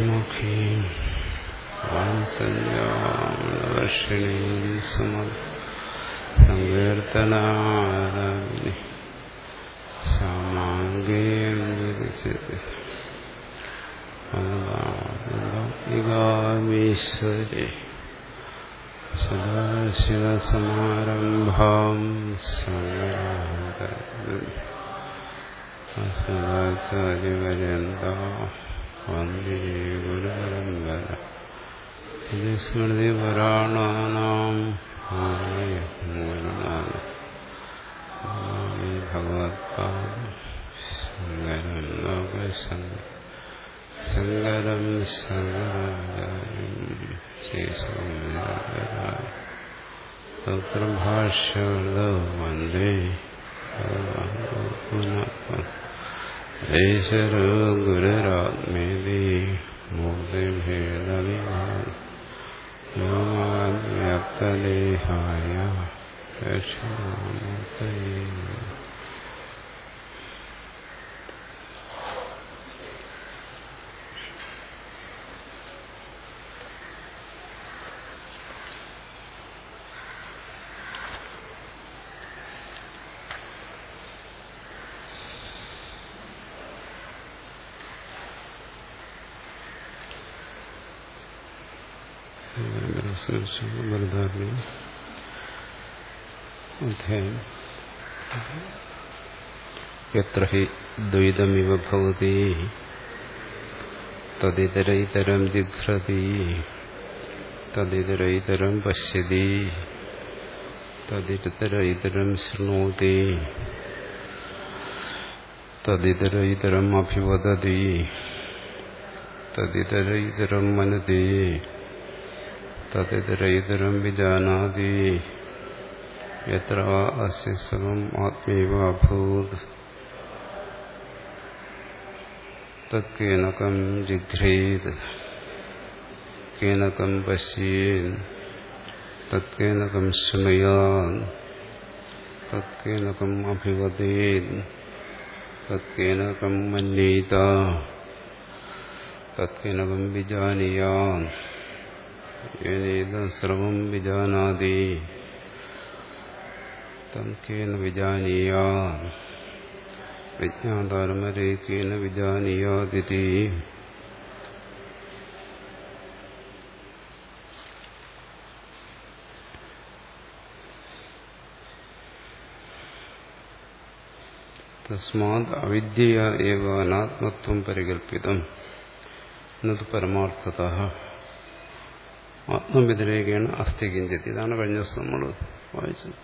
വാത്സല്യമുഖീം വാത്സല്യാമവർഷിണീം സമ സങ്കീർത്തനാരാമിനി ശ്യാമാംഗേയം വിരചിത് ീശ്വരി സദാശിവസമാരംഭാം സദാചാര്യപര്യന്ത വന്ദേ ഗുരുപരമ്പര സ്മൃതിപുരാണാനാം മൂലനാഥ ഭഗവത്പാദം ശങ്കരം ലോകശങ്കരം ശങ്കരം ശങ്കരാചാര്യം ശേഷരായ സൂത്രഭാഷ്യോ വന്ദേ ഈശ്വരോ ഗുരുരാത്മേതി മൂർത്തിഭേദവിഭാവ്യാപ്തദേഹായ ദക്ഷിണാമൂർത്തയേ ബലധാരണി അധ്യായം എത്ര ഹി ദ്വൈതമിവ ഭവതി തദിതരൈതരം ജിഘ്രതി തദിതരൈതരം പശ്യതി തദിതരൈതരം ശൃണോതി തദിതരൈതരം അഭിവദതി തദിതരൈതരം മനതി തദിതരൈതരം വിജാനാതി എത്ര അസ്യ സർവം ആത്മൈവ അഭൂത് തത്കേനകം ജിഘ്രേത് കേനകം പശ്യേൻ തത്കേനകം ശൃണയാൻ തത്കേനകം അഭിവദേൻ തത്കേനകം മന്യേത തത്കേനകം വിജാനീയാൻ യേനേത സർവം വിജാനാതി തം കേന വിജാനീയാൻ വിജ്ഞാതാരമരേക്കേന വിജാനീയാതിഥി തസ്മാത് അവിദ്യ ഏവ അനാത്മത്വം പരികല്പിതം എന്നത് പരമാർത്ഥത ആത്മവ്യതിരേകയാണ് അസ്ഥി കിഞ്ചിത് ഇതാണ് കഴിഞ്ഞ ദിവസം നമ്മൾ വായിച്ചത്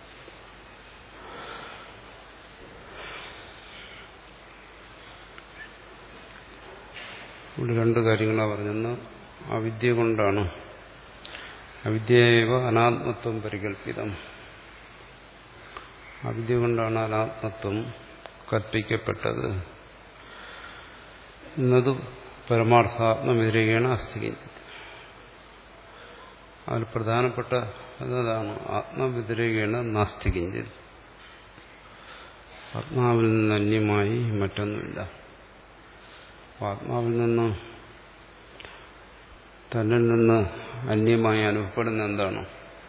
ഇവിടെ രണ്ട് കാര്യങ്ങളാണ് പറഞ്ഞെന്ന് അവിദ്യ കൊണ്ടാണ് അവിദ്യയേവ അനാത്മത്വം പരികല്പിതം അവിദ്യ കൊണ്ടാണ് അനാത്മത്വം കൽപ്പിക്കപ്പെട്ടത് എന്നത് പരമാർത്ഥാത്മവ്യതിരേകയാണ് അസ്ഥി കിഞ്ചിത് അതിൽ പ്രധാനപ്പെട്ട അതാണ് ആത്മവ്യതിരേകയാണ് നാസ്തി കിഞ്ചിത് ആത്മാവിൽ നിന്ന് അന്യമായി മറ്റൊന്നുമില്ല ആത്മാവിൽ നിന്ന് തന്നിൽ നിന്ന് അന്യമായി അനുഭവപ്പെടുന്ന എന്താണ്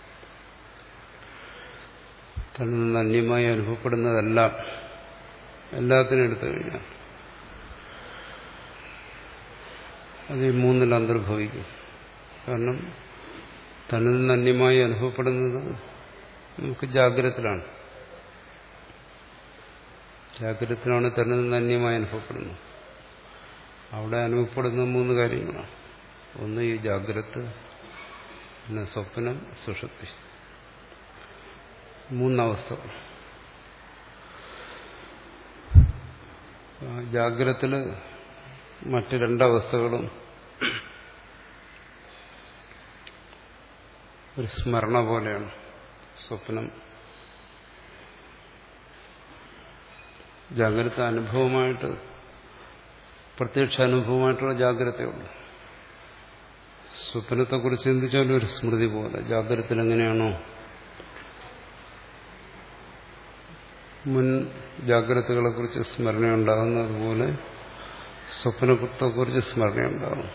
തന്നിൽ നിന്ന് അന്യമായി അനുഭവപ്പെടുന്നതെല്ലാം എല്ലാത്തിനും എടുത്തു കഴിഞ്ഞാൽ അത് ഈ മൂന്നിൽ അന്തർഭവിക്കും കാരണം തന്നിൽ നിന്ന് അന്യമായി അനുഭവപ്പെടുന്നത് നമുക്ക് ജാഗ്രതത്തിലാണ് ജാഗ്രതത്തിലാണ് തന്നിൽ നിന്ന് അന്യമായി അനുഭവപ്പെടുന്നത് അവിടെ അനുഭവപ്പെടുന്ന മൂന്ന് കാര്യങ്ങളാണ് ഒന്ന് ഈ ജാഗ്രത പിന്നെ സ്വപ്നം സുഷുപ്തി മൂന്നവസ്ഥകൾ ജാഗ്രതത്തില് മറ്റ് രണ്ടവസ്ഥകളും ഒരു സ്മരണ പോലെയാണ് സ്വപ്നം ജാഗ്രത അനുഭവമായിട്ട് പ്രത്യക്ഷ അനുഭവമായിട്ടുള്ള ജാഗ്രതയുള്ളൂ സ്വപ്നത്തെക്കുറിച്ച് ചിന്തിച്ചാലും ഒരു സ്മൃതി പോലെ ജാഗ്രതത്തിൽ എങ്ങനെയാണോ മുൻ ജാഗ്രതകളെക്കുറിച്ച് സ്മരണയുണ്ടാകുന്നതുപോലെ സ്വപ്നത്തെക്കുറിച്ച് സ്മരണയുണ്ടാകും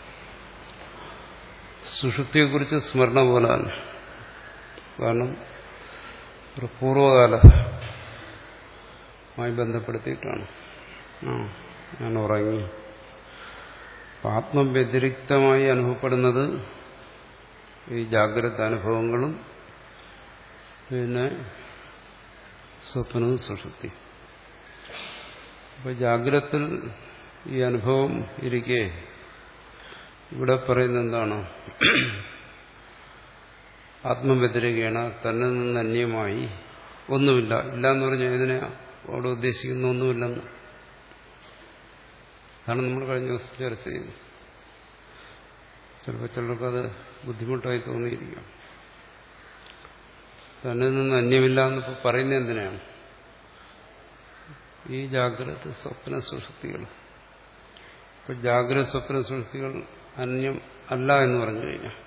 സുഷുപ്തിയെക്കുറിച്ച് സ്മരണ പോലെ തന്നെ കാരണം ഒരു പൂർവകാലമായി ബന്ധപ്പെടുത്തിയിട്ടാണ് ആ ഞാൻ ഉറങ്ങി ആത്മവ്യതിരിക്തമായി അനുഭവപ്പെടുന്നത് ഈ ജാഗ്രത അനുഭവങ്ങളും പിന്നെ സ്വപ്നവും സുഷുപ്തി അപ്പൊ ജാഗ്രത്തിൽ ഈ അനുഭവം ഇരിക്കെ ഇവിടെ പറയുന്ന എന്താണ് ആത്മവ്യതിരികയാണ് തന്നിൽ നിന്ന് അന്യമായി ഒന്നുമില്ല ഇല്ല എന്ന് പറഞ്ഞാൽ ഇതിനെ അവിടെ ഉദ്ദേശിക്കുന്ന ഒന്നുമില്ലെന്ന് അതാണ് നമ്മൾ കഴിഞ്ഞ ദിവസം ചർച്ച ചെയ്തത് ചിലപ്പോൾ ചിലർക്കത് ബുദ്ധിമുട്ടായി തോന്നിയിരിക്കും തന്നിൽ നിന്ന് അന്യമില്ല എന്നിപ്പോൾ പറയുന്നത് എന്തിനാണ് ഈ ജാഗ്രത സ്വപ്ന സുഷുപ്തികൾ ഇപ്പൊ ജാഗ്രത സ്വപ്ന സുഷുപ്തികൾ അന്യം അല്ല എന്ന് പറഞ്ഞു കഴിഞ്ഞാൽ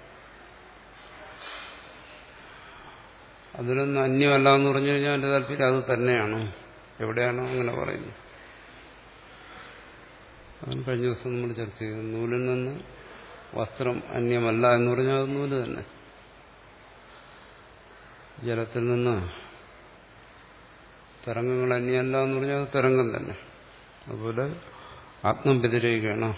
അതിലൊന്നും അന്യമല്ല എന്ന് പറഞ്ഞു കഴിഞ്ഞാൽ എന്റെ താല്പര്യം അത് തന്നെയാണ് എവിടെയാണോ അങ്ങനെ പറയുന്നത് അതാണ് കഴിഞ്ഞ ദിവസം നമ്മൾ ചർച്ച ചെയ്തത് നൂലിൽ നിന്ന് വസ്ത്രം അന്യമല്ല എന്ന് പറഞ്ഞാൽ അത് നൂല് തന്നെ ജലത്തിൽ നിന്ന് തരംഗങ്ങൾ അന്യമല്ല എന്ന് പറഞ്ഞാൽ അത് തരംഗം തന്നെ അതുപോലെ ആത്മവ്യതിരേക്കാണ്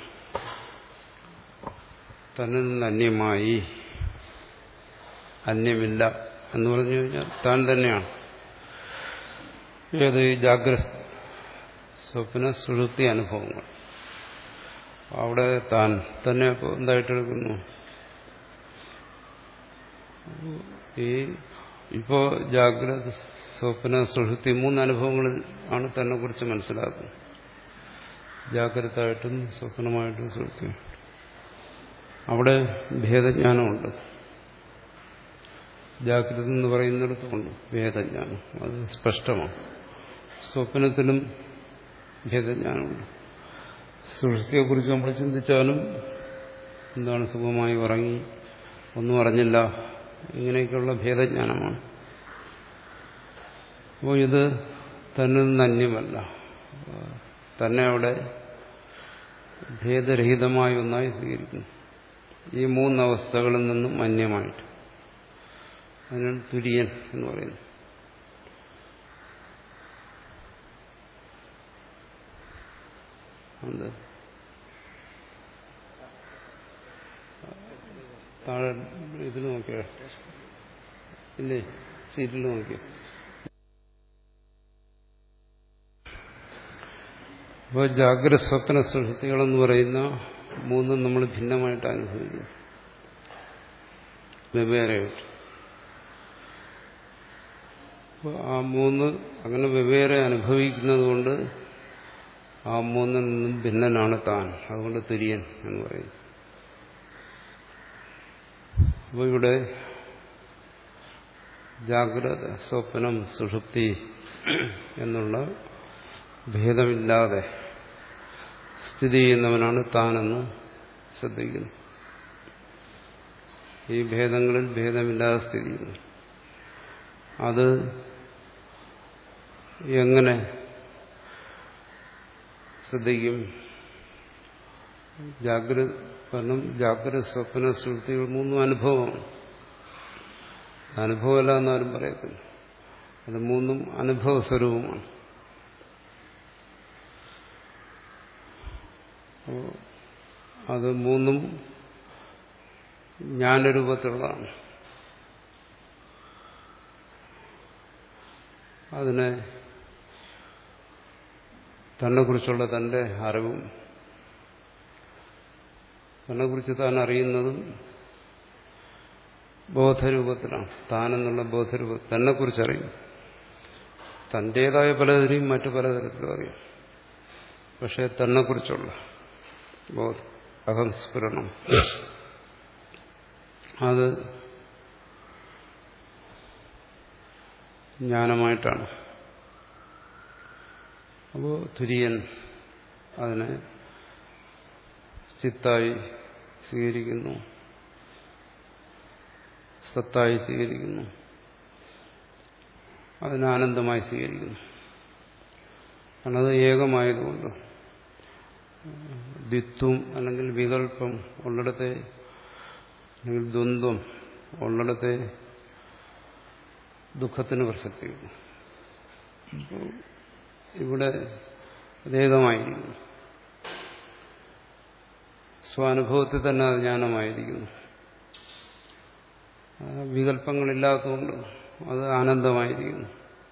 തന്നിൽ നിന്ന് അന്യമായി അന്യമില്ല എന്ന് പറഞ്ഞു കഴിഞ്ഞാൽ താൻ തന്നെയാണ് ഏത് ഈ ജാഗ്രത സ്വപ്ന സുഷുപ്തി അനുഭവങ്ങൾ അവിടെ താൻ തന്നെ എന്തായിട്ടെടുക്കുന്നു ഈ ഇപ്പോ ജാഗ്രത സ്വപ്ന സുഷുപ്തി മൂന്ന് അനുഭവങ്ങളിൽ ആണ് തന്നെ കുറിച്ച് മനസ്സിലാക്കുന്നത് ജാഗ്രതായിട്ടും സ്വപ്നമായിട്ടും സുഷുപ്തിയായിട്ടും അവിടെ ഭേദജ്ഞാനമുണ്ട് ജാഗ്രത എന്ന് പറയുന്നിടത്തുമുണ്ട് ഭേദജ്ഞാനം അത് സ്പഷ്ടമാണ് സ്വപ്നത്തിലും ഭേദജ്ഞാനമുണ്ട് സുഷുപ്തിയെക്കുറിച്ച് നമ്മൾ ചിന്തിച്ചാലും എന്താണ് സുഖമായി ഉറങ്ങി ഒന്നും അറിഞ്ഞില്ല ഇങ്ങനെയൊക്കെയുള്ള ഭേദജ്ഞാനമാണ് അപ്പോൾ ഇത് തന്നെ അന്യമല്ല തന്നെ അവിടെ ഭേദരഹിതമായ ഒന്നായി സ്വീകരിക്കുന്നു ഈ മൂന്നവസ്ഥകളിൽ നിന്നും അന്യമായിട്ട് അതിനാണ് തുര്യൻ എന്ന് പറയുന്നത് അത് താഴെ ഇതിൽ നോക്കിയോ ഇല്ലേ സീറ്റിൽ നോക്കിയോ അപ്പോൾ ജാഗ്രത സ്വപ്ന സുഹൃത്തികളെന്ന് പറയുന്ന മൂന്നും നമ്മൾ ഭിന്നമായിട്ട് അനുഭവിക്കുന്നു വെവ്വേറെയായിട്ട് അപ്പോൾ ആ മൂന്ന് അങ്ങനെ വെവ്വേറെ അനുഭവിക്കുന്നത് കൊണ്ട് ആ മൂന്നിൽ നിന്നും ഭിന്നനാണ് താൻ അതുകൊണ്ട് തുര്യൻ എന്ന് പറയുന്നു അപ്പോൾ ഇവിടെ ജാഗ്രത സ്വപ്നം സുഷുപ്തി എന്നുള്ള ഭേദമില്ലാതെ സ്ഥിതി ചെയ്യുന്നവനാണ് താനെന്ന് ശ്രദ്ധിക്കുന്നു ഈ ഭേദങ്ങളിൽ ഭേദമില്ലാതെ സ്ഥിതി ചെയ്യുന്നു അത് എങ്ങനെ ശ്രദ്ധിക്കും ജാഗ്രത കാരണം ജാഗ്രത സ്വപ്ന സുഹൃത്തികൾ മൂന്നും അനുഭവമാണ് അനുഭവമല്ല എന്നാരും പറയത്തില്ല അത് മൂന്നും അനുഭവ സ്വരൂപമാണ് അത് മൂന്നും ജ്ഞാനരൂപത്തിലുള്ളതാണ് അതിനെ തന്നെക്കുറിച്ചുള്ള തന്റെ അറിവും തന്നെക്കുറിച്ച് താൻ അറിയുന്നതും ബോധരൂപത്തിലാണ് താനെന്നുള്ള ബോധരൂപം തന്നെക്കുറിച്ച് അറിയും തന്റേതായ പലതിനെയും മറ്റു പലതരത്തിലും അറിയും പക്ഷെ തന്നെക്കുറിച്ചുള്ള ബോധം അഹംസ്ഫുരണം അത് ജ്ഞാനമായിട്ടാണ് അപ്പോൾ തുര്യൻ അതിനെ ചിത്തായി സ്വീകരിക്കുന്നു സത്തായി സ്വീകരിക്കുന്നു അതിനെ ആനന്ദമായി സ്വീകരിക്കുന്നു കാരണം അത് ഏകമായതുകൊണ്ട് ദ്വിത്വം അല്ലെങ്കിൽ വികല്പം ഉള്ളിടത്തെ അല്ലെങ്കിൽ ദ്വന്ദ്വം ഉള്ളിടത്തെ ദുഃഖത്തിന് പ്രസക്തിയുള്ളൂ അപ്പോൾ ഇവിടെ അതേകമായിരിക്കുന്നു സ്വാനുഭവത്തിൽ തന്നെ അത് ജ്ഞാനമായിരിക്കുന്നു വികല്പങ്ങളില്ലാത്തതുകൊണ്ട് അത് ആനന്ദമായിരിക്കുന്നു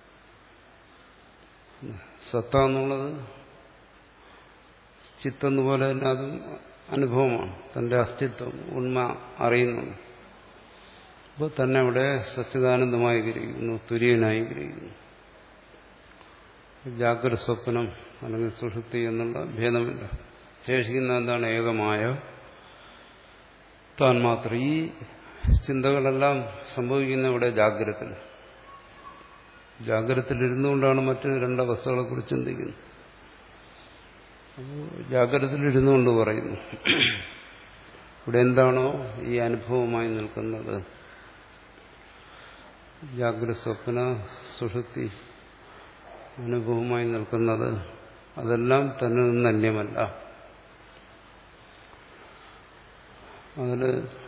സത്ത എന്നുള്ളത് ചിത്തെന്ന് പോലെ തന്നെ അതും അനുഭവമാണ് തന്റെ അസ്തിത്വം ഉണ്മ അറിയുന്നുണ്ട് അപ്പോൾ തന്നെ അവിടെ സച്ചിദാനന്ദമായി ഗ്രഹിക്കുന്നു തുര്യനായി ഗ്രഹിക്കുന്നു ജാഗ്രത സ്വപ്നം അല്ലെങ്കിൽ സുഷുപ്തി എന്നുള്ള ഭേദമില്ല ശേഷിക്കുന്ന എന്താണ് ഏകമായ താൻ മാത്രം ഈ ചിന്തകളെല്ലാം സംഭവിക്കുന്ന ഇവിടെ ജാഗ്രതത്തിൽ ജാഗ്രതത്തിലിരുന്നുകൊണ്ടാണ് മറ്റ് രണ്ടവസ്ഥകളെ കുറിച്ച് ചിന്തിക്കുന്നത് അപ്പോൾ ജാഗ്രതത്തിലിരുന്നുകൊണ്ട് പറയുന്നു ഇവിടെ എന്താണോ ഈ അനുഭവമായി നിൽക്കുന്നത് ജാഗ്രത സ്വപ്ന സുഷുപ്തി അനുഭവമായി നിൽക്കുന്നത് അതെല്ലാം തന്നെ നിന്ന് അന്യമല്ല അതിൽ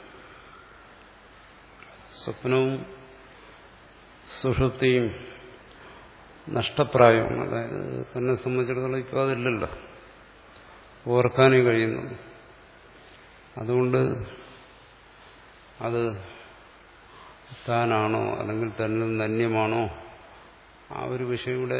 സ്വപ്നവും സുഷുപ്തിയും നഷ്ടപ്രായമാണ് അതായത് തന്നെ സംബന്ധിച്ചിടത്തോളം ഇപ്പോൾ അതില്ലല്ലോ ഓർക്കാനേ കഴിയുന്നുള്ളൂ അതുകൊണ്ട് അത് താനാണോ അല്ലെങ്കിൽ തന്നിൽ നിന്ന് അന്യമാണോ ആ ഒരു വിഷയം ഇവിടെ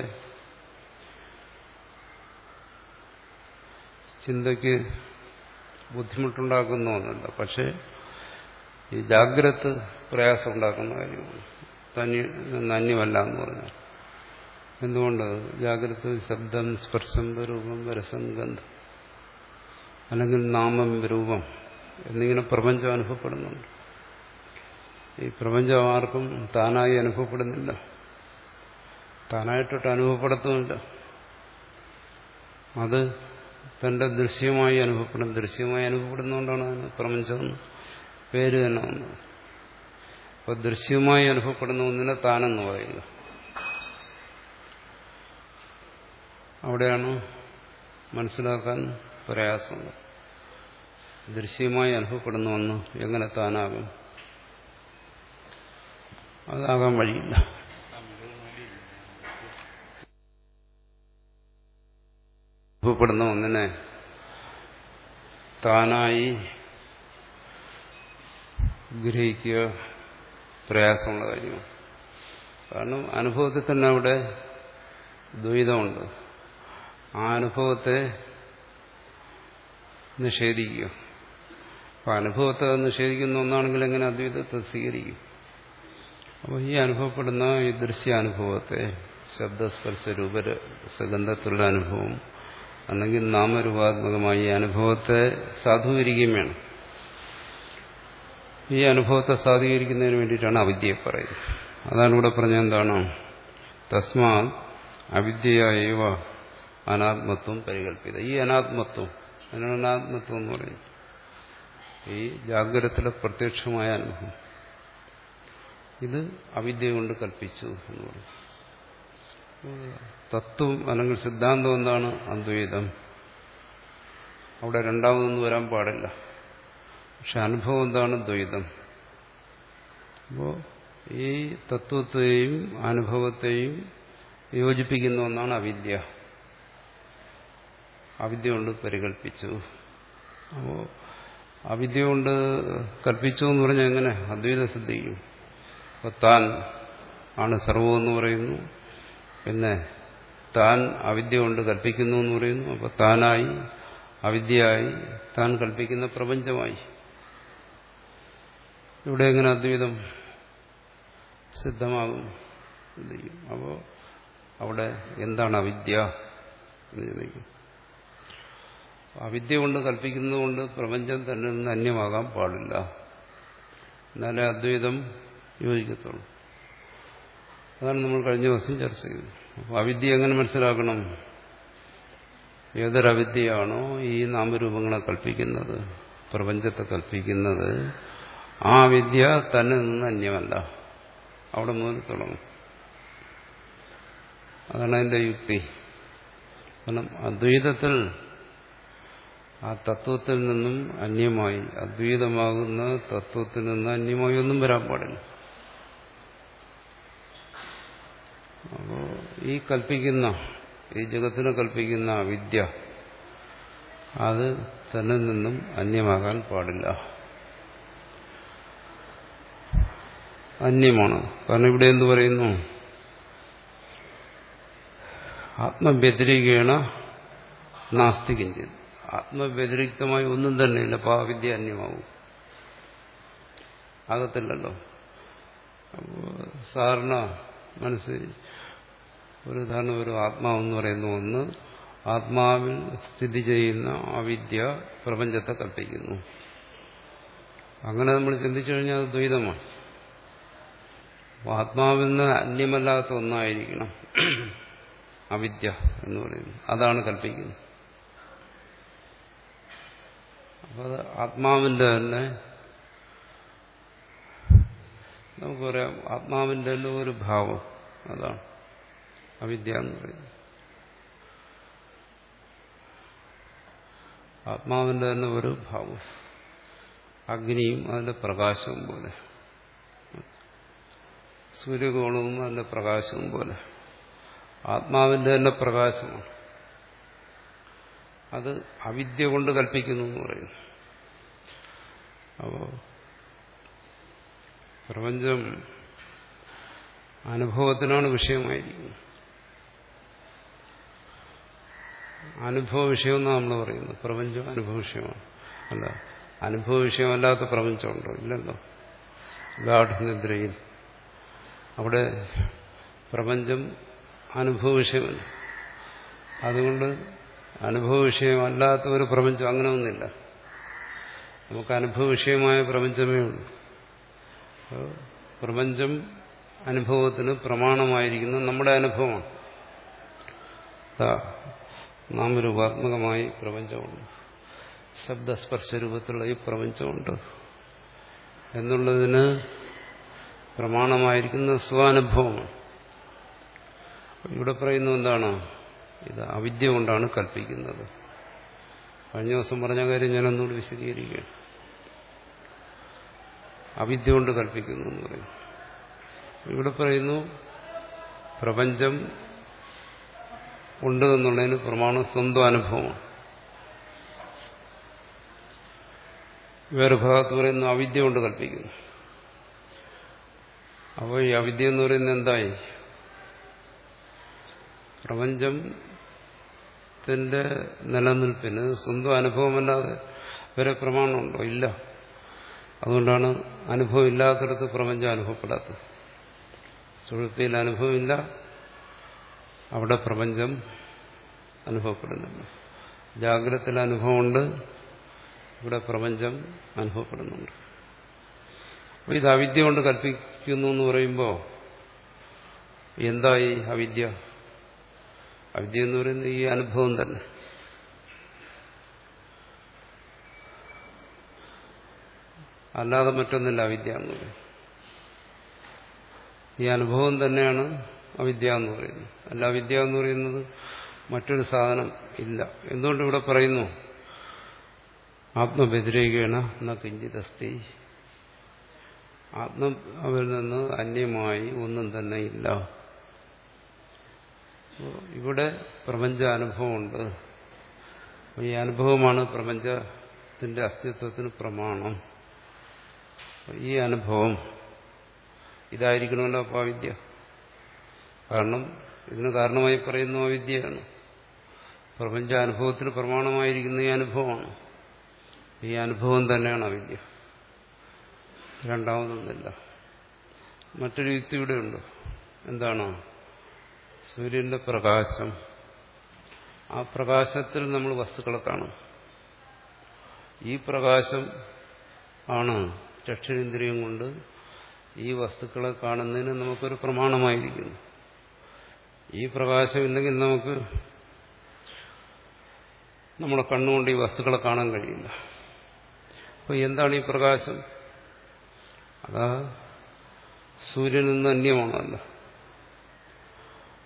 ചിന്തയ്ക്ക് ബുദ്ധിമുട്ടുണ്ടാക്കുന്ന ഒന്നല്ല പക്ഷേ ഈ ജാഗ്രത പ്രയാസം ഉണ്ടാക്കുന്ന കാര്യമാണ് തന്യ അന്യമല്ല എന്ന് പറഞ്ഞാൽ എന്തുകൊണ്ട് ജാഗ്രത ശബ്ദം സ്പർശം രൂപം രസം ഗന്ധം അല്ലെങ്കിൽ നാമം രൂപം എന്നിങ്ങനെ പ്രപഞ്ചം അനുഭവപ്പെടുന്നുണ്ട് ഈ പ്രപഞ്ചം ആർക്കും താനായി അനുഭവപ്പെടുന്നില്ല താനായിട്ടൊട്ട് അനുഭവപ്പെടുത്തുന്നില്ല അത് തന്റെ ദൃശ്യമായി അനുഭവപ്പെടും ദൃശ്യമായി അനുഭവപ്പെടുന്നതുകൊണ്ടാണ് അതിന് പ്രപഞ്ചം പേര് തന്നെ വന്നത് അപ്പോൾ ദൃശ്യമായി അനുഭവപ്പെടുന്ന ഒന്നിനെ താനെന്ന് പറയുക അവിടെയാണ് മനസ്സിലാക്കാൻ പ്രയാസമുള്ളത് ദൃശ്യമായി അനുഭവപ്പെടുന്ന ഒന്ന് എങ്ങനെ താനാകും അതാകാൻ വഴിയില്ല അനുഭവപ്പെടുന്ന ഒന്നിനെ താനായി ഗ്രഹിക്കുക പ്രയാസമുള്ള കാര്യമാണ് കാരണം അനുഭവത്തിൽ തന്നെ അവിടെ ദ്വൈതമുണ്ട് ആ അനുഭവത്തെ നിഷേധിക്കുക അപ്പം അനുഭവത്തെ നിഷേധിക്കുന്ന ഒന്നാണെങ്കിൽ എങ്ങനെ അദ്വൈതത്തെ സ്വീകരിക്കും അപ്പോൾ ഈ അനുഭവപ്പെടുന്ന ഈ ദൃശ്യാനുഭവത്തെ ശബ്ദസ്പർശ രൂപ സുഗന്ധത്തിലുള്ള അനുഭവം അല്ലെങ്കിൽ നാമരൂപാത്മകമായ ഈ അനുഭവത്തെ സാധൂകരിക്കുകയും വേണം ഈ അനുഭവത്തെ സാധൂകരിക്കുന്നതിന് വേണ്ടിയിട്ടാണ് അവിദ്യയെ പറയുന്നത് അതാണ് ഇവിടെ പറഞ്ഞ എന്താണ് തസ്മാ അവിദ്യയേവ അനാത്മത്വം പരികല്പിത ഈ അനാത്മത്വം അതിനാണ് അനാത്മത്വം എന്ന് പറയുന്നത് ഈ ജാഗ്രതത്തിലെ പ്രത്യക്ഷമായ അനുഭവം ഇത് അവിദ്യ കൊണ്ട് കൽപ്പിച്ചു എന്ന് പറയും തത്വം അല്ലെങ്കിൽ സിദ്ധാന്തം എന്താണ് അദ്വൈതം അവിടെ രണ്ടാമതൊന്നും വരാൻ പാടില്ല പക്ഷെ അനുഭവം എന്താണ് ദ്വൈതം അപ്പോൾ ഈ തത്വത്തെയും അനുഭവത്തെയും യോജിപ്പിക്കുന്ന ഒന്നാണ് അവിദ്യ അവിദ്യ കൊണ്ട് പരികൽപ്പിച്ചു അപ്പോൾ അവിദ്യ കൊണ്ട് കൽപ്പിച്ചു എന്ന് പറഞ്ഞാൽ എങ്ങനെ അദ്വൈതം സിദ്ധിക്കും അപ്പോൾ താൻ ആണ് സർവമെന്ന് പറയുന്നു പിന്നെ താൻ അവിദ്യ കൊണ്ട് കൽപ്പിക്കുന്നു എന്ന് പറയുന്നു അപ്പോൾ താനായി അവിദ്യയായി താൻ കൽപ്പിക്കുന്ന പ്രപഞ്ചമായി ഇവിടെ എങ്ങനെ അദ്വൈതം സിദ്ധമാകും അപ്പോൾ അവിടെ എന്താണ് അവിദ്യ എന്ന് ചോദിക്കും അവിദ്യ കൊണ്ട് കൽപ്പിക്കുന്നതുകൊണ്ട് പ്രപഞ്ചം തന്നെ നിന്ന് അന്യമാകാൻ പാടില്ല എന്നാലേ അദ്വൈതം യോജിക്കത്തുള്ളൂ അതാണ് നമ്മൾ കഴിഞ്ഞ ദിവസം ചർച്ച ചെയ്തത് അപ്പോൾ അവിദ്യ എങ്ങനെ മനസ്സിലാക്കണം ഏതൊരവിദ്യയാണോ ഈ നാമരൂപങ്ങളെ കൽപ്പിക്കുന്നത് പ്രപഞ്ചത്തെ കൽപ്പിക്കുന്നത് ആ വിദ്യ തന്നെ നിന്ന് അന്യമല്ല അവിടെ മുതൽ തുടങ്ങും അതാണ് അതിന്റെ യുക്തി കാരണം അദ്വൈതത്തിൽ ആ തത്വത്തിൽ നിന്നും അന്യമായി അദ്വൈതമാകുന്ന തത്വത്തിൽ നിന്ന് അന്യമായി ഒന്നും വരാൻ പാടില്ല അപ്പോ ഈ കൽപ്പിക്കുന്ന ഈ ജഗത്തിനെ കൽപ്പിക്കുന്ന വിദ്യ അത് തന്നിൽ നിന്നും അന്യമാകാൻ പാടില്ല അന്യമാണ് കാരണം ഇവിടെ എന്ത് പറയുന്നു ആത്മവ്യതിരികേണ നാസ്തി കിഞ്ചിത് ആത്മവ്യതിരിക്തമായി ഒന്നും തന്നെയില്ല അപ്പോൾ ആ വിദ്യ അന്യമാവും ആകത്തില്ലല്ലോ അപ്പോൾ സാധാരണ മനസ്സിൽ ഒരു ഉദാഹരണം ഒരു ആത്മാവെന്ന് പറയുന്ന ഒന്ന് ആത്മാവിൽ സ്ഥിതി ചെയ്യുന്ന ആ വിദ്യ പ്രപഞ്ചത്തെ കൽപ്പിക്കുന്നു അങ്ങനെ നമ്മൾ ചിന്തിച്ചു കഴിഞ്ഞാൽ അത് ദ്വൈതമാണ് അപ്പോൾ ആത്മാവിൽ നിന്ന് അന്യമല്ലാത്ത ഒന്നായിരിക്കണം അവിദ്യ എന്ന് പറയുന്നത് അതാണ് കൽപ്പിക്കുന്നത് അപ്പോൾ അത് ആത്മാവിൻ്റെ തന്നെ നമുക്ക് പറയാം ആത്മാവിൻ്റെ തന്നെ ഒരു ഭാവം അതാണ് അവിദ്യ എന്ന് പറയുന്നത് ആത്മാവിന്റെ തന്നെ ഒരു ഭാവം അഗ്നിയും അതിന്റെ പ്രകാശവും പോലെ സൂര്യകോണവും അതിന്റെ പ്രകാശവും പോലെ ആത്മാവിന്റെ തന്നെ പ്രകാശമാണ് അത് അവിദ്യ കൊണ്ട് കൽപ്പിക്കുന്നു എന്ന് പറയുന്നു അപ്പോ പ്രപഞ്ചം അനുഭവത്തിനാണ് വിഷയമായിരിക്കുന്നത് അനുഭവ വിഷയമെന്നാണ് നമ്മൾ പറയുന്നത് പ്രപഞ്ചം അനുഭവ വിഷയമാണ് അല്ല അനുഭവ വിഷയമല്ലാത്ത പ്രപഞ്ചമുണ്ടോ ഇല്ലല്ലോ ഗാഠനിദ്രയിൽ അവിടെ പ്രപഞ്ചം അനുഭവ വിഷയമല്ല അതുകൊണ്ട് അനുഭവ വിഷയമല്ലാത്ത ഒരു പ്രപഞ്ചം അങ്ങനെ ഒന്നില്ല നമുക്ക് അനുഭവ വിഷയമായ പ്രപഞ്ചമേ ഉള്ളൂ പ്രപഞ്ചം അനുഭവത്തിന് പ്രമാണമായിരിക്കുന്ന നമ്മുടെ അനുഭവമാണ് നാമരൂപാത്മകമായി പ്രപഞ്ചമുണ്ട് ശബ്ദസ്പർശ രൂപത്തിലുള്ള ഈ പ്രപഞ്ചമുണ്ട് എന്നുള്ളതിന് പ്രമാണമായിരിക്കുന്ന സ്വാനുഭവമാണ് ഇവിടെ പറയുന്ന എന്താണ് ഇത് അവിദ്യ കൊണ്ടാണ് കൽപ്പിക്കുന്നത് കഴിഞ്ഞ ദിവസം പറഞ്ഞ കാര്യം ഞാനൊന്നുകൂടി വിശദീകരിക്കുകയാണ് അവിദ്യ കൊണ്ട് കൽപ്പിക്കുന്നു എന്ന് പറയുന്നു ഇവിടെ പറയുന്നു പ്രപഞ്ചം ഉണ്ട് എന്നുള്ളതിന് പ്രമാണം സ്വന്തം അനുഭവമാണ് വേറെ ഭാഗത്ത് പറയുന്നു അവിദ്യ കൊണ്ട് കൽപ്പിക്കുന്നു അപ്പോൾ ഈ അവിദ്യ എന്ന് പറയുന്നത് എന്തായി പ്രപഞ്ചത്തിന്റെ നിലനിൽപ്പിന് സ്വന്തം അനുഭവമല്ലാതെ വേറെ പ്രമാണമുണ്ടോ ഇല്ല അതുകൊണ്ടാണ് അനുഭവം ഇല്ലാത്തടത്ത് പ്രപഞ്ചം അനുഭവപ്പെടാത്തത് സുഹൃത്തിയിൽ അനുഭവമില്ല അവിടെ പ്രപഞ്ചം അനുഭവപ്പെടുന്നുണ്ട് ജാഗ്രതത്തിൽ അനുഭവമുണ്ട് ഇവിടെ പ്രപഞ്ചം അനുഭവപ്പെടുന്നുണ്ട് അപ്പോൾ ഇത് അവിദ്യ കൊണ്ട് കൽപ്പിക്കുന്നു എന്ന് പറയുമ്പോൾ എന്തായി അവിദ്യ അവിദ്യ എന്ന് പറയുന്നത് ഈ അനുഭവം തന്നെ അല്ലാതെ മറ്റൊന്നില്ല അവിദ്യ എന്ന് പറയുന്നത് ഈ അനുഭവം തന്നെയാണ് അവിദ്യ എന്ന് പറയുന്നത് അല്ല അവിദ്യ എന്ന് പറയുന്നത് മറ്റൊരു സാധനം ഇല്ല എന്തുകൊണ്ട് ഇവിടെ പറയുന്നു ആത്മവ്യതിരേകേണ എന്ന കിഞ്ചിതസ്തി ആത്മാവിൽ നിന്ന് അന്യമായി ഒന്നും തന്നെ ഇല്ല ഇവിടെ പ്രപഞ്ച അനുഭവമുണ്ട് ഈ അനുഭവമാണ് പ്രപഞ്ചത്തിന്റെ അസ്തിത്വത്തിന് പ്രമാണം ഈ അനുഭവം ഇതായിരിക്കണമല്ലോ അപ്പോൾ അവിദ്യ കാരണം ഇതിന് കാരണമായി പറയുന്ന അവിദ്യയാണ് പ്രപഞ്ച അനുഭവത്തിന് പ്രമാണമായിരിക്കുന്ന ഈ അനുഭവമാണ് ഈ അനുഭവം തന്നെയാണ് അവിദ്യ രണ്ടാമതൊന്നില്ല മറ്റൊരു യുക്തി ഇവിടെ ഉണ്ട് എന്താണ് സൂര്യന്റെ പ്രകാശം ആ പ്രകാശത്തിൽ നമ്മൾ വസ്തുക്കളെ കാണും ഈ പ്രകാശം ആണ് ചക്ഷുരേന്ദ്രിയം കൊണ്ട് ഈ വസ്തുക്കളെ കാണുന്നതിന് നമുക്കൊരു പ്രമാണമായിരിക്കുന്നു ഈ പ്രകാശമില്ലെങ്കിൽ നമുക്ക് നമ്മുടെ കണ്ണുകൊണ്ട് ഈ വസ്തുക്കളെ കാണാൻ കഴിയില്ല അപ്പോൾ എന്താണ് ഈ പ്രകാശം അതാ സൂര്യനിൽ നിന്ന് അന്യമാണല്ലോ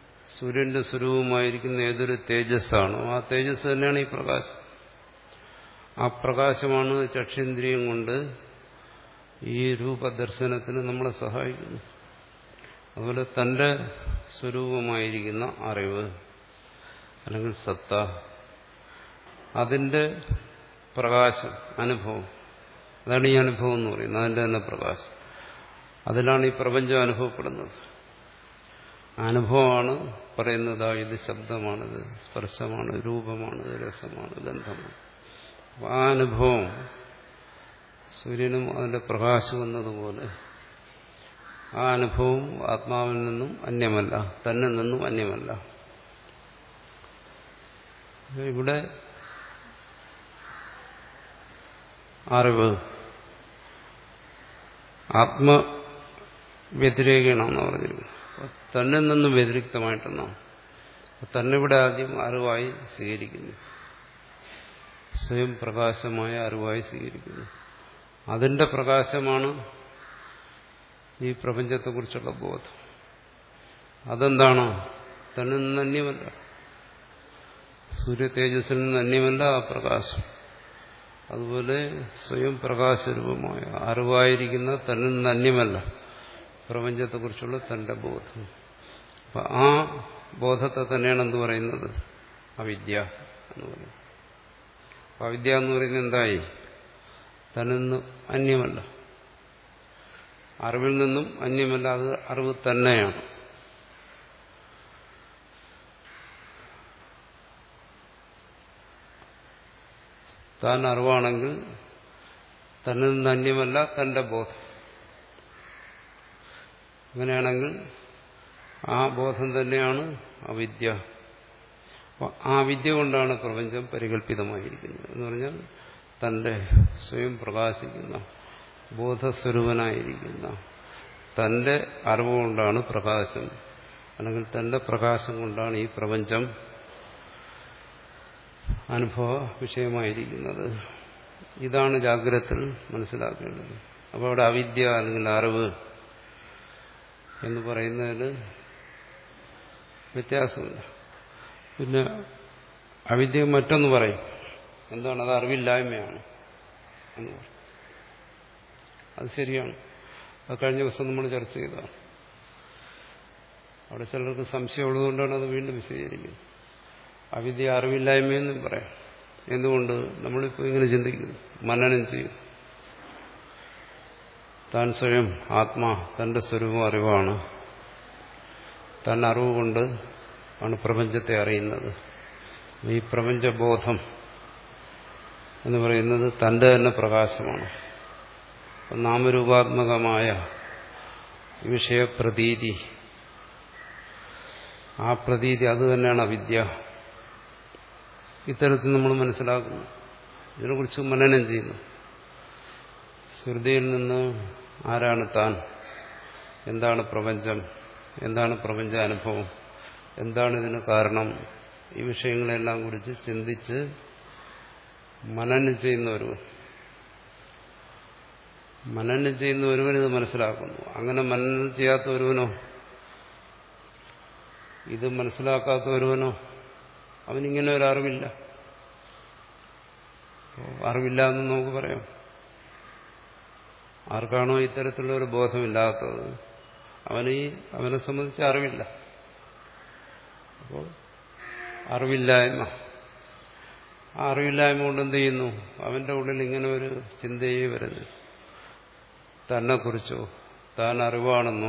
സൂര്യന്റെ സ്വരൂപമായിരിക്കുന്ന ഏതൊരു തേജസ്സാണോ ആ തേജസ് തന്നെയാണ് ഈ പ്രകാശം ആ പ്രകാശമാണ് ചക്ഷേന്ദ്രിയം കൊണ്ട് ഈ രൂപദർശനത്തിന് നമ്മളെ സഹായിക്കുന്നു അതുപോലെ തന്റെ സ്വരൂപമായിരിക്കുന്ന അറിവ് അല്ലെങ്കിൽ സത്ത അതിന്റെ പ്രകാശം അനുഭവം അതാണ് ഈ അനുഭവം എന്ന് പറയുന്നത് അതിന്റെ തന്നെ പ്രകാശം അതിലാണ് ഈ പ്രപഞ്ചം അനുഭവപ്പെടുന്നത് അനുഭവമാണ് പറയുന്നത് ഇത് ശബ്ദമാണിത് സ്പർശമാണ് രൂപമാണ് രസമാണ് ഗന്ധമാണ് അപ്പോൾ ആ അനുഭവം സൂര്യനും അതിന്റെ പ്രകാശം എന്നതുപോലെ ആ അനുഭവം ആത്മാവിൽ നിന്നും അന്യമല്ല തന്നിൽ നിന്നും അന്യമല്ല ഇവിടെ അറിവ് ആത്മവ്യതിരേകണമെന്ന് പറഞ്ഞിരുന്നു തന്നിൽ നിന്നും വ്യതിരിക്തമായിട്ടെന്നാണ് തന്നെ ഇവിടെ ആദ്യം അറിവായി സ്വീകരിക്കുന്നു സ്വയം പ്രകാശമായ അറിവായി സ്വീകരിക്കുന്നു അതിന്റെ പ്രകാശമാണ് ഈ പ്രപഞ്ചത്തെക്കുറിച്ചുള്ള ബോധം അതെന്താണോ തന്നിൽ നിന്ന് അന്യമല്ല സൂര്യ തേജസ്സിൽ നിന്ന് അന്യമല്ല ആ പ്രകാശം അതുപോലെ സ്വയം പ്രകാശരൂപമായ അറിവായിരിക്കുന്ന തന്നിൽ നിന്ന് അന്യമല്ല പ്രപഞ്ചത്തെക്കുറിച്ചുള്ള തന്റെ ബോധം അപ്പൊ ആ ബോധത്തെ തന്നെയാണ് എന്ത് പറയുന്നത് അവിദ്യ എന്ന് പറയുന്നത് അവിദ്യ എന്ന് പറയുന്നത് എന്തായി തന്നിൽ നിന്ന് അന്യമല്ല അറിവിൽ നിന്നും അന്യമല്ല അത് അറിവ് തന്നെയാണ് താൻ അറിവാണെങ്കിൽ തന്നിൽ നിന്ന് അന്യമല്ല തന്റെ ബോധം അങ്ങനെയാണെങ്കിൽ ആ ബോധം തന്നെയാണ് അവിദ്യ ആ വിദ്യ കൊണ്ടാണ് പ്രപഞ്ചം പരികല്പിതമായിരിക്കുന്നത് എന്ന് പറഞ്ഞാൽ തന്റെ സ്വയം പ്രകാശിക്കുന്ന ബോധസ്വരൂപനായിരിക്കുന്ന തന്റെ അറിവുകൊണ്ടാണ് പ്രകാശം അല്ലെങ്കിൽ തന്റെ പ്രകാശം കൊണ്ടാണ് ഈ പ്രപഞ്ചം അനുഭവ വിഷയമായിരിക്കുന്നത് ഇതാണ് ജാഗ്രതത്തിൽ മനസ്സിലാക്കേണ്ടത് അപ്പോൾ അവിടെ അവിദ്യ അല്ലെങ്കിൽ അറിവ് എന്ന് പറയുന്നതിന് വ്യത്യാസമില്ല പിന്നെ അവിദ്യ മറ്റൊന്ന് പറയും എന്താണ് അത് അറിവില്ലായ്മയാണ് എന്ന് പറയും അത് ശരിയാണ് അത് കഴിഞ്ഞ ദിവസം നമ്മൾ ചർച്ച ചെയ്തതാണ് അവിടെ ചിലർക്ക് സംശയമുള്ളതുകൊണ്ടാണ് അത് വീണ്ടും വിശദീകരിക്കുന്നത് അവിദ്യ അറിവില്ലായ്മയെന്നും പറയാം എന്തുകൊണ്ട് നമ്മളിപ്പോൾ ഇങ്ങനെ ചിന്തിക്കുന്നു മനനം ചെയ്യും താൻ സ്വയം ആത്മാ തന്റെ സ്വരൂപം അറിവാണ് താൻ അറിവ് കൊണ്ട് ആണ് പ്രപഞ്ചത്തെ അറിയുന്നത് ഈ പ്രപഞ്ചബോധം എന്ന് പറയുന്നത് തന്റെ തന്നെ പ്രകാശമാണ് നാമരൂപാത്മകമായ വിഷയപ്രതീതി ആ പ്രതീതി അത് തന്നെയാണ് അവിദ്യ ഇത്തരത്തിൽ നമ്മൾ മനസ്സിലാക്കുന്നു ഇതിനെക്കുറിച്ച് മനനം ചെയ്യുന്നു ശ്രുതിയിൽ നിന്ന് ആരാണ് താൻ എന്താണ് പ്രപഞ്ചം എന്താണ് പ്രപഞ്ച അനുഭവം എന്താണ് ഇതിന് കാരണം ഈ വിഷയങ്ങളെല്ലാം കുറിച്ച് ചിന്തിച്ച് മനനം ചെയ്യുന്ന ഒരുവൻ മനനം ചെയ്യുന്ന ഒരുവൻ ഇത് മനസ്സിലാക്കുന്നു അങ്ങനെ മനനം ചെയ്യാത്ത ഒരുവനോ ഇത് മനസ്സിലാക്കാത്ത ഒരുവനോ അവനിങ്ങനെ ഒരു അറിവില്ല അറിവില്ല എന്ന് നമുക്ക് പറയാം ആർക്കാണോ ഇത്തരത്തിലുള്ള ഒരു ബോധമില്ലാത്തത് അവന് ഈ അവനെ സംബന്ധിച്ച് അറിവില്ല അപ്പോൾ അറിവില്ലായ്മ ആ അറിവില്ലായ്മ കൊണ്ട് എന്ത് ചെയ്യുന്നു അവന്റെ ഉള്ളിൽ ഇങ്ങനെ ഒരു ചിന്തയെ വരുന്നു തന്നെക്കുറിച്ചോ താൻ അറിവാണെന്നോ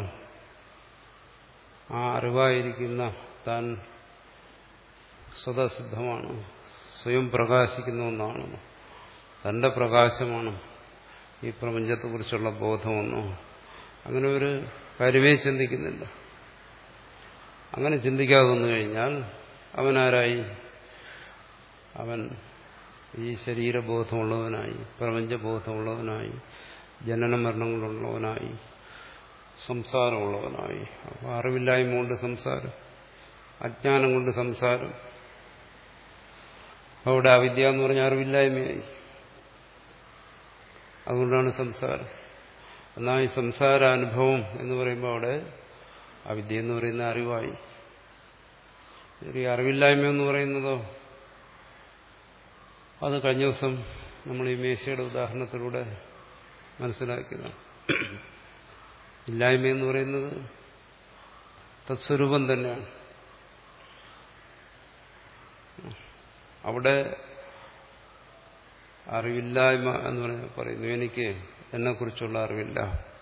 ആ അറിവായിരിക്കുന്ന താൻ സ്വതസിദ്ധമാണ് സ്വയം പ്രകാശിക്കുന്ന ഒന്നാണെന്നോ തന്റെ പ്രകാശമാണ് ഈ പ്രപഞ്ചത്തെക്കുറിച്ചുള്ള ബോധമെന്നോ അങ്ങനെ ഒരു കാര്യമേ ചിന്തിക്കുന്നില്ല അങ്ങനെ ചിന്തിക്കാതെ വന്നു കഴിഞ്ഞാൽ അവനാരായി അവൻ ഈ ശരീരബോധമുള്ളവനായി പ്രപഞ്ചബോധമുള്ളവനായി ജനന മരണങ്ങളുള്ളവനായി സംസാരമുള്ളവനായി അപ്പോൾ അറിവില്ലായ്മ കൊണ്ട് സംസാരം അജ്ഞാനം കൊണ്ട് സംസാരം അവിടെ അവിദ്യ എന്ന് പറഞ്ഞ അറിവില്ലായ്മയായി അതുകൊണ്ടാണ് സംസാരം എന്നാൽ ഈ സംസാരാനുഭവം എന്ന് പറയുമ്പോൾ അവിടെ അവിദ്യ എന്ന് പറയുന്ന അറിവായി ഈ അറിവില്ലായ്മ എന്ന് പറയുന്നതോ അത് കഴിഞ്ഞ ദിവസം നമ്മൾ ഈ മേശയുടെ ഉദാഹരണത്തിലൂടെ മനസ്സിലാക്കിയതാണ് ഇല്ലായ്മ എന്ന് പറയുന്നത് തത്സ്വരൂപം തന്നെയാണ് അവിടെ അറിവില്ലായ്മ എന്ന് പറഞ്ഞ പറയുന്നു എനിക്ക് എന്നെക്കുറിച്ചുള്ള അറിവില്ല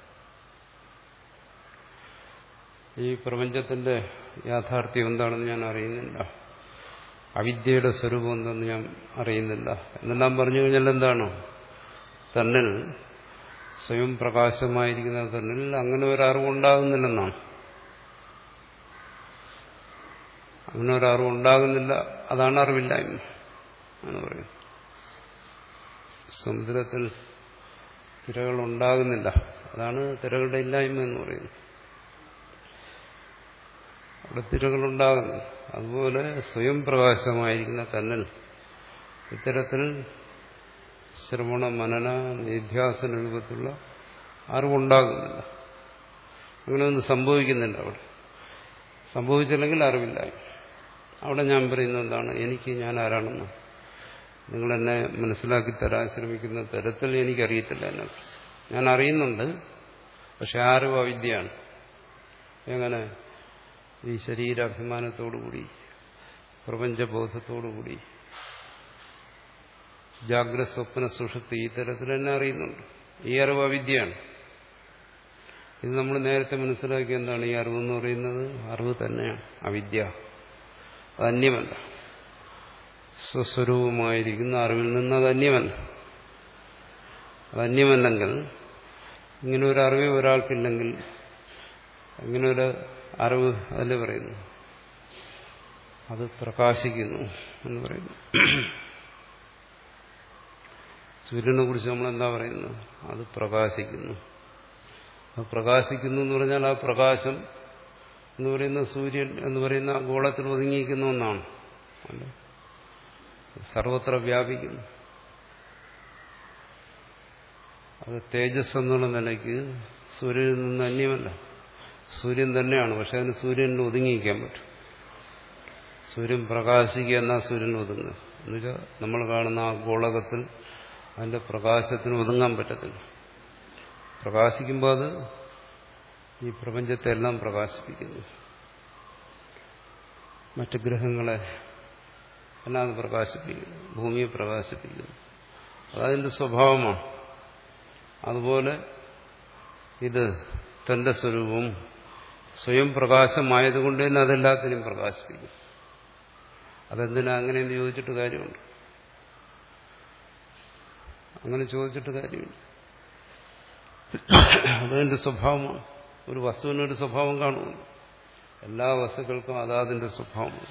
ഈ പ്രപഞ്ചത്തിന്റെ യാഥാർത്ഥ്യം എന്താണെന്ന് ഞാൻ അറിയുന്നില്ല അവിദ്യയുടെ സ്വരൂപം എന്തെന്ന് ഞാൻ അറിയുന്നില്ല എന്നെല്ലാം പറഞ്ഞു കഴിഞ്ഞാൽ എന്താണ് തന്നിൽ സ്വയം പ്രകാശമായിരിക്കുന്ന തന്നിൽ അങ്ങനെ ഒരു അറിവുണ്ടാകുന്നില്ലെന്നാണ് അങ്ങനെ ഒരു അറിവുണ്ടാകുന്നില്ല അതാണ് അറിവില്ലായ്മ എന്ന് പറയും സമുദ്രത്തിൽ തിരകൾ ഉണ്ടാകുന്നില്ല അതാണ് തിരകളുടെ ഇല്ലായ്മ എന്ന് പറയുന്നത് അവിടെ തിരകളുണ്ടാകുന്നു അതുപോലെ സ്വയം പ്രകാശമായിരിക്കുന്ന തന്നൽ ഇത്തരത്തിൽ ശ്രവണ മനന നിധ്യാസന രൂപത്തിലുള്ള അറിവുണ്ടാകുന്നില്ല അങ്ങനെയൊന്നും സംഭവിക്കുന്നില്ല അവിടെ സംഭവിച്ചില്ലെങ്കിൽ അറിവില്ലായ്മ അവിടെ ഞാൻ പറയുന്നത് എന്താണ് എനിക്ക് ഞാൻ ആരാണെന്ന് നിങ്ങൾ എന്നെ മനസ്സിലാക്കി തരാൻ ശ്രമിക്കുന്ന തരത്തിൽ എനിക്കറിയത്തില്ല എന്നെക്കുറിച്ച് ഞാൻ അറിയുന്നുണ്ട് പക്ഷെ ആരും അവിദ്യയാണ് എങ്ങനെ ഈ ശരീരാഭിമാനത്തോടുകൂടി പ്രപഞ്ചബോധത്തോടുകൂടി ജാഗ്രത സ്വപ്ന സുഷുപ്തി ഈ തരത്തിൽ തന്നെ അറിയുന്നുണ്ട് ഈ അറിവ് അവിദ്യയാണ് ഇത് നമ്മൾ നേരത്തെ മനസ്സിലാക്കിയ എന്താണ് ഈ അറിവെന്ന് പറയുന്നത് അറിവ് തന്നെയാണ് അവിദ്യ അത് അന്യമല്ല സ്വസ്വരൂപമായിരിക്കുന്ന അറിവിൽ നിന്ന് അത് അന്യമല്ല അത് അന്യമല്ലെങ്കിൽ ഇങ്ങനെ ഒരു അറിവ് ഒരാൾക്കില്ലെങ്കിൽ ഇങ്ങനെ ഒരു അറിവ് അതിൽ പറയുന്നു അത് പ്രകാശിക്കുന്നു എന്ന് പറയുന്നു സൂര്യനെ കുറിച്ച് നമ്മൾ എന്താ പറയുന്നത് അത് പ്രകാശിക്കുന്നു അത് പ്രകാശിക്കുന്നു എന്ന് പറഞ്ഞാൽ ആ പ്രകാശം എന്ന് പറയുന്ന സൂര്യൻ എന്ന് പറയുന്ന ആ ഗോളത്തിൽ ഒതുങ്ങിയിരിക്കുന്ന ഒന്നാണ് അല്ല സർവത്ര വ്യാപിക്കുന്നു അത് തേജസ് എന്നുള്ള നിലയ്ക്ക് സൂര്യനിൽ നിന്ന് അന്യമല്ല സൂര്യൻ തന്നെയാണ് പക്ഷെ അതിന് സൂര്യനിൽ ഒതുങ്ങിയിരിക്കാൻ പറ്റും സൂര്യൻ പ്രകാശിക്കുക എന്നാൽ സൂര്യൻ ഒതുങ്ങുക എന്നുവെച്ചാൽ നമ്മൾ കാണുന്ന ആ ഗോളകത്തിൽ അതിന്റെ പ്രകാശത്തിന് ഒതുങ്ങാൻ പറ്റത്തില്ല പ്രകാശിക്കുമ്പോൾ അത് ഈ പ്രപഞ്ചത്തെ എല്ലാം പ്രകാശിപ്പിക്കുന്നു മറ്റ് ഗ്രഹങ്ങളെ എല്ലാം അത് പ്രകാശിപ്പിക്കുന്നു ഭൂമിയെ പ്രകാശിപ്പിക്കുന്നു അതതിന്റെ സ്വഭാവമാണ് അതുപോലെ ഇത് തന്റെ സ്വരൂപം സ്വയം പ്രകാശമായതുകൊണ്ട് തന്നെ അതെല്ലാത്തിനും പ്രകാശിപ്പിക്കും അതെന്തിനാ അങ്ങനെയെന്ന് ചോദിച്ചിട്ട് കാര്യമുണ്ട് അങ്ങനെ ചോദിച്ചിട്ട് കാര്യമില്ല അതതിന്റെ സ്വഭാവമാണ് ഒരു വസ്തുവിനൊരു സ്വഭാവം കാണുമല്ലോ എല്ലാ വസ്തുക്കൾക്കും അതാതിന്റെ സ്വഭാവമാണ്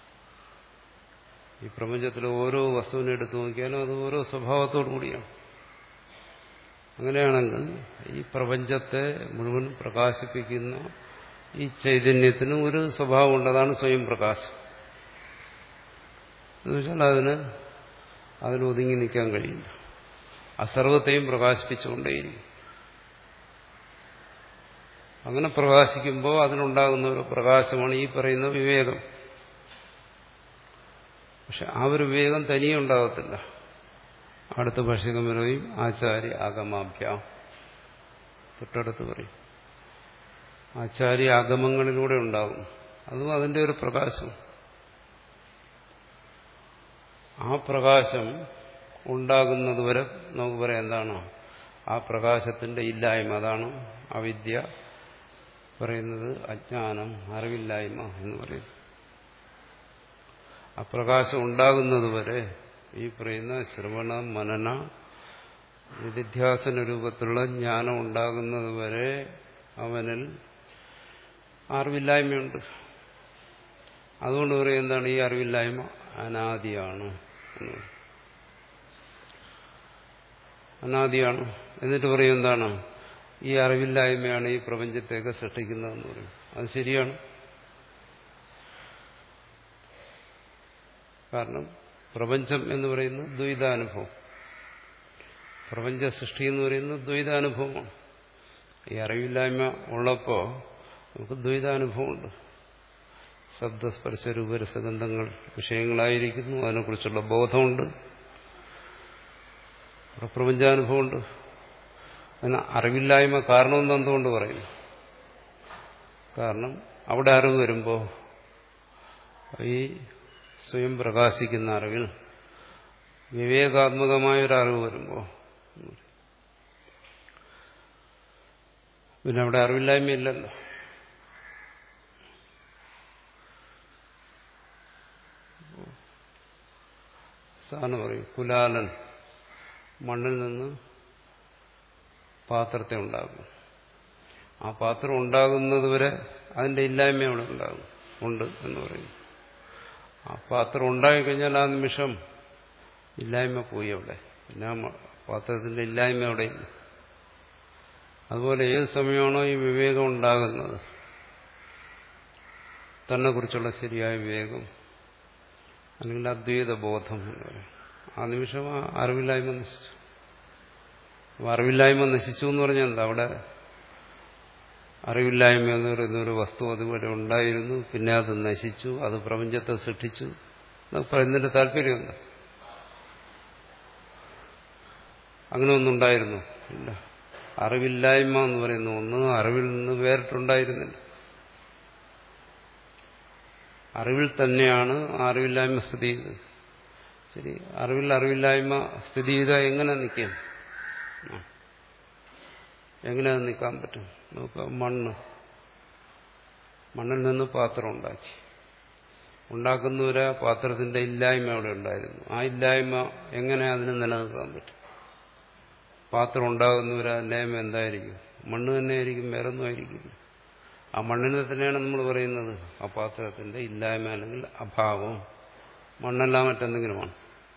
ഈ പ്രപഞ്ചത്തിലെ ഓരോ വസ്തുവിനെ എടുത്തു നോക്കിയാലും അത് ഓരോ സ്വഭാവത്തോടു കൂടിയാണ് അങ്ങനെയാണെങ്കിൽ ഈ പ്രപഞ്ചത്തെ മുഴുവൻ പ്രകാശിപ്പിക്കുന്ന ഈ ചൈതന്യത്തിന് ഒരു സ്വഭാവമുണ്ട് അതാണ് സ്വയം പ്രകാശം എന്നുവെച്ചാൽ അതിന് അതിന് ഒതുങ്ങി നിൽക്കാൻ കഴിയില്ല അസർവത്തെയും പ്രകാശിപ്പിച്ചുകൊണ്ടേയിരിക്കും അങ്ങനെ പ്രകാശിക്കുമ്പോൾ അതിനുണ്ടാകുന്ന ഒരു പ്രകാശമാണ് ഈ പറയുന്ന വിവേകം പക്ഷെ ആ ഒരു വിവേകം തനിയെ ഉണ്ടാകത്തില്ല അടുത്ത ഭാഷകം പറയും ആചാര്യ ആഗമാഭ്യാം തൊട്ടടുത്ത് പറയും ആചാര്യ ആഗമങ്ങളിലൂടെ ഉണ്ടാകും അതും അതിന്റെ ഒരു പ്രകാശം ആ പ്രകാശം ഉണ്ടാകുന്നതുവരെ നമുക്ക് പറയാം എന്താണ് ആ പ്രകാശത്തിന്റെ ഇല്ലായ്മ അതാണ് അവിദ്യ പറയുന്നത് അജ്ഞാനം അറിവില്ലായ്മ എന്ന് പറയും ആ പ്രകാശം ഉണ്ടാകുന്നതുവരെ ഈ പറയുന്ന ശ്രവണ മനന നിധിധ്യാസന രൂപത്തിലുള്ള ജ്ഞാനം ഉണ്ടാകുന്നതുവരെ അവനിൽ അറിവില്ലായ്മയുണ്ട് അതുകൊണ്ട് പറയും എന്താണ് ഈ അറിവില്ലായ്മ അനാദിയാണ് എന്ന് പറയും അനാദിയാണ് എന്നിട്ട് പറയും എന്താണ് ഈ അറിവില്ലായ്മയാണ് ഈ പ്രപഞ്ചത്തെയൊക്കെ സൃഷ്ടിക്കുന്നതെന്ന് പറയും അത് ശരിയാണ് കാരണം പ്രപഞ്ചം എന്ന് പറയുന്നത് ദ്വൈതാനുഭവം പ്രപഞ്ച സൃഷ്ടി എന്ന് പറയുന്നത് ദ്വൈതാനുഭവമാണ് ഈ അറിവില്ലായ്മ ഉള്ളപ്പോൾ നമുക്ക് ദ്വൈതാനുഭവമുണ്ട് ശബ്ദസ്പർശ രൂപരസഗന്ധങ്ങൾ വിഷയങ്ങളായിരിക്കുന്നു അതിനെക്കുറിച്ചുള്ള ബോധമുണ്ട് അവിടെ പ്രപഞ്ചാനുഭവമുണ്ട് അതിന് അറിവില്ലായ്മ കാരണമെന്ന് എന്തുകൊണ്ട് പറയുന്നു കാരണം അവിടെ അറിവ് വരുമ്പോൾ ഈ സ്വയം പ്രകാശിക്കുന്ന അറിവിൽ വിവേകാത്മകമായ ഒരു അറിവ് വരുമ്പോൾ പിന്നെ അവിടെ അറിവില്ലായ്മയില്ലല്ലോ സാറിന് പറയും കുലാലൻ മണ്ണിൽ നിന്ന് പാത്രത്തെ ഉണ്ടാകും ആ പാത്രം ഉണ്ടാകുന്നത് വരെ അതിന്റെ ഇല്ലായ്മ അവിടെ ഉണ്ടാകും ഉണ്ട് എന്ന് പറയുന്നു ആ പാത്രം ഉണ്ടായിക്കഴിഞ്ഞാൽ ആ നിമിഷം ഇല്ലായ്മ പോയി അവിടെ പിന്നെ ആ പാത്രത്തിന്റെ ഇല്ലായ്മ അവിടെ ഇല്ല അതുപോലെ ഏത് സമയമാണോ ഈ വിവേകം ഉണ്ടാകുന്നത് തന്നെ കുറിച്ചുള്ള ശരിയായ വിവേകം അല്ലെങ്കിൽ അദ്വൈത ബോധം എന്ന് പറയും ആ നിമിഷം ആ അറിവില്ലായ്മ നശിച്ചു അറിവില്ലായ്മ നശിച്ചു എന്ന് പറഞ്ഞാൽ എന്താ അവിടെ അറിവില്ലായ്മ എന്ന് പറയുന്ന ഒരു വസ്തു അതുപോലെ ഉണ്ടായിരുന്നു പിന്നെ അത് നശിച്ചു അത് പ്രപഞ്ചത്തെ സൃഷ്ടിച്ചു പറയുന്നതിന്റെ താല്പര്യം എന്താ അങ്ങനെ ഒന്നുണ്ടായിരുന്നു ഇല്ല അറിവില്ലായ്മ എന്ന് പറയുന്ന ഒന്ന് അറിവിൽ നിന്ന് വേറിട്ടുണ്ടായിരുന്നില്ല അറിവിൽ തന്നെയാണ് ആ അറിവില്ലായ്മ സ്ഥിതി ചെയ്തത് ശരി അറിവിൽ അറിവില്ലായ്മ സ്ഥിതി ചെയ്താൽ എങ്ങനെ നിൽക്കും എങ്ങനെ അത് നിൽക്കാൻ പറ്റും നമുക്ക് മണ്ണ് മണ്ണിൽ നിന്ന് പാത്രം ഉണ്ടാക്കി ഉണ്ടാക്കുന്നവരെ പാത്രത്തിന്റെ ഇല്ലായ്മ അവിടെ ഉണ്ടായിരുന്നു ആ ഇല്ലായ്മ എങ്ങനെ അതിന് നിലനിൽക്കാൻ പറ്റും പാത്രം ഉണ്ടാകുന്നവരെ ഇല്ലായ്മ എന്തായിരിക്കും മണ്ണ് തന്നെയായിരിക്കും വേറൊന്നും ആയിരിക്കില്ല ആ മണ്ണിനെ തന്നെയാണ് നമ്മൾ പറയുന്നത് ആ പാത്രത്തിന്റെ ഇല്ലായ്മ അല്ലെങ്കിൽ അഭാവം മണ്ണല്ല മറ്റെന്തെങ്കിലുമാണ്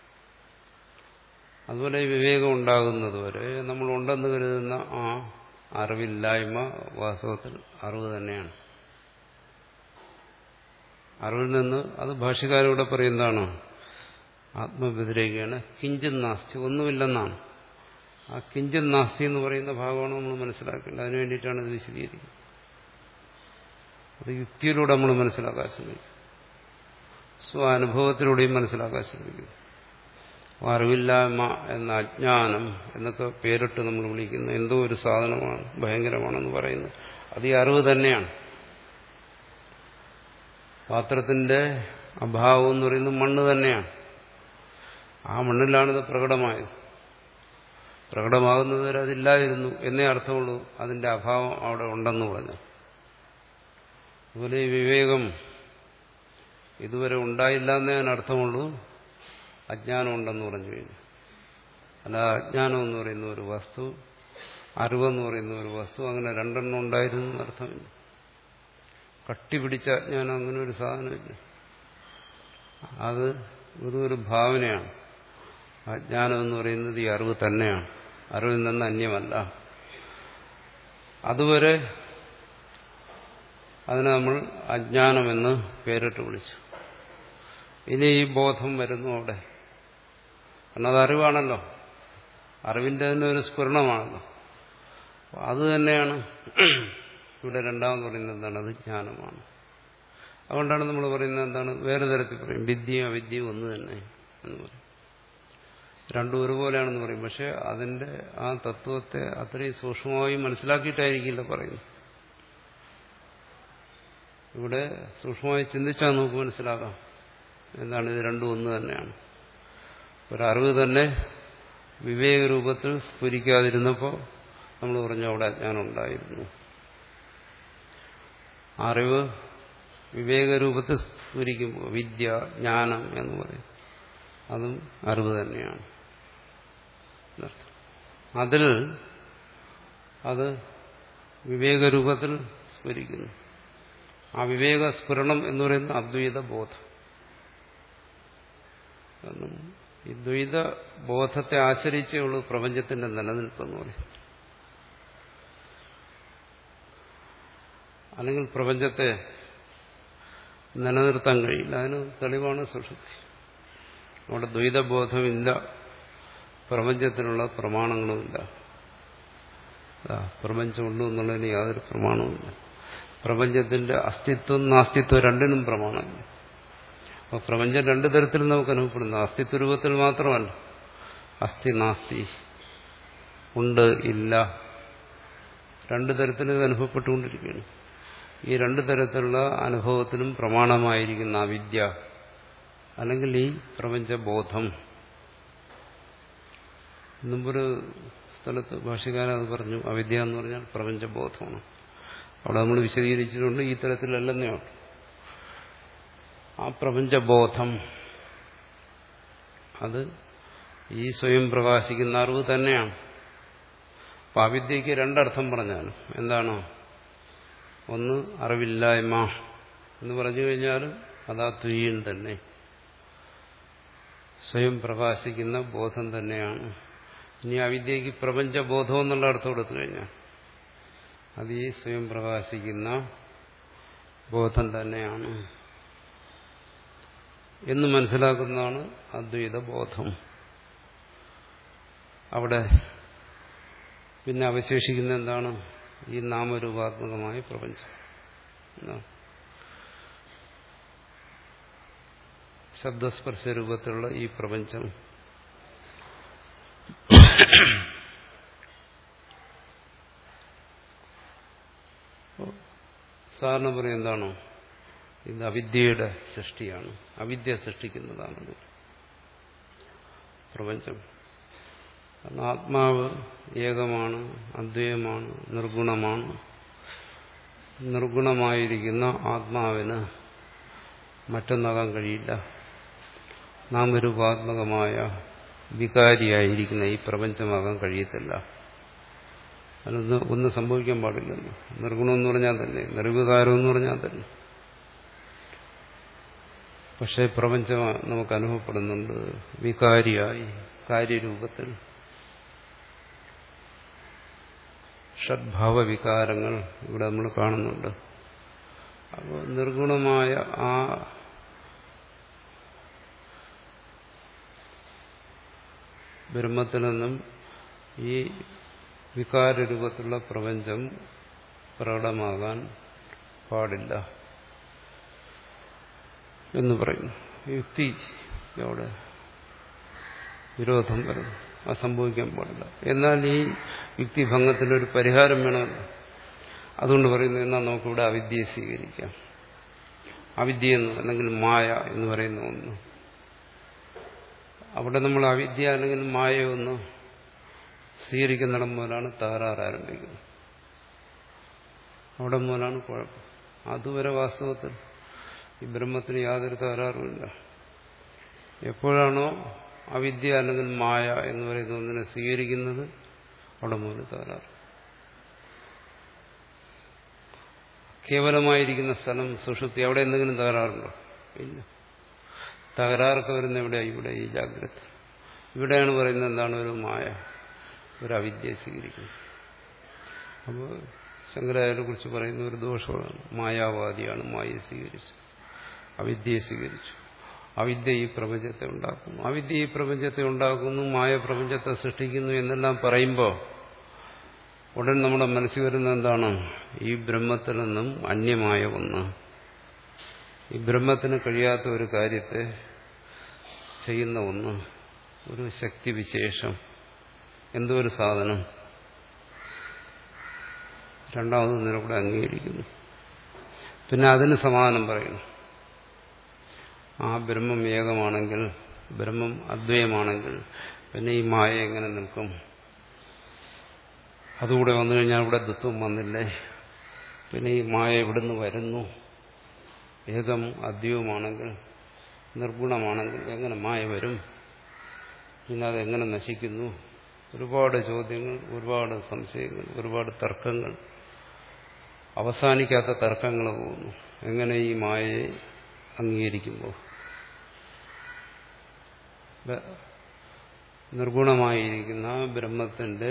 അതുപോലെ ഈ വിവേകം ഉണ്ടാകുന്നത് വരെ നമ്മൾ ഉണ്ടെന്ന് കരുതുന്ന ആ അറിവില്ലായ്മ വാസ്തവത്തിൽ അറിവ് തന്നെയാണ് അറിവിൽ നിന്ന് അത് ഭാഷകാരോടെ പറയുന്നതാണ് ആത്മവ്യതിരേകയാണ് കിഞ്ചിൻ നാസ്തി ഒന്നുമില്ലെന്നാണ് ആ കിഞ്ചിൻ നാസ്തി എന്ന് പറയുന്ന ഭാഗമാണ് നമ്മൾ മനസ്സിലാക്കേണ്ടത് അതിനു വേണ്ടിയിട്ടാണ് ഇത് വിശദീകരിക്കുന്നത് അത് യുക്തിയിലൂടെ നമ്മൾ മനസ്സിലാക്കാൻ ശ്രമിക്കും സ്വാനുഭവത്തിലൂടെയും മനസ്സിലാക്കാൻ ശ്രമിക്കും അറിവില്ലായ്മ എന്ന അജ്ഞാനം എന്നൊക്കെ പേരിട്ട് നമ്മൾ വിളിക്കുന്ന എന്തോ ഒരു സാധനമാണ് ഭയങ്കരമാണെന്ന് പറയുന്നത് അത് ഈ അറിവ് തന്നെയാണ് പാത്രത്തിന്റെ അഭാവം എന്ന് പറയുന്നത് മണ്ണ് തന്നെയാണ് ആ മണ്ണിലാണിത് പ്രകടമായത് പ്രകടമാകുന്നത് വരെ അതില്ലായിരുന്നു എന്നേ അർത്ഥമുള്ളൂ അതിന്റെ അഭാവം അവിടെ ഉണ്ടെന്ന് പറഞ്ഞു അതുപോലെ ഈ വിവേകം ഇതുവരെ ഉണ്ടായില്ല എന്നേ അതിന് അർത്ഥമുള്ളൂ അജ്ഞാനം ഉണ്ടെന്ന് പറഞ്ഞു കഴിഞ്ഞു അല്ല അജ്ഞാനം എന്ന് പറയുന്ന ഒരു വസ്തു അറിവെന്ന് പറയുന്ന ഒരു വസ്തു അങ്ങനെ രണ്ടെണ്ണം ഉണ്ടായിരുന്നു എന്നർത്ഥമില്ല കട്ടിപിടിച്ച അജ്ഞാനം അങ്ങനെ ഒരു സാധനമില്ല അത് വെറും ഒരു ഭാവനയാണ് അജ്ഞാനം എന്ന് പറയുന്നത് ഈ അറിവ് തന്നെയാണ് അറിവിൽ നിന്ന് അന്യമല്ല അതുവരെ അതിനെ നമ്മൾ അജ്ഞാനമെന്ന് പേരിട്ട് വിളിച്ചു ഇനി ഈ ബോധം വരുന്നു അവിടെ കാരണം അത് അറിവാണല്ലോ അറിവിന്റെ തന്നെ ഒരു സ്ഫുരണമാണല്ലോ അത് തന്നെയാണ് ഇവിടെ രണ്ടാമെന്ന് പറയുന്നത് എന്താണ് അത് ജ്ഞാനമാണ് അതുകൊണ്ടാണ് നമ്മൾ പറയുന്നത് എന്താണ് വേറെ തരത്തിൽ പറയും വിദ്യയും അവിദ്യയും ഒന്ന് തന്നെ എന്ന് പറയും രണ്ടും ഒരുപോലെയാണെന്ന് പറയും പക്ഷെ അതിന്റെ ആ തത്വത്തെ അത്രയും സൂക്ഷ്മമായി മനസ്സിലാക്കിയിട്ടായിരിക്കില്ല പറയുന്നത് ഇവിടെ സൂക്ഷ്മമായി ചിന്തിച്ചാൽ നമുക്ക് മനസ്സിലാകാം എന്താണ് ഇത് രണ്ടും ഒന്ന് തന്നെയാണ് ഒരറിവ് തന്നെ വിവേക രൂപത്തിൽ സ്ഫുരിക്കാതിരുന്നപ്പോൾ നമ്മൾ പറഞ്ഞു അവിടെ അജ്ഞാനം ഉണ്ടായിരുന്നു അറിവ് വിവേക രൂപത്തിൽ സ്ഫുരിക്കുമ്പോൾ വിദ്യ ജ്ഞാനം എന്ന് പറയും അതും അറിവ് തന്നെയാണ് അതിൽ അത് വിവേകരൂപത്തിൽ സ്ഫുരിക്കുന്നു ആ വിവേക സ്ഫുരണം എന്ന് പറയുന്ന അദ്വൈത ബോധം കാരണം ഈ ദ്വൈത ബോധത്തെ ആശ്രയിച്ചേ ഉള്ളൂ പ്രപഞ്ചത്തിന്റെ നിലനിൽപ്പെന്ന് പറയും അല്ലെങ്കിൽ പ്രപഞ്ചത്തെ നിലനിർത്താൻ കഴിയില്ല അതിന് തെളിവാണ് സുഷുപ്തി അവിടെ ദ്വൈതബോധമില്ല പ്രപഞ്ചത്തിനുള്ള പ്രമാണങ്ങളുമില്ല പ്രപഞ്ചമുള്ളൂ എന്നുള്ളതിന് യാതൊരു പ്രമാണവുമില്ല പ്രപഞ്ചത്തിന്റെ അസ്തിത്വം നാസ്തിത്വം രണ്ടിനും പ്രമാണമില്ല അപ്പോൾ പ്രപഞ്ചം രണ്ടു തരത്തിൽ നമുക്ക് അനുഭവപ്പെടുന്നു അസ്തിത്വ രൂപത്തിൽ മാത്രമല്ല അസ്ഥി നാസ്തി ഉണ്ട് ഇല്ല രണ്ടു തരത്തിൽ ഇത് അനുഭവപ്പെട്ടുകൊണ്ടിരിക്കുകയാണ് ഈ രണ്ടു തരത്തിലുള്ള അനുഭവത്തിനും പ്രമാണമായിരിക്കുന്ന അവിദ്യ അല്ലെങ്കിൽ ഈ പ്രപഞ്ചബോധം മുമ്പൊരു സ്ഥലത്ത് ഭാഷകാരൻ അത് പറഞ്ഞു അവിദ്യ എന്ന് പറഞ്ഞാൽ പ്രപഞ്ചബോധമാണ് അവിടെ നമ്മൾ വിശദീകരിച്ചിട്ടുണ്ട് ഈ തരത്തിലല്ലെന്നേ ഉള്ളൂ ആ പ്രപഞ്ചബോധം അത് ഈ സ്വയം പ്രകാശിക്കുന്ന അറിവ് തന്നെയാണ് അപ്പൊ അവിദ്യക്ക് രണ്ടർത്ഥം പറഞ്ഞാൽ എന്താണ് ഒന്ന് അറിവില്ലായ്മ എന്ന് പറഞ്ഞു കഴിഞ്ഞാൽ അതാ തുര്യൻ തന്നെ സ്വയം പ്രകാശിക്കുന്ന ബോധം തന്നെയാണ് ഇനി അവിദ്യക്ക് പ്രപഞ്ചബോധം എന്നുള്ള അർത്ഥം കൊടുത്തു കഴിഞ്ഞാൽ അത് ഈ സ്വയം പ്രകാശിക്കുന്ന ബോധം തന്നെയാണ് എന്ന് മനസ്സിലാക്കുന്നതാണ് അദ്വൈത ബോധം അവിടെ പിന്നെ അവശേഷിക്കുന്ന എന്താണ് ഈ നാമരൂപാത്മകമായ പ്രപഞ്ചം ശബ്ദസ്പർശ രൂപത്തിലുള്ള ഈ പ്രപഞ്ചം സാധാരണ പറയും എന്താണോ ഇത് അവിദ്യയുടെ സൃഷ്ടിയാണ് അവിദ്യ സൃഷ്ടിക്കുന്നതാണ് പ്രപഞ്ചം കാരണം ആത്മാവ് ഏകമാണ് അദ്വൈതമാണ് നിർഗുണമാണ് നിർഗുണമായിരിക്കുന്ന ആത്മാവിന് മറ്റൊന്നാകാൻ കഴിയില്ല നാമരൂപാത്മകമായ വികാരിയായിരിക്കുന്ന ഈ പ്രപഞ്ചമാകാൻ കഴിയത്തില്ല അതൊന്ന് ഒന്നും സംഭവിക്കാൻ പാടില്ലല്ലോ നിർഗുണം എന്ന് പറഞ്ഞാൽ തന്നെ നിർവികാരം എന്ന് പറഞ്ഞാൽ തന്നെ പക്ഷേ പ്രപഞ്ചം നമുക്ക് അനുഭവപ്പെടുന്നുണ്ട് വികാരിയായി കാര്യരൂപത്തിൽ ഷഡ്ഭാവ വികാരങ്ങൾ ഇവിടെ നമ്മൾ കാണുന്നുണ്ട് അപ്പോൾ നിർഗുണമായ ആ ബ്രഹ്മത്തിൽ നിന്നും ഈ വികാരരൂപത്തിലുള്ള പ്രപഞ്ചം പ്രകടമാകാൻ പാടില്ല എന്ന് പറയുന്നു യുക്തി അവിടെ വിരോധം വരുന്നു അത് സംഭവിക്കാൻ പാടില്ല എന്നാൽ ഈ യുക്തിഭംഗത്തിനൊരു പരിഹാരം വേണമല്ലോ അതുകൊണ്ട് പറയുന്നു എന്നാൽ നമുക്കിവിടെ അവിദ്യയെ സ്വീകരിക്കാം അവിദ്യ എന്ന് അല്ലെങ്കിൽ മായ എന്ന് പറയുന്ന ഒന്ന് അവിടെ നമ്മൾ അവിദ്യ അല്ലെങ്കിൽ മായ ഒന്ന് സ്വീകരിക്കുന്നിടം മുതലാണ് തകരാറ് ആരംഭിക്കുന്നത് അവിടെ മുതലാണ് കുഴപ്പം അതുവരെ വാസ്തവത്തിൽ ഈ ബ്രഹ്മത്തിന് യാതൊരു തകരാറുമില്ല എപ്പോഴാണോ അവിദ്യ അല്ലെങ്കിൽ മായ എന്ന് പറയുന്ന ഒന്നിനെ സ്വീകരിക്കുന്നത് അവിടെ മുതൽ തകരാറ് കേവലമായിരിക്കുന്ന സ്ഥലം സുഷുപ്തി അവിടെ എന്തെങ്കിലും തകരാറുണ്ടോ ഇല്ല തകരാറൊക്കെ വരുന്ന എവിടെ ഇവിടെ ഈ ജാഗ്രത ഇവിടെയാണ് പറയുന്നത് എന്താണ് ഒരു മായ ഒരു അവിദ്യ സ്വീകരിക്കുന്നത് അപ്പോൾ ശങ്കരാചാര്യെ കുറിച്ച് പറയുന്ന ഒരു ദോഷമാണ് മായാവാദിയാണ് മായയെ സ്വീകരിച്ചു അവിദ്യയെ സ്വീകരിച്ചു അവിദ്യ ഈ പ്രപഞ്ചത്തെ ഉണ്ടാക്കുന്നു അവിദ്യ ഈ പ്രപഞ്ചത്തെ ഉണ്ടാക്കുന്നു മായ പ്രപഞ്ചത്തെ സൃഷ്ടിക്കുന്നു എന്നെല്ലാം പറയുമ്പോൾ ഉടൻ നമ്മുടെ മനസ്സിൽ വരുന്ന എന്താണ് ഈ ബ്രഹ്മത്തിൽ നിന്നും അന്യമായ ഒന്ന് ഈ ബ്രഹ്മത്തിന് കഴിയാത്ത ഒരു കാര്യത്തെ ചെയ്യുന്ന ഒന്ന് ഒരു ശക്തിവിശേഷം എന്തോ ഒരു സാധനം രണ്ടാമത് നിലകൂടെ അംഗീകരിക്കുന്നു പിന്നെ അതിന് സമാധാനം പറയുന്നു ആ ബ്രഹ്മം ഏകമാണെങ്കിൽ ബ്രഹ്മം അദ്വയമാണെങ്കിൽ പിന്നെ ഈ മായ എങ്ങനെ നിൽക്കും അതുകൂടെ വന്നു കഴിഞ്ഞാൽ ഇവിടെ ദുഃഖം വന്നില്ലേ പിന്നെ ഈ മായ എവിടുന്ന് വരുന്നു ഏകം അദ്വയവുമാണെങ്കിൽ നിർഗുണമാണെങ്കിൽ എങ്ങനെ മായ വരും പിന്നെ അതെങ്ങനെ നശിക്കുന്നു ഒരുപാട് ചോദ്യങ്ങൾ ഒരുപാട് സംശയങ്ങൾ ഒരുപാട് തർക്കങ്ങൾ അവസാനിക്കാത്ത തർക്കങ്ങൾ പോകുന്നു എങ്ങനെ ഈ മായയെ അംഗീകരിക്കുമ്പോൾ നിർഗുണമായിരിക്കുന്ന ബ്രഹ്മത്തിന്റെ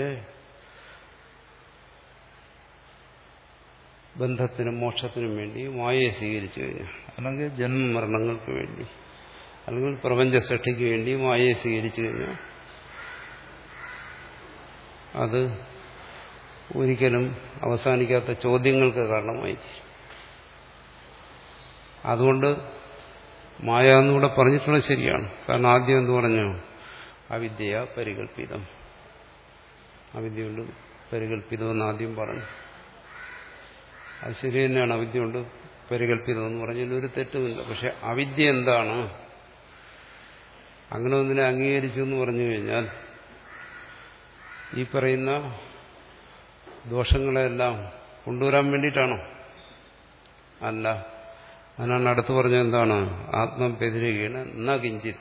ബന്ധത്തിനും മോക്ഷത്തിനും വേണ്ടി മായയെ സ്വീകരിച്ചു കഴിഞ്ഞാൽ അല്ലെങ്കിൽ ജന്മമരണങ്ങൾക്ക് വേണ്ടി അല്ലെങ്കിൽ പ്രപഞ്ച സൃഷ്ടിക്ക് വേണ്ടി മായയെ സ്വീകരിച്ചു കഴിഞ്ഞാൽ അത് ഒരിക്കലും അവസാനിക്കാത്ത ചോദ്യങ്ങൾക്ക് കാരണമായി അതുകൊണ്ട് മായ എന്നുകൂടെ പറഞ്ഞിട്ടുള്ളത് ശരിയാണ് കാരണം ആദ്യം എന്ത് പറഞ്ഞു അവിദ്യ പരികല്പിതം അവിദ്യ കൊണ്ട് പരികല്പിതമെന്ന് ആദ്യം പറഞ്ഞു അത് ശരി തന്നെയാണ് അവിദ്യ കൊണ്ട് പരികല്പിതമെന്ന് പറഞ്ഞതിൽ ഒരു തെറ്റുമില്ല പക്ഷെ അവിദ്യ എന്താണ് അങ്ങനെ ഒന്നിനെ അംഗീകരിച്ചു എന്ന് പറഞ്ഞു കഴിഞ്ഞാൽ ഈ പറയുന്ന ദോഷങ്ങളെല്ലാം കൊണ്ടുവരാൻ വേണ്ടിയിട്ടാണോ അല്ല അതിനാണ് അടുത്ത് പറഞ്ഞ എന്താണ് ആത്മവ്യതിരികയാണ് എന്നാ കിഞ്ചിത്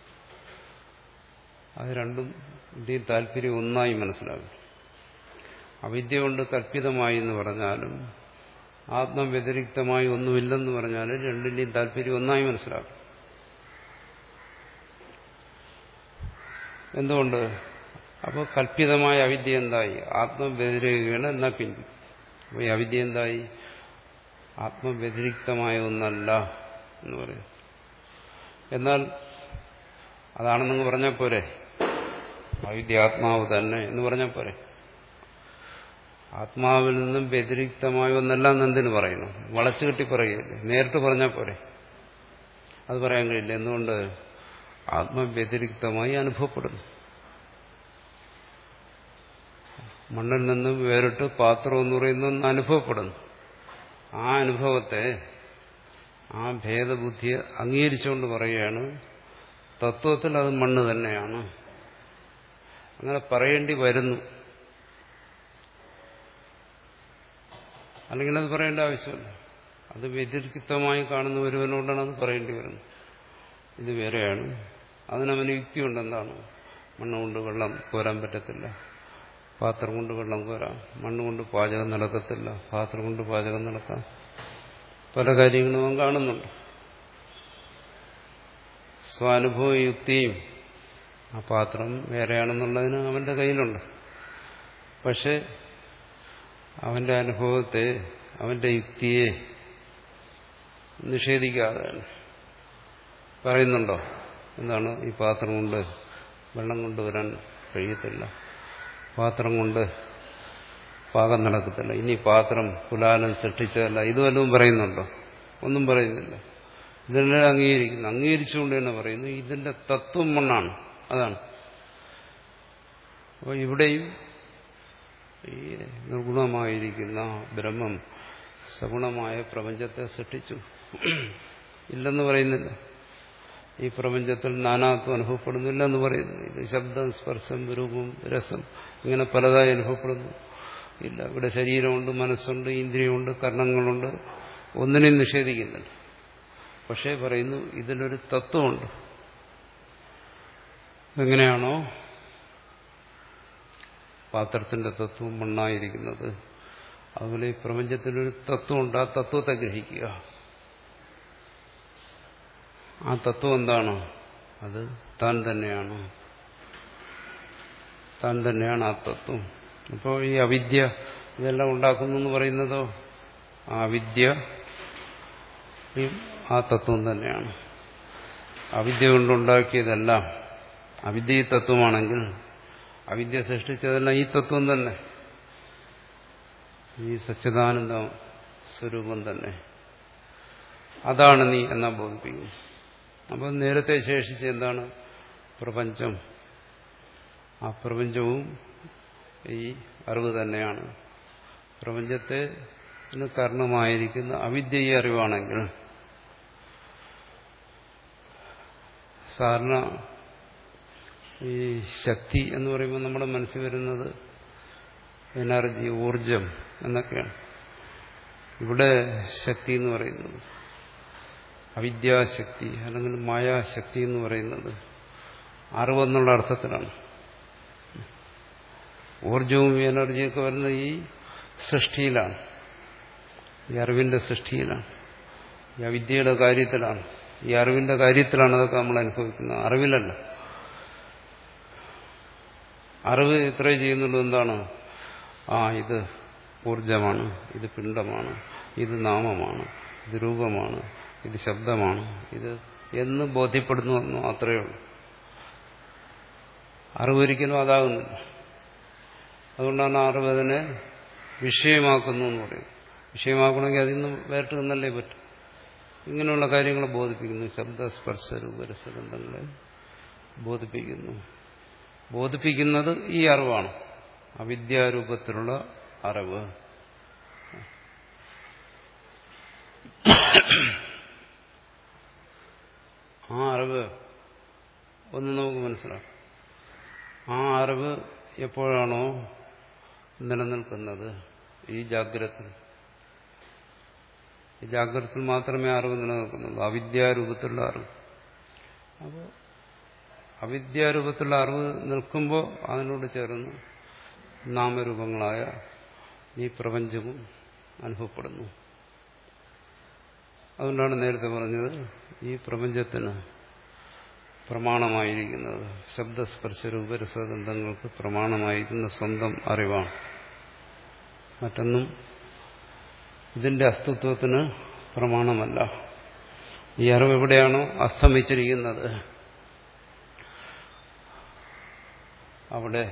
അത് രണ്ടും ഇന്ത്യയിൽ താല്പര്യം ഒന്നായി മനസ്സിലാകും അവിദ്യ കൊണ്ട് കൽപ്പിതമായി എന്ന് പറഞ്ഞാലും ആത്മവ്യതിരിക്തമായി ഒന്നുമില്ലെന്ന് പറഞ്ഞാലും രണ്ടിന്റെയും താല്പര്യം ഒന്നായി മനസ്സിലാകും എന്തുകൊണ്ട് അപ്പോൾ കൽപ്പിതമായ അവിദ്യ എന്തായി ആത്മവ്യതിരികയാണ് എന്നാ കിഞ്ചിത് അപ്പോൾ ഈ അവിദ്യ എന്തായി ആത്മവ്യതിരിക്തമായ ഒന്നല്ല എന്ന് പറയും എന്നാൽ അതാണെന്ന് പറഞ്ഞാൽ പോരെ അവിദ്യ ആത്മാവ് തന്നെ എന്ന് പറഞ്ഞാൽ പോരെ ആത്മാവിൽ നിന്നും വ്യതിരിക്തമായ ഒന്നല്ല എന്തിനു പറയുന്നു വളച്ചു കെട്ടി പറയുകയല്ലേ നേരിട്ട് പറഞ്ഞാൽ പോരെ അത് പറയാൻ കഴിയില്ല എന്തുകൊണ്ട് ആത്മവ്യതിരിക്തമായി അനുഭവപ്പെടുന്നു മണ്ണിൽ നിന്നും വേറിട്ട് പാത്രം എന്ന് പറയുന്ന ഒന്ന് അനുഭവപ്പെടുന്നു ആ അനുഭവത്തെ ആ ഭേദബുദ്ധിയെ അംഗീകരിച്ചുകൊണ്ട് പറയുകയാണ് തത്വത്തിൽ അത് മണ്ണ് തന്നെയാണ് അങ്ങനെ പറയേണ്ടി വരുന്നു അല്ലെങ്കിൽ അത് പറയേണ്ട ആവശ്യമില്ല അത് വ്യതിരിക്തമായി കാണുന്ന ഒരുവനോടാണ് അത് പറയേണ്ടി വരുന്നത് ഇത് വേറെയാണ് അതിനവന് യുക്തിയുണ്ട് എന്താണ് മണ്ണ് കൊണ്ട് വെള്ളം കോരാൻ പറ്റത്തില്ല പാത്രം കൊണ്ട് വെള്ളം കോരാം മണ്ണ് കൊണ്ട് പാചകം നടക്കത്തില്ല പാത്രം കൊണ്ട് പാചകം നടക്കാം പല കാര്യങ്ങളും അവൻ കാണുന്നുണ്ട് സ്വാനുഭവ യുക്തിയും ആ പാത്രം വേറെയാണെന്നുള്ളതിന് അവന്റെ കയ്യിലുണ്ട് പക്ഷെ അവന്റെ അനുഭവത്തെ അവന്റെ യുക്തിയെ നിഷേധിക്കാതെ പറയുന്നുണ്ടോ എന്താണ് ഈ പാത്രം കൊണ്ട് വെള്ളം കൊണ്ടുവരാൻ കഴിയത്തില്ല പാത്രം കൊണ്ട് പാകം നടക്കത്തില്ല ഇനി പാത്രം കുലാലം സൃഷ്ടിച്ചതല്ല ഇത് വല്ലതും പറയുന്നുണ്ടോ ഒന്നും പറയുന്നില്ല ഇതെല്ലാം അംഗീകരിക്കുന്നു അംഗീകരിച്ചുകൊണ്ട് തന്നെ പറയുന്നു ഇതിന്റെ തത്വം മണ്ണാണ് അതാണ് അപ്പോൾ ഇവിടെയും ഈ നിർഗുണമായിരിക്കുന്ന ബ്രഹ്മം സഗുണമായ പ്രപഞ്ചത്തെ സൃഷ്ടിച്ചു ഇല്ലെന്ന് പറയുന്നില്ല ഈ പ്രപഞ്ചത്തിൽ നാനാത്വം അനുഭവപ്പെടുന്നില്ല എന്ന് പറയുന്നു ഇത് ശബ്ദം സ്പർശം രൂപം രസം ഇങ്ങനെ പലതായി അനുഭവപ്പെടുന്നു ഇല്ല ഇവിടെ ശരീരമുണ്ട് മനസ്സുണ്ട് ഇന്ദ്രിയമുണ്ട് കർണങ്ങളുണ്ട് ഒന്നിനെയും നിഷേധിക്കുന്നില്ല പക്ഷേ പറയുന്നു ഇതിനൊരു തത്വമുണ്ട് എങ്ങനെയാണോ പാത്രത്തിന്റെ തത്വം മണ്ണായിരിക്കുന്നത് അതുപോലെ ഈ പ്രപഞ്ചത്തിനൊരു തത്വമുണ്ട് ആ തത്വത്തെ ഗ്രഹിക്കുക ആ തത്വം എന്താണ് അത് താൻ തന്നെയാണ് താൻ തന്നെയാണ് ആ തത്വം അപ്പോൾ ഈ അവിദ്യ ഇതെല്ലാം ഉണ്ടാക്കുന്നു എന്ന് പറയുന്നതോ ആ അവിദ്യ ആ തത്വം തന്നെയാണ് അവിദ്യ കൊണ്ടുണ്ടാക്കിയതെല്ലാം അവിദ്യ ഈ തത്വമാണെങ്കിൽ അവിദ്യ സൃഷ്ടിച്ചതെല്ലാം ഈ തത്വം തന്നെ ഈ സച്ചിദാനന്ദ സ്വരൂപം തന്നെ അതാണ് നീ എന്നാ ബോധിപ്പിക്കും അപ്പം നേരത്തെ ശേഷിച്ച് എന്താണ് പ്രപഞ്ചം ആ പ്രപഞ്ചവും ഈ അറിവ് തന്നെയാണ് പ്രപഞ്ചത്തെ കാരണമായിരിക്കുന്ന അവിദ്യ ഈ അറിവാണെങ്കിൽ സാധാരണ ഈ ശക്തി എന്ന് പറയുമ്പോൾ നമ്മുടെ മനസ്സിൽ വരുന്നത് എനർജി ഊർജം എന്നൊക്കെയാണ് ഇവിടെ ശക്തി എന്ന് പറയുന്നത് അവിദ്യാശക്തി അല്ലെങ്കിൽ മായാശക്തി എന്ന് പറയുന്നത് അറിവെന്നുള്ള അർത്ഥത്തിലാണ് ഊർജവും എനർജിയൊക്കെ വരുന്നത് ഈ സൃഷ്ടിയിലാണ് ഈ അറിവിന്റെ സൃഷ്ടിയിലാണ് ഈ അവിദ്യയുടെ കാര്യത്തിലാണ് ഈ അറിവിന്റെ കാര്യത്തിലാണ് അതൊക്കെ നമ്മൾ അനുഭവിക്കുന്നത് അറിവിലല്ല അറിവ് ഇത്രേ ചെയ്യുന്നുള്ളൂ എന്താണ് ആ ഇത് ഊർജമാണ് ഇത് പിണ്ടമാണ് ഇത് നാമമാണ് ഇത് രൂപമാണ് ഇത് ശബ്ദമാണ് ഇത് എന്ന് ബോധ്യപ്പെടുന്നു അത്രയേ ഉള്ളൂ അറിവൊരിക്കലും അതാകുന്നില്ല അതുകൊണ്ടാണ് അറിവ് അതിനെ വിഷയമാക്കുന്നു എന്ന് പറയുന്നത് വിഷയമാക്കണമെങ്കിൽ അതിൽ നിന്ന് വേറിട്ട് നിന്നല്ലേ പറ്റും ഇങ്ങനെയുള്ള കാര്യങ്ങളെ ബോധിപ്പിക്കുന്നു ശബ്ദ സ്പർശ രൂപരസബന്ധങ്ങളെ ബോധിപ്പിക്കുന്നു ബോധിപ്പിക്കുന്നത് ഈ അറിവാണ് അവിദ്യാരൂപത്തിലുള്ള അറിവ് ആ അറിവ് ഒന്ന് നമുക്ക് മനസ്സിലാക്കാം ആ അറിവ് എപ്പോഴാണോ നിലനിൽക്കുന്നത് ഈ ജാഗ്രത ഈ ജാഗ്രതത്തിൽ മാത്രമേ അറിവ് നിലനിൽക്കുന്നുള്ളൂ അവിദ്യാരൂപത്തിലുള്ള അറിവ് അപ്പോൾ അവിദ്യാരൂപത്തിലുള്ള അറിവ് നിൽക്കുമ്പോൾ അതിനോട് ചേർന്ന് നാമരൂപങ്ങളായ ഈ പ്രപഞ്ചവും അനുഭവപ്പെടുന്നു അതുകൊണ്ടാണ് നേരത്തെ പറഞ്ഞത് ഈ പ്രപഞ്ചത്തിന് പ്രമാണമായിരിക്കുന്നത് ശബ്ദസ്പർശ രൂപരസഗന്ധങ്ങൾക്ക് പ്രമാണമായിരിക്കുന്ന സ്വന്തം അറിവാണ് മറ്റൊന്നും ഇതിന്റെ അസ്തിത്വത്തിന് പ്രമാണമല്ല ഈ അറിവ് എവിടെയാണോ അസ്തമിച്ചിരിക്കുന്നത് അവിടെ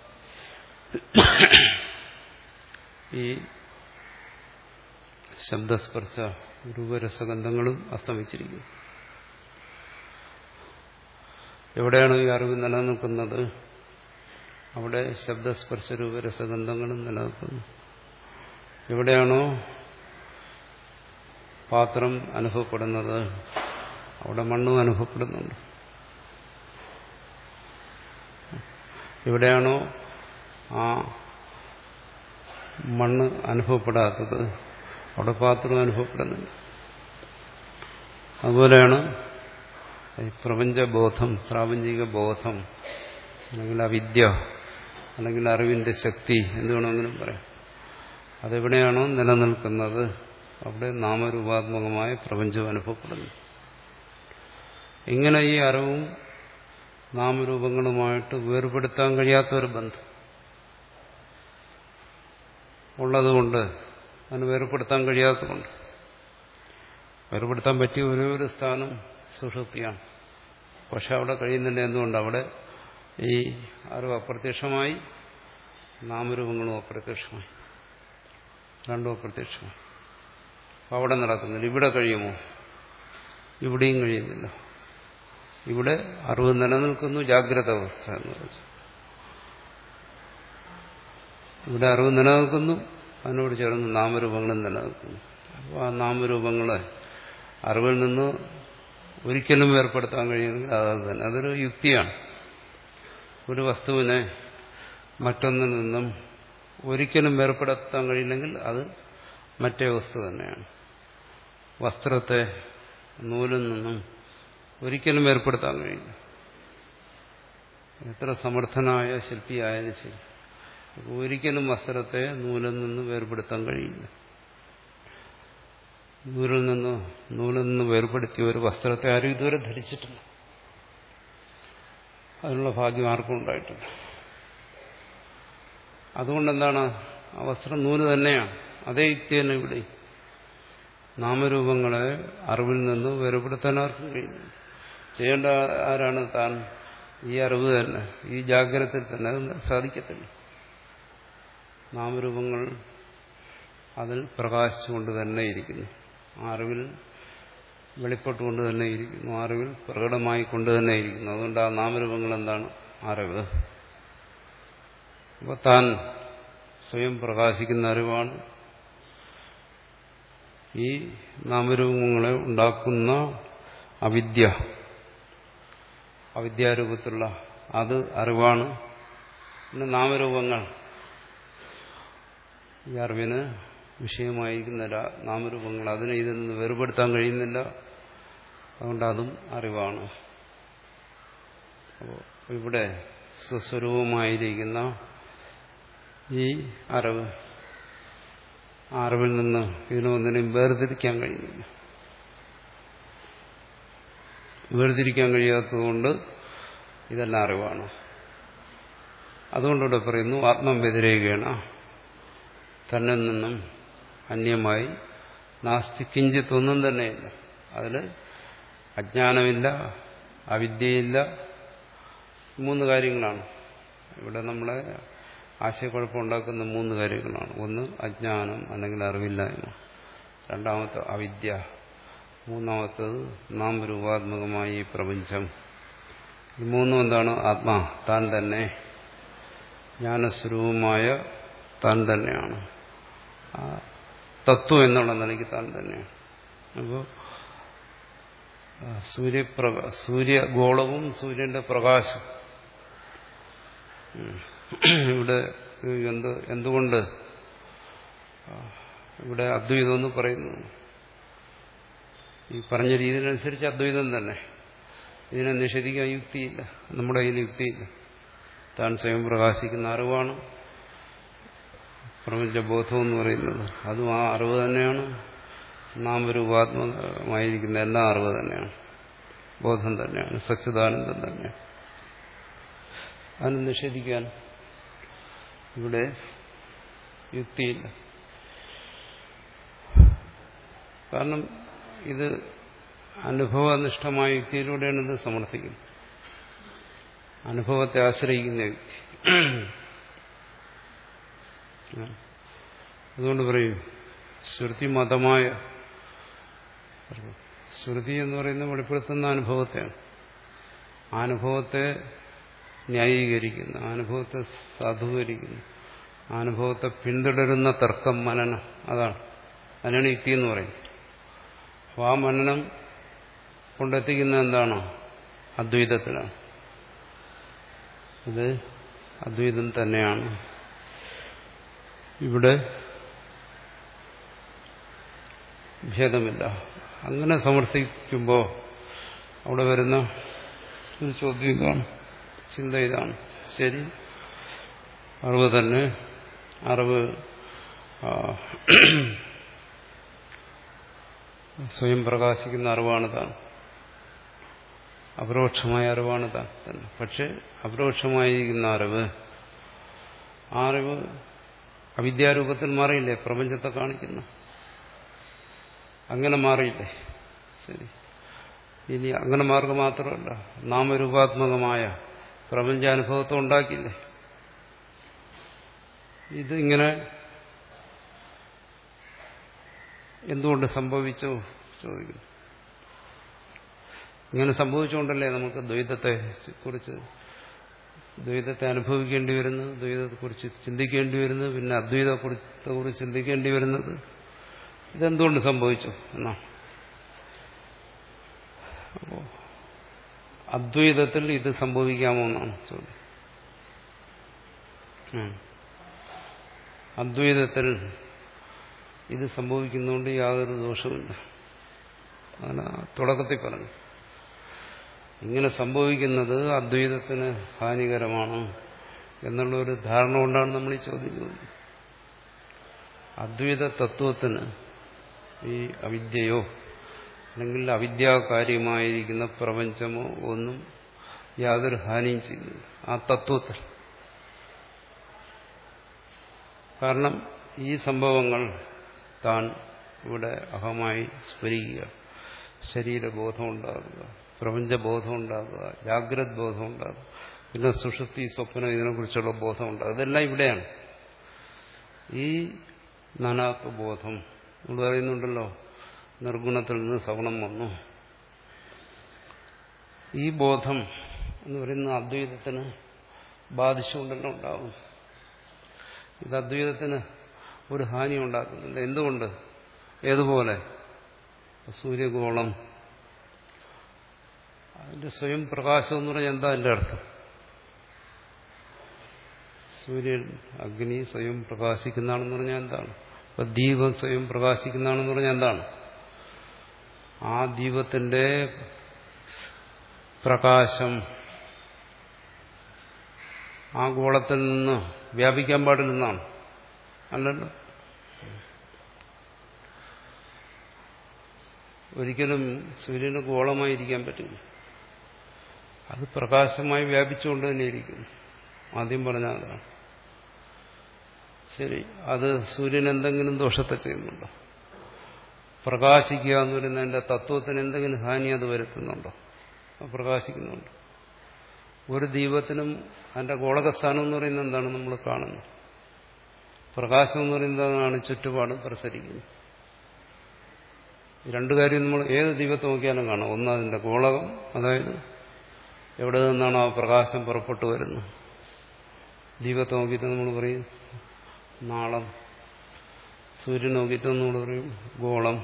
ഈ ശബ്ദസ്പർശ രൂപരസഗന്ധങ്ങളും അസ്തമിച്ചിരിക്കുന്നു എവിടെയാണോ ഈ അറിവ് നിലനിൽക്കുന്നത് അവിടെ ശബ്ദസ്പർശ രൂപരസഗന്ധങ്ങളും നിലനിൽക്കുന്നു എവിടെയാണോ പാത്രം അനുഭവപ്പെടുന്നത് അവിടെ മണ്ണും അനുഭവപ്പെടുന്നുണ്ട് എവിടെയാണോ ആ മണ്ണ് അനുഭവപ്പെടാത്തത് അവിടെ പാത്രം അനുഭവപ്പെടുന്നുണ്ട് അതുപോലെയാണ് ഈ പ്രപഞ്ചബോധം പ്രാപഞ്ചിക ബോധം അല്ലെങ്കിൽ അവിദ്യ അല്ലെങ്കിൽ അറിവിന്റെ ശക്തി എന്ത് വേണമെങ്കിലും പറയാം അതെവിടെയാണോ നിലനിൽക്കുന്നത് അവിടെ നാമരൂപാത്മകമായ പ്രപഞ്ചം അനുഭവപ്പെടുന്നു ഇങ്ങനെ ഈ അറിവും നാമരൂപങ്ങളുമായിട്ട് വേർപെടുത്താൻ കഴിയാത്ത ഒരു ബന്ധം ഉള്ളതുകൊണ്ട് അതിന് വേർപെടുത്താൻ കഴിയാത്തതുകൊണ്ട് വേർപെടുത്താൻ പറ്റിയ ഒരേ ഒരു സ്ഥാനം സുഷുപ്തിയാണ് പക്ഷെ അവിടെ കഴിയുന്നില്ല എന്തുകൊണ്ട് അവിടെ ഈ അറിവ് അപ്രത്യക്ഷമായി നാമരൂപങ്ങളും അപ്രത്യക്ഷമായി രണ്ടും അപ്രത്യക്ഷമായി അവിടെ നടക്കുന്നില്ല ഇവിടെ കഴിയുമോ ഇവിടെയും കഴിയുന്നില്ല ഇവിടെ അറിവ് നിലനിൽക്കുന്നു ജാഗ്രത അവസ്ഥ എന്ന് പറഞ്ഞു ഇവിടെ അറിവ് നിലനിൽക്കുന്നു അതിനോട് ചേർന്ന് നാമരൂപങ്ങളും നിലനിൽക്കുന്നു അപ്പോൾ ആ നാമരൂപങ്ങളെ അറിവിൽ നിന്ന് ഒരിക്കലും വേർപ്പെടുത്താൻ കഴിയുമെങ്കിൽ അത് തന്നെ അതൊരു യുക്തിയാണ് ഒരു വസ്തുവിനെ മറ്റൊന്നിൽ നിന്നും ഒരിക്കലും വേർപ്പെടുത്താൻ കഴിയില്ലെങ്കിൽ അത് മറ്റേ വസ്തു തന്നെയാണ് വസ്ത്രത്തെ നൂലിൽ നിന്നും ഒരിക്കലും വേർപ്പെടുത്താൻ കഴിയില്ല എത്ര സമർത്ഥനായ ശില്പിയായാലും ശരി ഒരിക്കലും വസ്ത്രത്തെ നൂലിൽ നിന്ന് വേർപെടുത്താൻ കഴിയില്ല നൂലിൽ നിന്ന് നൂലിൽ നിന്ന് വേർപെടുത്തിയ ഒരു വസ്ത്രത്തെ ആരും ഇതുവരെ ധരിച്ചിട്ടില്ല അതിനുള്ള ഭാഗ്യം ആർക്കും ഉണ്ടായിട്ടില്ല അതുകൊണ്ടെന്താണ് ആ വസ്ത്രം നൂല് തന്നെയാണ് അതേ യുക്തി തന്നെ ഇവിടെ നാമരൂപങ്ങളെ അറിവിൽ നിന്ന് വേർപെടുത്താൻ ആർക്കും കഴിയില്ല ചെയ്യേണ്ട ആരാണ് താൻ ഈ അറിവ് തന്നെ ഈ ജാഗ്രതയിൽ തന്നെ അത് സാധിക്കത്തില്ല നാമരൂപങ്ങൾ അതിൽ പ്രകാശിച്ചുകൊണ്ട് തന്നെ ഇരിക്കുന്നു ആ അറിവിൽ വെളിപ്പെട്ടുകൊണ്ട് തന്നെ ഇരിക്കുന്നു അറിവിൽ പ്രകടമായി കൊണ്ട് തന്നെ ഇരിക്കുന്നു അതുകൊണ്ട് ആ നാമരൂപങ്ങൾ എന്താണ് അറിവ് അപ്പോൾ താൻ സ്വയം പ്രകാശിക്കുന്ന അറിവാണ് ഈ നാമരൂപങ്ങളെ ഉണ്ടാക്കുന്ന അവിദ്യ അവിദ്യാരൂപത്തിലുള്ള അത് അറിവാണ് പിന്നെ നാമരൂപങ്ങൾ ഈ അറിവിന് വിഷയമായിരിക്കുന്ന നാമരൂപങ്ങൾ അതിനെ ഇതിൽ നിന്ന് വേർപെടുത്താൻ കഴിയുന്നില്ല അതുകൊണ്ട് അതും അറിവാണ് അപ്പോൾ ഇവിടെ സ്വസ്വരൂപമായിരിക്കുന്ന ഈ അറിവ് ആ അറിവിൽ നിന്ന് ഇതിനൊന്നിനെയും വേർതിരിക്കാൻ കഴിയുന്നില്ല വേർതിരിക്കാൻ കഴിയാത്തതുകൊണ്ട് ഇതെല്ലാം അറിവാണ് അതുകൊണ്ടിവിടെ പറയുന്നു ആത്മം വ്യതിരേകേണ തന്നിൽ നിന്നും അന്യമായി നാസ്തി കിഞ്ചിത്ത് ഒന്നും തന്നെയില്ല അതിൽ അജ്ഞാനമില്ല അവിദ്യയില്ല മൂന്ന് കാര്യങ്ങളാണ് ഇവിടെ നമ്മളെ ആശയക്കുഴപ്പമുണ്ടാക്കുന്ന മൂന്ന് കാര്യങ്ങളാണ് ഒന്ന് അജ്ഞാനം അല്ലെങ്കിൽ അറിവില്ലായ്മ രണ്ടാമത്തെ അവിദ്യ മൂന്നാമത്തത് നാമരൂപാത്മകമായ ഈ പ്രപഞ്ചം ഈ മൂന്നും എന്താണ് ആത്മാ താൻ തന്നെ ജ്ഞാനസ്വരൂപമായ താൻ തന്നെയാണ് ആ തത്വം എന്നുള്ള നിലയ്ക്ക് താൻ തന്നെയാണ് അപ്പോൾ സൂര്യപ്രകാ സൂര്യഗോളവും സൂര്യന്റെ പ്രകാശം ഇവിടെ എന്ത് എന്തുകൊണ്ട് ഇവിടെ അദ്വൈതം എന്ന് പറയുന്നു ഈ പറഞ്ഞ രീതിയിനനുസരിച്ച് അദ്വൈതം തന്നെ ഇതിനെ നിഷേധിക്കാൻ യുക്തിയില്ല നമ്മുടെ കയ്യിൽ യുക്തിയില്ല താൻ സ്വയം പ്രകാശിക്കുന്ന അറിവാണ് പ്രപഞ്ചബോധം എന്ന് പറയുന്നത് അതും ആ അറിവ് തന്നെയാണ് നാമരൂപാത്മകമായിരിക്കുന്ന എല്ലാ അറിവ് തന്നെയാണ് ബോധം തന്നെയാണ് സച്ചിദാനന്ദം തന്നെയാണ് അതിനെ നിഷേധിക്കാൻ ഇവിടെ യുക്തിയില്ല കാരണം ഇത് അനുഭവനിഷ്ഠമായ യുക്തിയിലൂടെയാണ് ഇത് സമർത്ഥിക്കുന്നത് അനുഭവത്തെ ആശ്രയിക്കുന്ന വ്യക്തി അതുകൊണ്ട് പറയും ശ്രുതി മതമായ ശ്രുതി എന്ന് പറയുന്നത് വെളിപ്പെടുത്തുന്ന അനുഭവത്തെയാണ് ആ അനുഭവത്തെ ന്യായീകരിക്കുന്നു അനുഭവത്തെ സാധൂകരിക്കുന്നു അനുഭവത്തെ പിന്തുടരുന്ന തർക്കം മനനം അതാണ് അതിനാണ് യുക്തി എന്ന് പറയുന്നത് അപ്പോൾ ആ മനനം കൊണ്ടെത്തിക്കുന്ന എന്താണോ അദ്വൈതത്തിലാണ് ഇത് അദ്വൈതം തന്നെയാണ് ഇവിടെ ഭേദമില്ല അങ്ങനെ സമർത്ഥിക്കുമ്പോൾ അവിടെ വരുന്ന ഒരു ചോദ്യം ഇതാണ് ചിന്ത ഇതാണ് ശരി അറിവ് തന്നെ അറിവ് സ്വയം പ്രകാശിക്കുന്ന അറിവാണ് താൻ അപരോക്ഷമായ അറിവാണ് താൻ തന്നെ പക്ഷെ അപരോക്ഷമായിരിക്കുന്ന അറിവ് ആ അറിവ് അവിദ്യാരൂപത്തിൽ മാറിയില്ലേ പ്രപഞ്ചത്തെ കാണിക്കുന്നു അങ്ങനെ മാറിയില്ലേ ശരി ഇനി അങ്ങനെ മാർഗം മാത്രമല്ല നാമരൂപാത്മകമായ പ്രപഞ്ചാനുഭവത്തെ ഉണ്ടാക്കിയില്ലേ ഇതിങ്ങനെ എന്തുകൊണ്ട് സംഭവിച്ചു ചോദിക്കുന്നു ഇങ്ങനെ സംഭവിച്ചുകൊണ്ടല്ലേ നമുക്ക് ദ്വൈതത്തെ കുറിച്ച് ദ്വൈതത്തെ അനുഭവിക്കേണ്ടി വരുന്നത് ദ്വൈതത്തെക്കുറിച്ച് ചിന്തിക്കേണ്ടി വരുന്നത് പിന്നെ അദ്വൈതത്തെ കുറിച്ച് ചിന്തിക്കേണ്ടി വരുന്നത് ഇതെന്തുകൊണ്ട് സംഭവിച്ചു എന്നാണ് അപ്പോ അദ്വൈതത്തിൽ ഇത് സംഭവിക്കാമോ എന്നാണ് ചോദ്യം അദ്വൈതത്തിൽ ഇത് സംഭവിക്കുന്നതുകൊണ്ട് യാതൊരു ദോഷമില്ല അങ്ങനെ തുടക്കത്തിൽ പറഞ്ഞു ഇങ്ങനെ സംഭവിക്കുന്നത് അദ്വൈതത്തിന് ഹാനികരമാണ് എന്നുള്ള ഒരു ധാരണ കൊണ്ടാണ് നമ്മൾ ഈ ചോദ്യം ചോദിക്കുന്നത് അദ്വൈത തത്വത്തിന് ഈ അവിദ്യയോ അല്ലെങ്കിൽ അവിദ്യാകാര്യമായിരിക്കുന്ന പ്രപഞ്ചമോ ഒന്നും യാതൊരു ഹാനിയും ചെയ്യുന്നില്ല ആ തത്വത്തിൽ കാരണം ഈ സംഭവങ്ങൾ താൻ ഇവിടെ അഹമായി സ്മരിക്കുക ശരീരബോധം ഉണ്ടാകുക പ്രപഞ്ചബോധം ഉണ്ടാകുക ജാഗ്രത് ബോധം ഉണ്ടാകുക പിന്നെ സുഷുപ്തി സ്വപ്നം ഇതിനെക്കുറിച്ചുള്ള ബോധം ഉണ്ടാകുക ഇതെല്ലാം ഇവിടെയാണ് ഈ നാനാത്വ ബോധം നമ്മൾ പറയുന്നുണ്ടല്ലോ നിർഗുണത്തിൽ നിന്ന് സഗുണം വന്നു ഈ ബോധം എന്ന് പറയുന്ന അദ്വൈതത്തിന് ബാധിച്ചുകൊണ്ടെല്ലാം ഉണ്ടാകും ഇത് അദ്വൈതത്തിന് ഒരു ഹാനി ഉണ്ടാക്കുന്നില്ല എന്തുകൊണ്ട് ഏതുപോലെ സൂര്യഗോളം അതിന്റെ സ്വയം പ്രകാശം എന്ന് പറഞ്ഞാൽ എന്താ അതിന്റെ അർത്ഥം സൂര്യൻ അഗ്നി സ്വയം പ്രകാശിക്കുന്നതാണെന്ന് പറഞ്ഞാൽ എന്താണ് ഇപ്പൊ ദീപം സ്വയം പ്രകാശിക്കുന്നതാണെന്ന് പറഞ്ഞാൽ എന്താണ് ആ ദീപത്തിന്റെ പ്രകാശം ആ ഗോളത്തിൽ നിന്ന് വ്യാപിക്കാൻ പാടില്ലെന്നാണ് അല്ലല്ലോ ഒരിക്കലും സൂര്യന് ഗോളമായിരിക്കാൻ പറ്റില്ല അത് പ്രകാശമായി വ്യാപിച്ചുകൊണ്ട് തന്നെ ഇരിക്കുന്നു ആദ്യം പറഞ്ഞ അതാണ് ശരി അത് സൂര്യൻ എന്തെങ്കിലും ദോഷത്തെ ചെയ്യുന്നുണ്ടോ പ്രകാശിക്കുക എന്ന് പറയുന്നതിന്റെ തത്വത്തിന് എന്തെങ്കിലും ഹാനി അത് വരുത്തുന്നുണ്ടോ പ്രകാശിക്കുന്നുണ്ടോ ഒരു ദീപത്തിനും അതിന്റെ ഗോളകസ്ഥാനം എന്ന് പറയുന്നത് എന്താണ് നമ്മൾ കാണുന്നത് പ്രകാശം എന്ന് പറയുന്നതാണ് ചുറ്റുപാട് പ്രസരിക്കുന്നത് രണ്ടു കാര്യം നമ്മൾ ഏത് ദീപത്തെ നോക്കിയാലും കാണാം ഒന്ന് അതിന്റെ ഗോളകം അതായത് എവിടെ നിന്നാണ് ആ പ്രകാശം പുറപ്പെട്ടു വരുന്നത് ദീപത്തെ നോക്കിയിട്ട് നമ്മൾ പറയും നാളം സൂര്യൻ നോക്കിയിട്ട് നമ്മൾ പറയും ഗോളം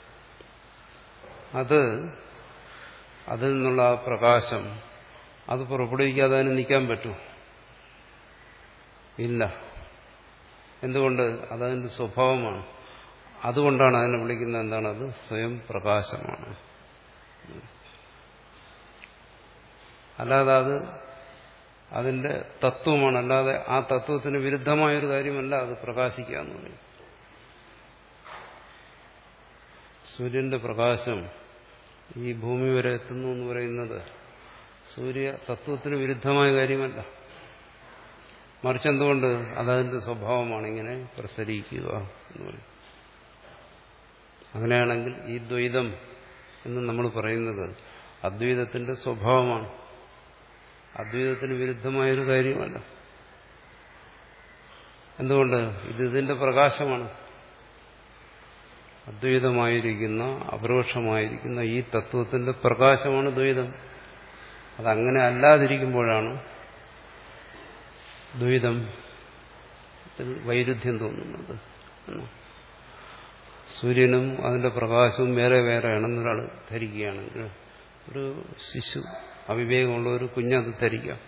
അത് അതിൽ നിന്നുള്ള ആ പ്രകാശം അത് പുറപ്പെടുവിക്കാതെ അതിന് നിൽക്കാൻ പറ്റൂ ഇല്ല എന്തുകൊണ്ട് അതതിൻ്റെ സ്വഭാവമാണ് അതുകൊണ്ടാണ് അതിനെ വിളിക്കുന്നത് എന്താണ് അത് സ്വയം പ്രകാശമാണ് അല്ലാതെ അത് അതിന്റെ തത്വമാണ് അല്ലാതെ ആ തത്വത്തിന് വിരുദ്ധമായൊരു കാര്യമല്ല അത് പ്രകാശിക്കുക എന്ന് പറയും സൂര്യന്റെ പ്രകാശം ഈ ഭൂമി വരെ എത്തുന്നു എന്ന് പറയുന്നത് സൂര്യ തത്വത്തിന് വിരുദ്ധമായ കാര്യമല്ല മറിച്ച് എന്തുകൊണ്ട് അതതിന്റെ സ്വഭാവമാണ് ഇങ്ങനെ പ്രസരിക്കുക എന്ന് പറയും അങ്ങനെയാണെങ്കിൽ ഈ ദ്വൈതം എന്ന് നമ്മൾ പറയുന്നത് അദ്വൈതത്തിന്റെ സ്വഭാവമാണ് അദ്വൈതത്തിന് വിരുദ്ധമായൊരു കാര്യമല്ല എന്തുകൊണ്ട് ഇത് ഇതിന്റെ പ്രകാശമാണ് അദ്വൈതമായിരിക്കുന്ന അപരോക്ഷമായിരിക്കുന്ന ഈ തത്വത്തിന്റെ പ്രകാശമാണ് ദ്വൈതം അതങ്ങനെ അല്ലാതിരിക്കുമ്പോഴാണ് ദ്വൈതം വൈരുദ്ധ്യം തോന്നുന്നത് സൂര്യനും അതിന്റെ പ്രകാശവും വേറെ വേറെയാണെന്നൊരാൾ ധരിക്കുകയാണെങ്കിൽ ഒരു ശിശു അവിവേകമുള്ള ഒരു കുഞ്ഞത് ധരിക്കാം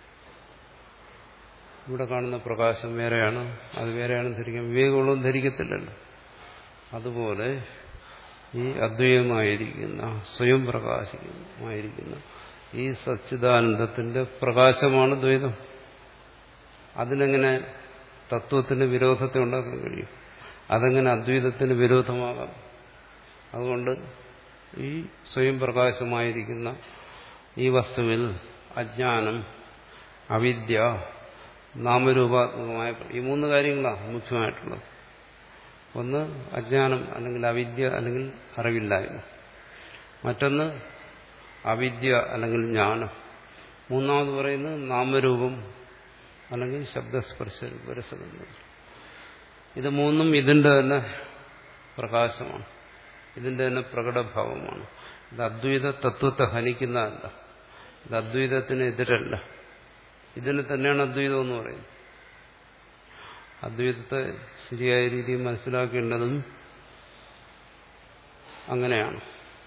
ഇവിടെ കാണുന്ന പ്രകാശം വേറെയാണ് അത് വേറെയാണെന്ന് ധരിക്കാം വിവേകമുള്ളതും ധരിക്കത്തില്ലല്ലോ അതുപോലെ ഈ അദ്വൈതമായിരിക്കുന്ന സ്വയം പ്രകാശമായിരിക്കുന്ന ഈ സച്ചിദാനന്ദത്തിന്റെ പ്രകാശമാണ് ദ്വൈതം അതിനെങ്ങനെ തത്വത്തിന് വിരോധത്തെ ഉണ്ടാക്കാൻ കഴിയും അതെങ്ങനെ അദ്വൈതത്തിന് വിരോധമാകാം അതുകൊണ്ട് ഈ സ്വയം പ്രകാശമായിരിക്കുന്ന ഈ വസ്തുവിൽ അജ്ഞാനം അവിദ്യ നാമരൂപാത്മകമായ ഈ മൂന്ന് കാര്യങ്ങളാണ് മുഖ്യമായിട്ടുള്ളത് ഒന്ന് അജ്ഞാനം അല്ലെങ്കിൽ അവിദ്യ അല്ലെങ്കിൽ അറിവില്ലായ്മ മറ്റൊന്ന് അവിദ്യ അല്ലെങ്കിൽ ജ്ഞാനം മൂന്നാമത് പറയുന്നത് നാമരൂപം അല്ലെങ്കിൽ ശബ്ദസ്പർശ രസബന്ധം ഇത് മൂന്നും ഇതിന്റെ തന്നെ പ്രകാശമാണ് ഇതിന്റെ തന്നെ പ്രകടഭാവമാണ് ഇത് അദ്വൈത തത്വത്തെ ഹനിക്കുന്നതല്ല ഇത് അദ്വൈതത്തിന് എതിരല്ല ഇതിന് തന്നെയാണ് അദ്വൈതം എന്ന് പറയുന്നത് അദ്വൈതത്തെ ശരിയായ രീതിയിൽ മനസ്സിലാക്കേണ്ടതും അങ്ങനെയാണ്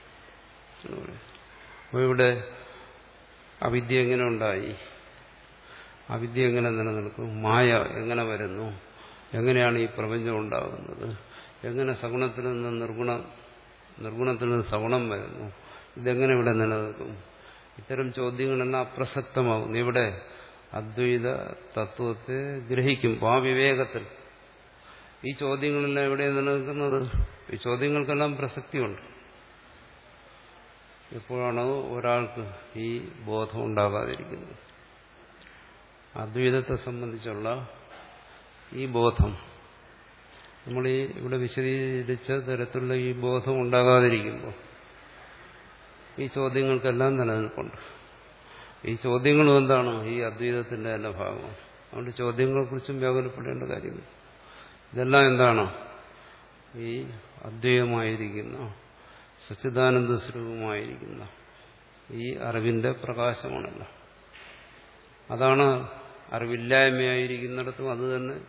അപ്പോൾ ഇവിടെ അവിദ്യ എങ്ങനെ ഉണ്ടായി അവിദ്യ എങ്ങനെ നിലനിൽക്കും മായ എങ്ങനെ വരുന്നു എങ്ങനെയാണ് ഈ പ്രപഞ്ചം ഉണ്ടാകുന്നത് എങ്ങനെ സഗുണത്തിൽ നിന്ന് നിർഗുണം നിർഗുണത്തിൽ നിന്ന് സഗുണം വരുന്നു ഇതെങ്ങനെ ഇവിടെ നിലനിൽക്കും ഇത്തരം ചോദ്യങ്ങളെല്ലാം അപ്രസക്തമാകുന്നു ഇവിടെ അദ്വൈത തത്വത്തെ ഗ്രഹിക്കുമ്പോൾ ആ വിവേകത്തിൽ ഈ ചോദ്യങ്ങളെല്ലാം എവിടെ നിലനിൽക്കുന്നത് ഈ ചോദ്യങ്ങൾക്കെല്ലാം പ്രസക്തിയുണ്ട് എപ്പോഴാണോ ഒരാൾക്ക് ഈ ബോധം ഉണ്ടാകാതിരിക്കുന്നത് അദ്വൈതത്തെ സംബന്ധിച്ചുള്ള ഈ ബോധം നമ്മൾ ഈ ഇവിടെ വിശദീകരിച്ച തരത്തിലുള്ള ഈ ബോധം ഉണ്ടാകാതിരിക്കുമ്പോൾ ഈ ചോദ്യങ്ങൾക്കെല്ലാം നിലനിൽപ്പുണ്ട് ഈ ചോദ്യങ്ങളും എന്താണ് ഈ അദ്വൈതത്തിന്റെ തന്നെ ഭാഗമാണ് അതുകൊണ്ട് ചോദ്യങ്ങളെക്കുറിച്ചും വ്യാകുലപ്പെടേണ്ട കാര്യമില്ല ഇതെല്ലാം എന്താണ് ഈ അദ്വൈതമായിരിക്കുന്ന സച്ചിദാനന്ദ സ്വരൂപമായിരിക്കുന്ന ഈ അറിവിന്റെ പ്രകാശമാണല്ലോ അതാണ് അറിവില്ലായ്മയായിരിക്കുന്നിടത്തും അത് തന്നെ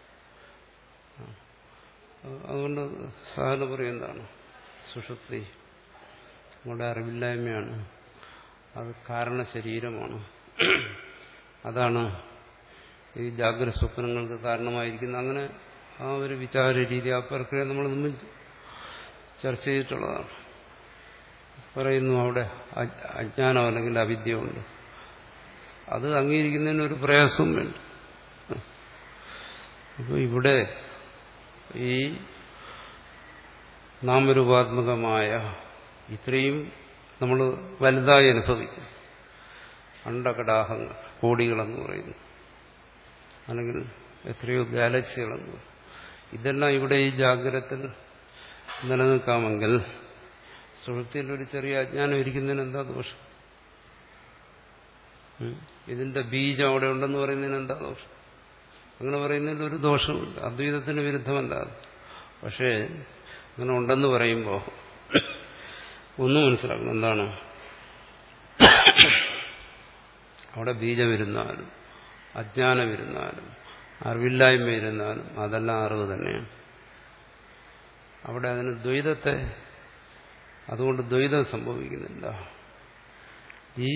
അതുകൊണ്ട് സാധന പറയും എന്താണ് സുഷുപ്തി നമ്മുടെ അറിവില്ലായ്മയാണ് അത് കാരണ ശരീരമാണ് അതാണ് ഈ ജാഗ്രത സ്വപ്നങ്ങൾക്ക് കാരണമായിരിക്കുന്ന അങ്ങനെ ആ ഒരു വിചാര രീതി ആ പ്രക്രിയ നമ്മൾ മുമ്പ് ചർച്ച ചെയ്തിട്ടുള്ളതാണ് പറയുന്നു അവിടെ അജ്ഞാനം അല്ലെങ്കിൽ അവിദ്യയുണ്ട് അത് അംഗീകരിക്കുന്നതിന് ഒരു പ്രയാസവും വേണ്ട അപ്പോൾ ഇവിടെ ഈ നാമരൂപാത്മകമായ ഇത്രയും നമ്മൾ വലുതായി അനുഭവിക്കും അണ്ടകടാഹങ്ങൾ കോടികളെന്ന് പറയുന്നു അല്ലെങ്കിൽ എത്രയോ ഗാലക്സികളെന്ന് പറയും ഇതെല്ലാം ഇവിടെ ഈ ജാഗ്രതത്തിൽ നിലനിൽക്കാമെങ്കിൽ സുഹൃത്തിയിൽ ഒരു ചെറിയ അജ്ഞാനം ഇരിക്കുന്നതിന് എന്താ ദോഷം ഇതിന്റെ ബീജം അവിടെ ഉണ്ടെന്ന് പറയുന്നതിന് എന്താ ദോഷം അങ്ങനെ പറയുന്നതിൽ ഒരു ദോഷമില്ല അദ്വൈതത്തിന് വിരുദ്ധമല്ല അത് പക്ഷേ അങ്ങനെ ഉണ്ടെന്ന് പറയുമ്പോൾ ഒന്നും മനസ്സിലാക്കണം എന്താണ് അവിടെ ബീജമിരുന്നാലും അജ്ഞാനം ഇരുന്നാലും അറിവില്ലായ്മ ഇരുന്നാലും അതെല്ലാം അറിവ് തന്നെയാണ് അവിടെ അതിന് ദ്വൈതത്തെ അതുകൊണ്ട് ദ്വൈതം സംഭവിക്കുന്നില്ല ഈ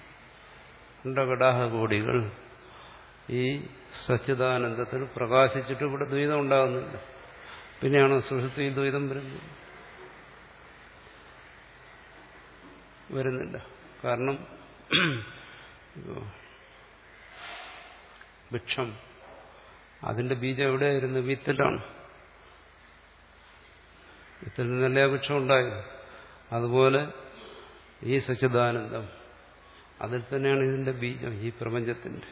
കോടികൾ ഈ സച്ചിദാനന്ദത്തിൽ പ്രകാശിച്ചിട്ട് ഇവിടെ ദ്വൈതം ഉണ്ടാകുന്നില്ല പിന്നെയാണ് സുഷുപ്തി ദ്വൈതം വരുന്നത് വരുന്നില്ല കാരണം വൃക്ഷം അതിന്റെ ബീജം എവിടെയായിരുന്നു വിത്തിലാണ് വിത്തിൽ നിന്നല്ലേ ആ വൃക്ഷം ഉണ്ടായത് അതുപോലെ ഈ സച്ചിദാനന്ദം അതിൽ തന്നെയാണ് ഇതിന്റെ ബീജം ഈ പ്രപഞ്ചത്തിന്റെ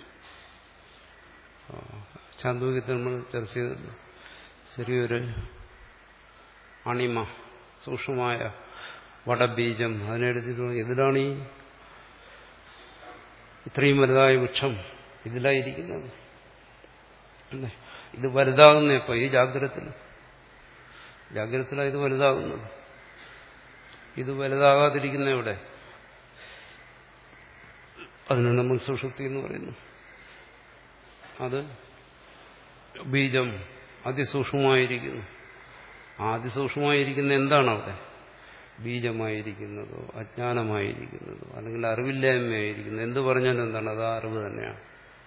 ചാന്തോക്യത്തിൽ നമ്മൾ ചർച്ച ചെയ്തത് ചെറിയൊരു അണിമ സൂക്ഷ്മമായ വടബീജം അതിനെടുത്തിട്ട് ഇതിലാണ് ഈ ഇത്രയും വലുതായ വൃക്ഷം ഇതിലായിരിക്കുന്നത് അല്ലേ ഇത് വലുതാകുന്ന ഇപ്പൊ ഈ ജാഗ്രതത്തിൽ ജാഗ്രതത്തിലാണ് ഇത് വലുതാകുന്നത് ഇത് വലുതാകാതിരിക്കുന്ന എവിടെ അതിനാണ് നമ്മൾ സുഷുപ്തി എന്ന് പറയുന്നു അത് ബീജം അതിസൂക്ഷ്മമായിരിക്കുന്നു ആ അതിസൂക്ഷ്മമായിരിക്കുന്ന എന്താണ് അവിടെ ബീജമായിരിക്കുന്നതോ അജ്ഞാനമായിരിക്കുന്നതോ അല്ലെങ്കിൽ അറിവില്ലായ്മയായിരിക്കുന്നത് എന്ത് പറഞ്ഞാലും എന്താണ് അത് ആ അറിവ് തന്നെയാണ്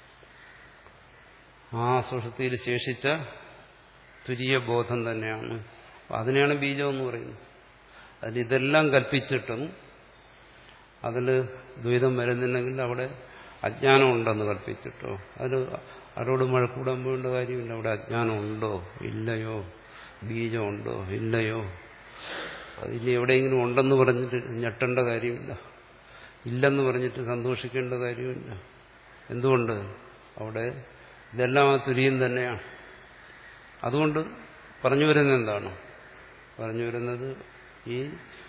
ആ സുഷുപ്തിയിൽ ശേഷിച്ച തുരിയ ബോധം തന്നെയാണ് അതിനെയാണ് ബീജം എന്ന് പറയുന്നത് അതിൽ ഇതെല്ലാം കൽപ്പിച്ചിട്ടും അതിൽ ദ്വൈതം വരുന്നില്ലെങ്കിൽ അവിടെ അജ്ഞാനം ഉണ്ടെന്ന് കൽപ്പിച്ചിട്ടോ അതിൽ അവരോട് മഴക്കൂടാൻ പോകേണ്ട കാര്യമില്ല അവിടെ അജ്ഞാനം ഉണ്ടോ ഇല്ലയോ ബീജമുണ്ടോ ഇല്ലയോ അതിന് എവിടെയെങ്കിലും ഉണ്ടെന്ന് പറഞ്ഞിട്ട് ഞെട്ടേണ്ട കാര്യമില്ല ഇല്ലെന്ന് പറഞ്ഞിട്ട് സന്തോഷിക്കേണ്ട കാര്യമില്ല എന്തുകൊണ്ട് അവിടെ ഇതെല്ലാം ആ തുരിയും തന്നെയാണ് അതുകൊണ്ട് പറഞ്ഞു വരുന്നത് എന്താണ് പറഞ്ഞു വരുന്നത് ഈ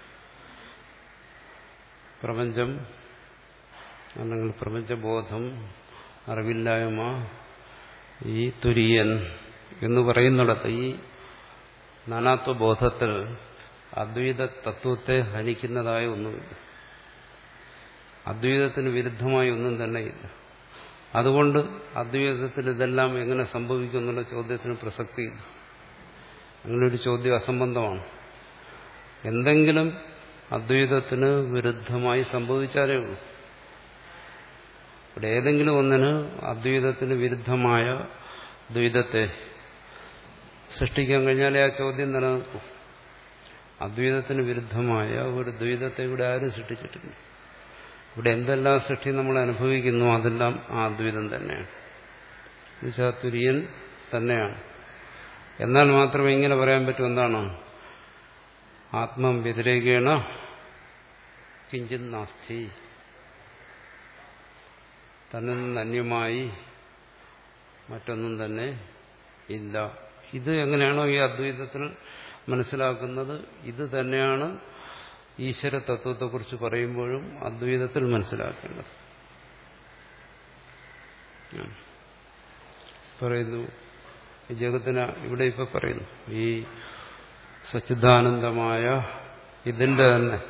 പ്രപഞ്ചം അല്ലെങ്കിൽ പ്രപഞ്ചബോധം അറിവില്ലായ്മ ഈ തുര്യൻ എന്ന് പറയുന്നിടത്ത് ഈ നാനാത്വബോധത്തിൽ അദ്വൈത തത്വത്തെ ഹനിക്കുന്നതായ ഒന്നുമില്ല അദ്വൈതത്തിന് വിരുദ്ധമായി ഒന്നും തന്നെ ഇല്ല അതുകൊണ്ട് അദ്വൈതത്തിൽ ഇതെല്ലാം എങ്ങനെ സംഭവിക്കും എന്നുള്ള ചോദ്യത്തിന് പ്രസക്തിയില്ല അങ്ങനൊരു ചോദ്യം അസംബന്ധമാണ് എന്തെങ്കിലും അദ്വൈതത്തിന് വിരുദ്ധമായി സംഭവിച്ചാലേ ഉള്ളൂ ഇവിടെ ഏതെങ്കിലും ഒന്നിന് അദ്വൈതത്തിന് വിരുദ്ധമായ ദ്വൈതത്തെ സൃഷ്ടിക്കാൻ കഴിഞ്ഞാലേ ആ ചോദ്യം നിലനിൽക്കും അദ്വൈതത്തിന് വിരുദ്ധമായ ഒരു ദ്വൈതത്തെ ഇവിടെ ആരും സൃഷ്ടിച്ചിട്ടില്ല ഇവിടെ എന്തെല്ലാം സൃഷ്ടി നമ്മൾ അനുഭവിക്കുന്നു അതെല്ലാം ആ അദ്വൈതം തന്നെയാണ് എന്നുവെച്ചാൽ തുര്യൻ തന്നെയാണ് എന്നാൽ മാത്രമേ ഇങ്ങനെ പറയാൻ പറ്റൂ എന്താണ് ആത്മം വ്യതിരേകേണ കിഞ്ചിൻ നാസ്തി തന്നിൽ നിന്ന് അന്യമായി മറ്റൊന്നും തന്നെ ഇല്ല ഇത് എങ്ങനെയാണോ ഈ അദ്വൈതത്തിൽ മനസ്സിലാക്കുന്നത് ഇത് തന്നെയാണ് ഈശ്വര തത്വത്തെക്കുറിച്ച് പറയുമ്പോഴും അദ്വൈതത്തിൽ മനസ്സിലാക്കേണ്ടത് പറയുന്നു ഈ ജഗത്തിന് ഇവിടെ ഇപ്പൊ പറയുന്നു ഈ സച്ചിദാനന്ദമായ ഇതിന്റെ തന്നെ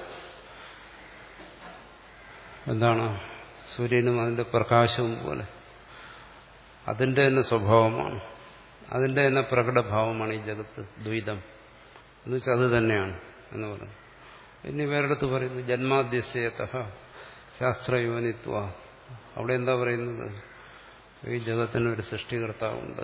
എന്താണ് സൂര്യനും അതിന്റെ പ്രകാശവും പോലെ അതിന്റെ തന്നെ സ്വഭാവമാണ് അതിന്റെ തന്നെ പ്രകടഭാവമാണ് ഈ ജഗത്ത് ദ്വൈതം എന്ന് വെച്ചാൽ അത് തന്നെയാണ് എന്ന് പറയുന്നത് ഇനി വേറെടുത്ത് പറയുന്നു ജന്മാദ്യസ്യത ശാസ്ത്രയോനിത്വ അവിടെ എന്താ പറയുന്നത് ഈ ജഗത്തിന് ഒരു സൃഷ്ടികർത്താവുണ്ട്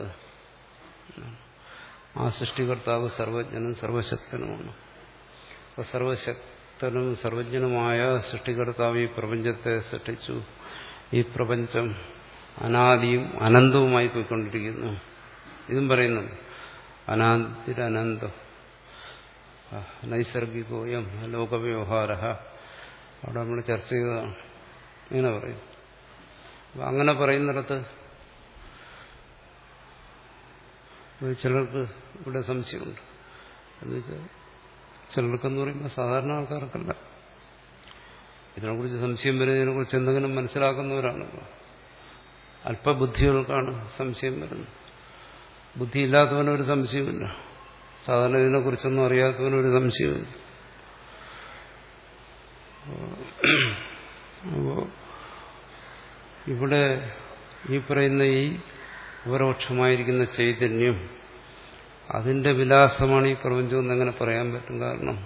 ആ സൃഷ്ടികർത്താവ് സർവജ്ഞനും സർവശക്തനുമാണ് അപ്പോൾ സർവശക്തനും സർവജ്ഞനുമായ സൃഷ്ടികർത്താവ് ഈ പ്രപഞ്ചത്തെ സൃഷ്ടിച്ചു ഈ പ്രപഞ്ചം അനാദിയും അനന്തവുമായി പോയിക്കൊണ്ടിരിക്കുന്നു ഇതും പറയുന്നുണ്ട് അനാദിരനന്തം നൈസർഗികോയം ലോകവ്യവഹാര അവിടെ നമ്മൾ ചർച്ച ചെയ്തതാണ് ഇങ്ങനെ പറയും അപ്പം അങ്ങനെ പറയുന്നിടത്ത് ചിലർക്ക് ഇവിടെ സംശയമുണ്ട് എന്ന് വെച്ചാൽ ചിലർക്കെന്ന് പറയുമ്പോൾ സാധാരണ ആൾക്കാർക്കല്ല ഇതിനെക്കുറിച്ച് സംശയം വരുന്നതിനെക്കുറിച്ച് എന്തെങ്കിലും മനസ്സിലാക്കുന്നവരാണല്ലോ അല്പബുദ്ധികൾക്കാണ് സംശയം വരുന്നത് ബുദ്ധിയില്ലാത്തവനൊരു സംശയമില്ല സാധാരണ ഇതിനെക്കുറിച്ചൊന്നും അറിയാത്തവനൊരു സംശയമില്ല അപ്പോൾ ഇവിടെ ഈ പറയുന്ന ഈ ഉപരോക്ഷമായിരിക്കുന്ന ചൈതന്യം അതിന്റെ വിലാസമാണ് ഈ പ്രപഞ്ചം എന്ന് എങ്ങനെ പറയാൻ പറ്റും കാരണം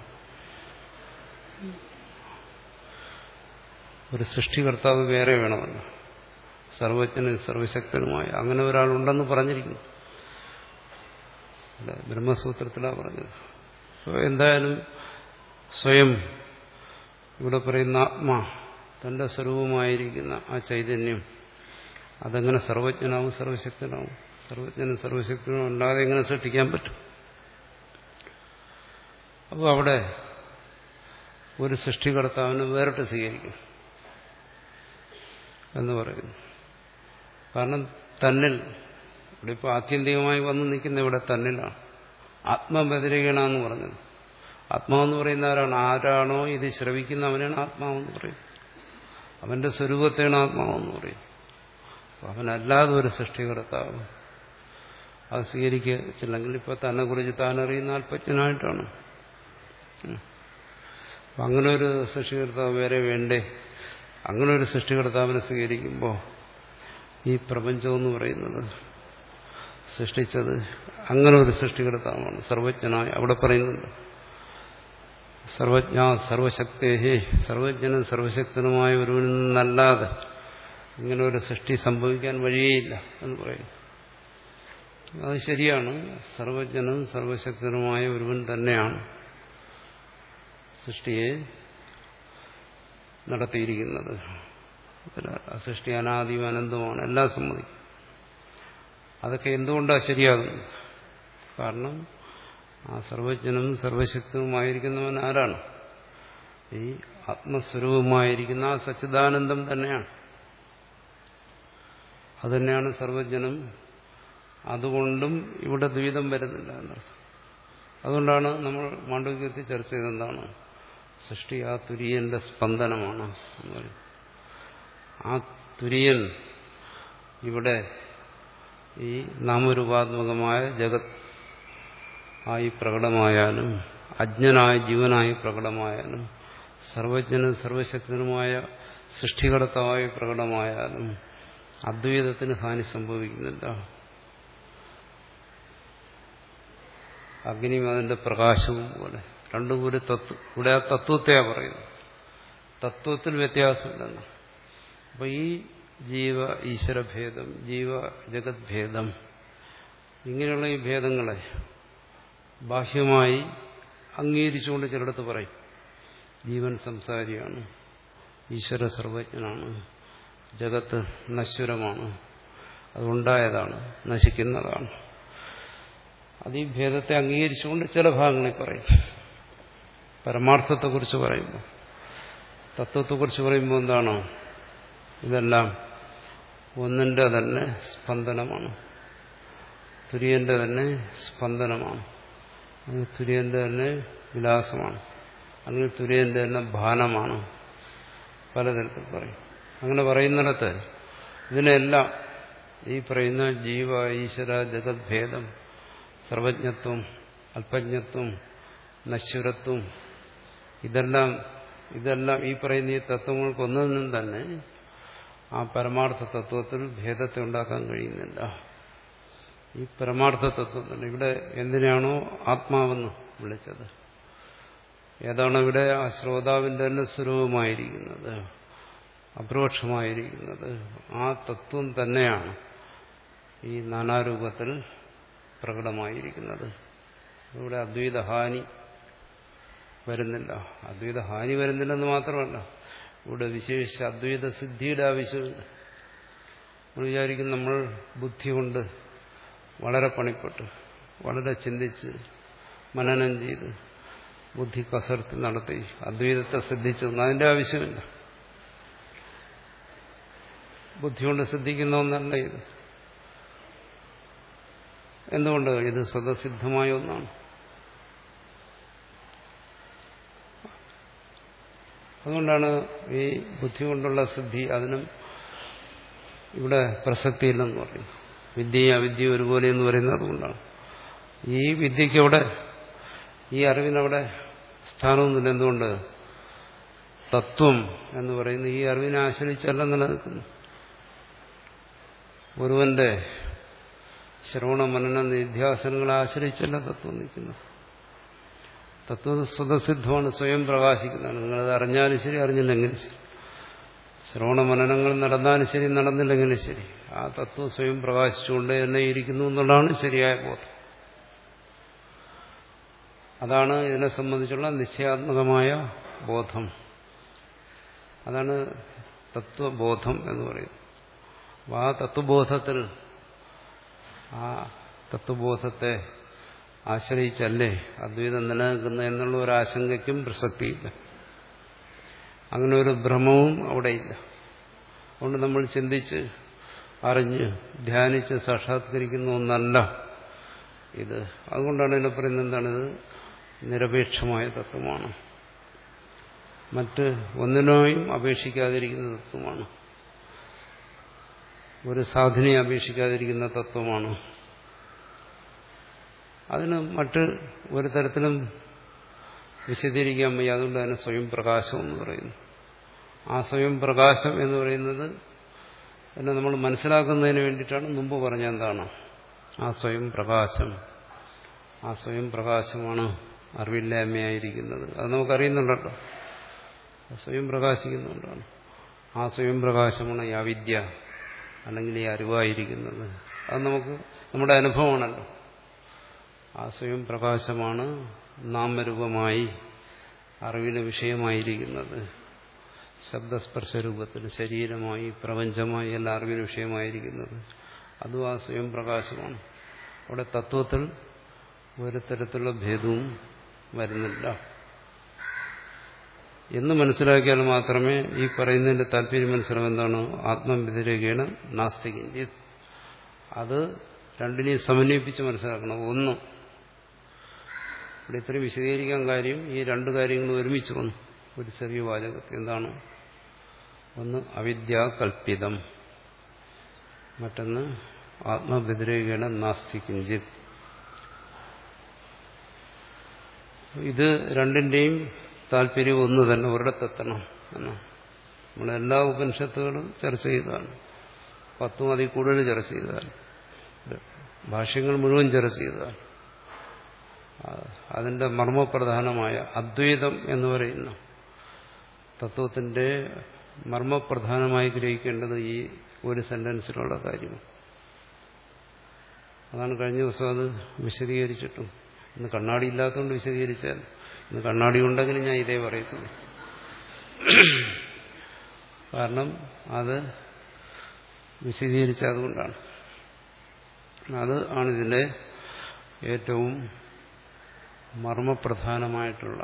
ഒരു സൃഷ്ടികർത്താവ് വേറെ വേണമല്ലോ സർവജ്ഞനും സർവശക്തനുമായ അങ്ങനെ ഒരാളുണ്ടെന്ന് പറഞ്ഞിരിക്കുന്നു അല്ല, ബ്രഹ്മസൂത്രത്തിലാണ് പറഞ്ഞത് സോ എന്തായാലും സ്വയം ഇവിടെ പറയുന്ന ആത്മാ തന്റെ സ്വരൂപമായിരിക്കുന്ന ആ ചൈതന്യം അതെങ്ങനെ സർവജ്ഞനാവും സർവശക്തനാവും സർവജ്ഞനും സർവശക്തനും അല്ലാതെ എങ്ങനെ സൃഷ്ടിക്കാൻ പറ്റും അപ്പോൾ അവിടെ ഒരു സൃഷ്ടികർത്താവിനെ വേറിട്ട് സ്വീകരിക്കും എന്ന് പറയുന്നു കാരണം തന്നിൽ ഇവിടെ ഇപ്പോൾ ആത്യന്തികമായി വന്ന് നിൽക്കുന്ന ഇവിടെ തന്നിലാണ് ആത്മബദരികണമെന്ന് പറഞ്ഞത് ആത്മാവെന്ന് പറയുന്ന ആരാണ് ആരാണോ ഇത് ശ്രവിക്കുന്ന അവനാണ് ആത്മാവെന്ന് പറയും അവന്റെ സ്വരൂപത്തെയാണ് ആത്മാവെന്ന് പറയും അപ്പൊ അവനല്ലാതെ ഒരു സൃഷ്ടികർത്താവ് അത് സ്വീകരിച്ചില്ലെങ്കിൽ ഇപ്പൊ തന്നെ കുറിച്ച് താൻ അറിയുന്ന അല്പജ്ഞനായിട്ടാണ് അപ്പൊ അങ്ങനെ ഒരു സൃഷ്ടികർത്താവ് വേറെ വേണ്ടേ അങ്ങനെ ഒരു സൃഷ്ടികർത്താവിനെ സ്വീകരിക്കുമ്പോൾ ഈ പ്രപഞ്ചം എന്ന് പറയുന്നത് സൃഷ്ടിച്ചത് അങ്ങനെ ഒരു സൃഷ്ടികർത്താവാണ് സർവജ്ഞനായ അവിടെ പറയുന്നുണ്ട് സർവജ്ഞ സർവശക്തേഹേ സർവജ്ഞനും സർവശക്തനുമായ ഒരുവനിൽ നിന്നല്ലാതെ ഇങ്ങനെ ഒരു സൃഷ്ടി സംഭവിക്കാൻ വഴിയേയില്ല എന്ന് പറയുന്നു അത് ശരിയാണ് സർവജ്ഞനും സർവശക്തനുമായ ഒരുവൻ തന്നെയാണ് സൃഷ്ടിയെ നടത്തിയിരിക്കുന്നത് ആ സൃഷ്ടി അനാദിയും അനന്തമാണ് എല്ലാം സമ്മതിക്കും അതൊക്കെ എന്തുകൊണ്ടാണ് ശരിയാകുന്നത് കാരണം ആ സർവജ്ഞനും സർവശക്തവുമായിരിക്കുന്നവൻ ആരാണ് ഈ ആത്മസ്വരൂപമായിരിക്കുന്ന ആ സച്ചിദാനന്ദം തന്നെയാണ് അതുതന്നെയാണ് സർവജ്ഞനും അതുകൊണ്ടും ഇവിടെ ദ്വൈതം വരുന്നില്ല എന്നർത്ഥം അതുകൊണ്ടാണ് നമ്മൾ മാണ്ഡവ്യത്തിൽ ചർച്ച ചെയ്തെന്താണ് സൃഷ്ടി ആ തുര്യന്റെ സ്പന്ദനമാണ് എന്ന് പറയും ആ തുര്യൻ ഇവിടെ ഈ നാമരൂപാത്മകമായ ജഗത് ആയി പ്രകടമായാലും അജ്ഞനായ ജീവനായി പ്രകടമായാലും സർവജ്ഞനും സർവശക്തനുമായ സൃഷ്ടികർത്താവായി പ്രകടമായാലും അദ്വൈതത്തിന് ഹാനി സംഭവിക്കുന്നില്ല അഗ്നിയും അതിന്റെ പ്രകാശവും പോലെ രണ്ടും ഒരു തത്വ ഇവിടെ ആ തത്വത്തെയാ പറയുന്നത് തത്വത്തിൽ വ്യത്യാസമില്ലെന്ന് അപ്പൊ ഈ ജീവ ഈശ്വരഭേദം ജീവ ജഗത് ഭേദം ഇങ്ങനെയുള്ള ഈ ഭേദങ്ങളെ ബാഹ്യമായി അംഗീകരിച്ചുകൊണ്ട് ചിലടത്ത് പറയും ജീവൻ സംസാരിയാണ് ഈശ്വര സർവജ്ഞനാണ് ജഗത്ത് നശ്വരമാണ് അതുണ്ടായതാണ് നശിക്കുന്നതാണ് അത് ഈ ഭേദത്തെ അംഗീകരിച്ചുകൊണ്ട് ചില ഭാഗങ്ങളിൽ പറയും പരമാർത്ഥത്തെക്കുറിച്ച് പറയുമ്പോൾ തത്വത്തെക്കുറിച്ച് പറയുമ്പോൾ എന്താണ് ഇതെല്ലാം ഒന്നിന്റെ തന്നെ സ്പന്ദനമാണ് തുര്യന്റെ തന്നെ സ്പന്ദനമാണ് അല്ലെങ്കിൽ തുര്യന്റെ തന്നെ വിലാസമാണ് അല്ലെങ്കിൽ തുര്യന്റെ തന്നെ ഭാനമാണ് പലതരത്തിൽ പറയും അങ്ങനെ പറയുന്നിടത്ത് ഇതിനെല്ലാം ഈ പറയുന്ന ജീവ ഈശ്വര ജഗത് ഭേദം സർവജ്ഞത്വം അല്പജ്ഞത്വം നശ്വരത്വം ഇതെല്ലാം ഇതെല്ലാം ഈ പറയുന്ന ഈ തത്വങ്ങൾക്കൊന്നും തന്നെ ആ പരമാർത്ഥ തത്വത്തിൽ ഭേദത്തെ ഉണ്ടാക്കാൻ കഴിയുന്നില്ല ഈ പരമാർത്ഥ തത്വം തന്നെ ഇവിടെ എന്തിനാണോ ആത്മാവെന്ന് വിളിച്ചത് ഏതാണോ ഇവിടെ ആ ശ്രോതാവിന്റെ തന്നെ സ്വരൂപമായിരിക്കുന്നത് അപരോക്ഷമായിരിക്കുന്നത് ആ തത്വം തന്നെയാണ് ഈ നാനാരൂപത്തിൽ പ്രകടമായിരിക്കുന്നത് ഇവിടെ അദ്വൈതഹാനി വരുന്നില്ല അദ്വൈത ഹാനി വരുന്നില്ലെന്ന് മാത്രമല്ല ഇവിടെ വിശേഷിച്ച അദ്വൈത സിദ്ധിയുടെ ആവശ്യമില്ല നമ്മൾ വിചാരിക്കും നമ്മൾ ബുദ്ധി കൊണ്ട് വളരെ പണിപ്പെട്ട് വളരെ ചിന്തിച്ച് മനനം ചെയ്ത് ബുദ്ധി കസർത്ത് നടത്തി അദ്വൈതത്തെ സിദ്ധിച്ചെന്ന് അതിന്റെ ആവശ്യമില്ല ബുദ്ധി കൊണ്ട് സിദ്ധിക്കുന്ന ഒന്നല്ല ഇത് എന്തുകൊണ്ട് ഇത് സ്വതസിദ്ധമായ ഒന്നാണ് അതുകൊണ്ടാണ് ഈ ബുദ്ധി കൊണ്ടുള്ള സിദ്ധി അതിനും ഇവിടെ പ്രസക്തിയില്ലെന്ന് പറയുന്നു വിദ്യയും അവിദ്യയും ഒരുപോലെ എന്ന് പറയുന്നത് അതുകൊണ്ടാണ് ഈ വിദ്യയ്ക്ക് അവിടെ ഈ അറിവിനവിടെ സ്ഥാനമൊന്നുമില്ല എന്തുകൊണ്ട് തത്വം എന്ന് പറയുന്ന ഈ അറിവിനെ ആശ്രയിച്ചല്ല നിലനിൽക്കുന്നു ഒരുവന്റെ ശ്രവണ മനന നിധ്യാസനങ്ങളെ ആശ്രയിച്ചല്ല തത്വം നിൽക്കുന്നത് തത്വം സ്വതസിദ്ധമാണ് സ്വയം പ്രകാശിക്കുന്നതാണ് നിങ്ങളത് അറിഞ്ഞാലും ശരി അറിഞ്ഞില്ലെങ്കിലും ശരി ശ്രവണ മനനങ്ങൾ നടന്നാലും ശരി നടന്നില്ലെങ്കിലും ശരി ആ തത്വം സ്വയം പ്രകാശിച്ചുകൊണ്ട് തന്നെ ഇരിക്കുന്നു എന്നുള്ളതാണ് ശരിയായ ബോധം അതാണ് ഇതിനെ സംബന്ധിച്ചുള്ള നിശ്ചയാത്മകമായ ബോധം അതാണ് തത്വബോധം എന്ന് പറയുന്നത് അപ്പോൾ ആ തത്വബോധത്തിൽ ആ തത്വബോധത്തെ ആശ്രയിച്ചല്ലേ അദ്വൈതം നിലനിൽക്കുന്നത് എന്നുള്ള ഒരു ആശങ്കയ്ക്കും പ്രസക്തിയില്ല അങ്ങനെ ഒരു ഭ്രമവും അവിടെയില്ല അതുകൊണ്ട് നമ്മൾ ചിന്തിച്ച് അറിഞ്ഞ് ധ്യാനിച്ച് സാക്ഷാത്കരിക്കുന്ന ഒന്നല്ല ഇത് അതുകൊണ്ടാണ് ഇതിനെ പറയുന്നത് എന്താണിത് നിരപേക്ഷമായ തത്വമാണ് മറ്റ് ഒന്നിനായും അപേക്ഷിക്കാതിരിക്കുന്ന തത്വമാണ് ഒരു സാധനയെ അപേക്ഷിക്കാതിരിക്കുന്ന തത്വമാണ് അതിന് മറ്റ് ഒരു തരത്തിലും വിശദീകരിക്കാൻ വയ്യ അതുകൊണ്ട് തന്നെ സ്വയം പ്രകാശം എന്ന് പറയുന്നു ആ സ്വയം പ്രകാശം എന്ന് പറയുന്നത് എന്നെ നമ്മൾ മനസ്സിലാക്കുന്നതിന് വേണ്ടിയിട്ടാണ് മുമ്പ് പറഞ്ഞ എന്താണ് ആ സ്വയം പ്രകാശം ആ സ്വയം പ്രകാശമാണ് അറിവില്ലായ്മയായിരിക്കുന്നത് അത് നമുക്കറിയുന്നുണ്ടല്ലോ സ്വയം പ്രകാശിക്കുന്നുകൊണ്ടാണ് ആ സ്വയം പ്രകാശമാണ് ഈ അവിദ്യ അല്ലെങ്കിൽ ഈ അറിവായിരിക്കുന്നത് അത് നമുക്ക് നമ്മുടെ അനുഭവമാണല്ലോ ആ സ്വയം പ്രകാശമാണ് നാമരൂപമായി അറിവിന് വിഷയമായിരിക്കുന്നത് ശബ്ദസ്പർശ രൂപത്തിൽ ശരീരമായി പ്രപഞ്ചമായി എല്ലാ അറിവിന് വിഷയമായിരിക്കുന്നത് അതും ആ സ്വയം പ്രകാശമാണ് അവിടെ തത്വത്തിൽ ഒരു തരത്തിലുള്ള ഭേദവും വരുന്നില്ല എന്ന് മനസ്സിലാക്കിയാൽ മാത്രമേ ഈ പറയുന്നതിന്റെ താല്പര്യം മനസ്സിലാവും എന്താണ് ആത്മവ്യതിരേകേണ നാസ്തികിഞ്ചി അത് രണ്ടിനെയും സമന്വയിപ്പിച്ച് മനസ്സിലാക്കണം ഒന്ന് ഇവിടെ ഇത്രയും വിശദീകരിക്കാൻ കാര്യം ഈ രണ്ട് കാര്യങ്ങളും ഒരുമിച്ച് വന്നു ഒരു ചെറിയ വാചകത്തിൽ എന്താണ് ഒന്ന് അവിദ്യാകൽപിതം മറ്റൊന്ന് ആത്മവ്യതിരേകേണ നാസ്തികിഞ്ചിത് ഇത് രണ്ടിന്റെയും താല്പര്യം ഒന്ന് തന്നെ ഒരിടത്തെത്തണം എന്നാണ് നമ്മളെല്ലാ ഉപനിഷത്തുകളും ചർച്ച ചെയ്തതാണ് പത്തും അതിൽ കൂടുതൽ ചർച്ച ചെയ്തതാണ് ഭാഷ്യങ്ങൾ മുഴുവൻ ചർച്ച ചെയ്തതാണ് അതിന്റെ മർമ്മപ്രധാനമായ അദ്വൈതം എന്ന് പറയുന്ന തത്വത്തിന്റെ മർമ്മപ്രധാനമായി ഗ്രഹിക്കേണ്ടത് ഈ ഒരു സെന്റൻസിലുള്ള കാര്യമാണ് അതാണ് കഴിഞ്ഞ ദിവസം അത് വിശദീകരിച്ചിട്ടും ഇന്ന് കണ്ണാടി ഇല്ലാത്തതുകൊണ്ട് വിശദീകരിച്ചാൽ ഇന്ന് കണ്ണാടി ഉണ്ടെങ്കിലും ഞാൻ ഇതേ പറയത്തുള്ളൂ കാരണം അത് വിശദീകരിച്ചതുകൊണ്ടാണ് അത് ആണ് ഇതിന്റെ ഏറ്റവും മർമ്മപ്രധാനമായിട്ടുള്ള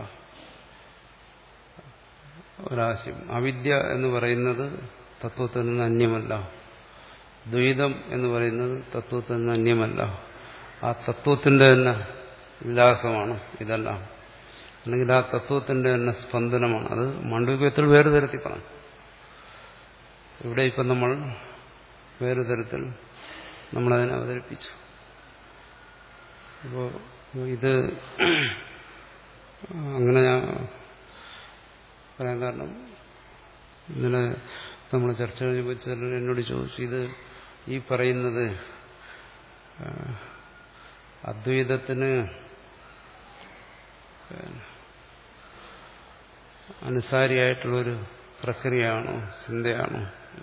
ഒരാശയം അവിദ്യ എന്ന് പറയുന്നത് തത്വത്തിൽ നിന്ന് അന്യമല്ല ദ്വൈതം എന്ന് പറയുന്നത് തത്വത്തിൽ നിന്ന് അന്യമല്ല ആ തത്വത്തിന്റെ തന്നെ വിലാസമാണ് ഇതെല്ലാം അല്ലെങ്കിൽ ആ തത്വത്തിന്റെ തന്നെ സ്പന്ദനമാണ് അത് മാണ്ഡവ്യത്തിൽ വേറെ തരത്തിൽ പറഞ്ഞു ഇവിടെ ഇപ്പം നമ്മൾ വേറെ തരത്തിൽ നമ്മളതിനെ അവതരിപ്പിച്ചു അപ്പോൾ ഇത് അങ്ങനെ ഞാൻ പറയാൻ കാരണം ഇന്നലെ നമ്മൾ ചർച്ച കഴിഞ്ഞപ്പോൾ ചിലർ എന്നോട് ചോദിച്ചു ഇത് ഈ പറയുന്നത് അദ്വൈതത്തിന് അനുസാരിയായിട്ടുള്ളൊരു പ്രക്രിയയാണോ ചിന്തയാണോ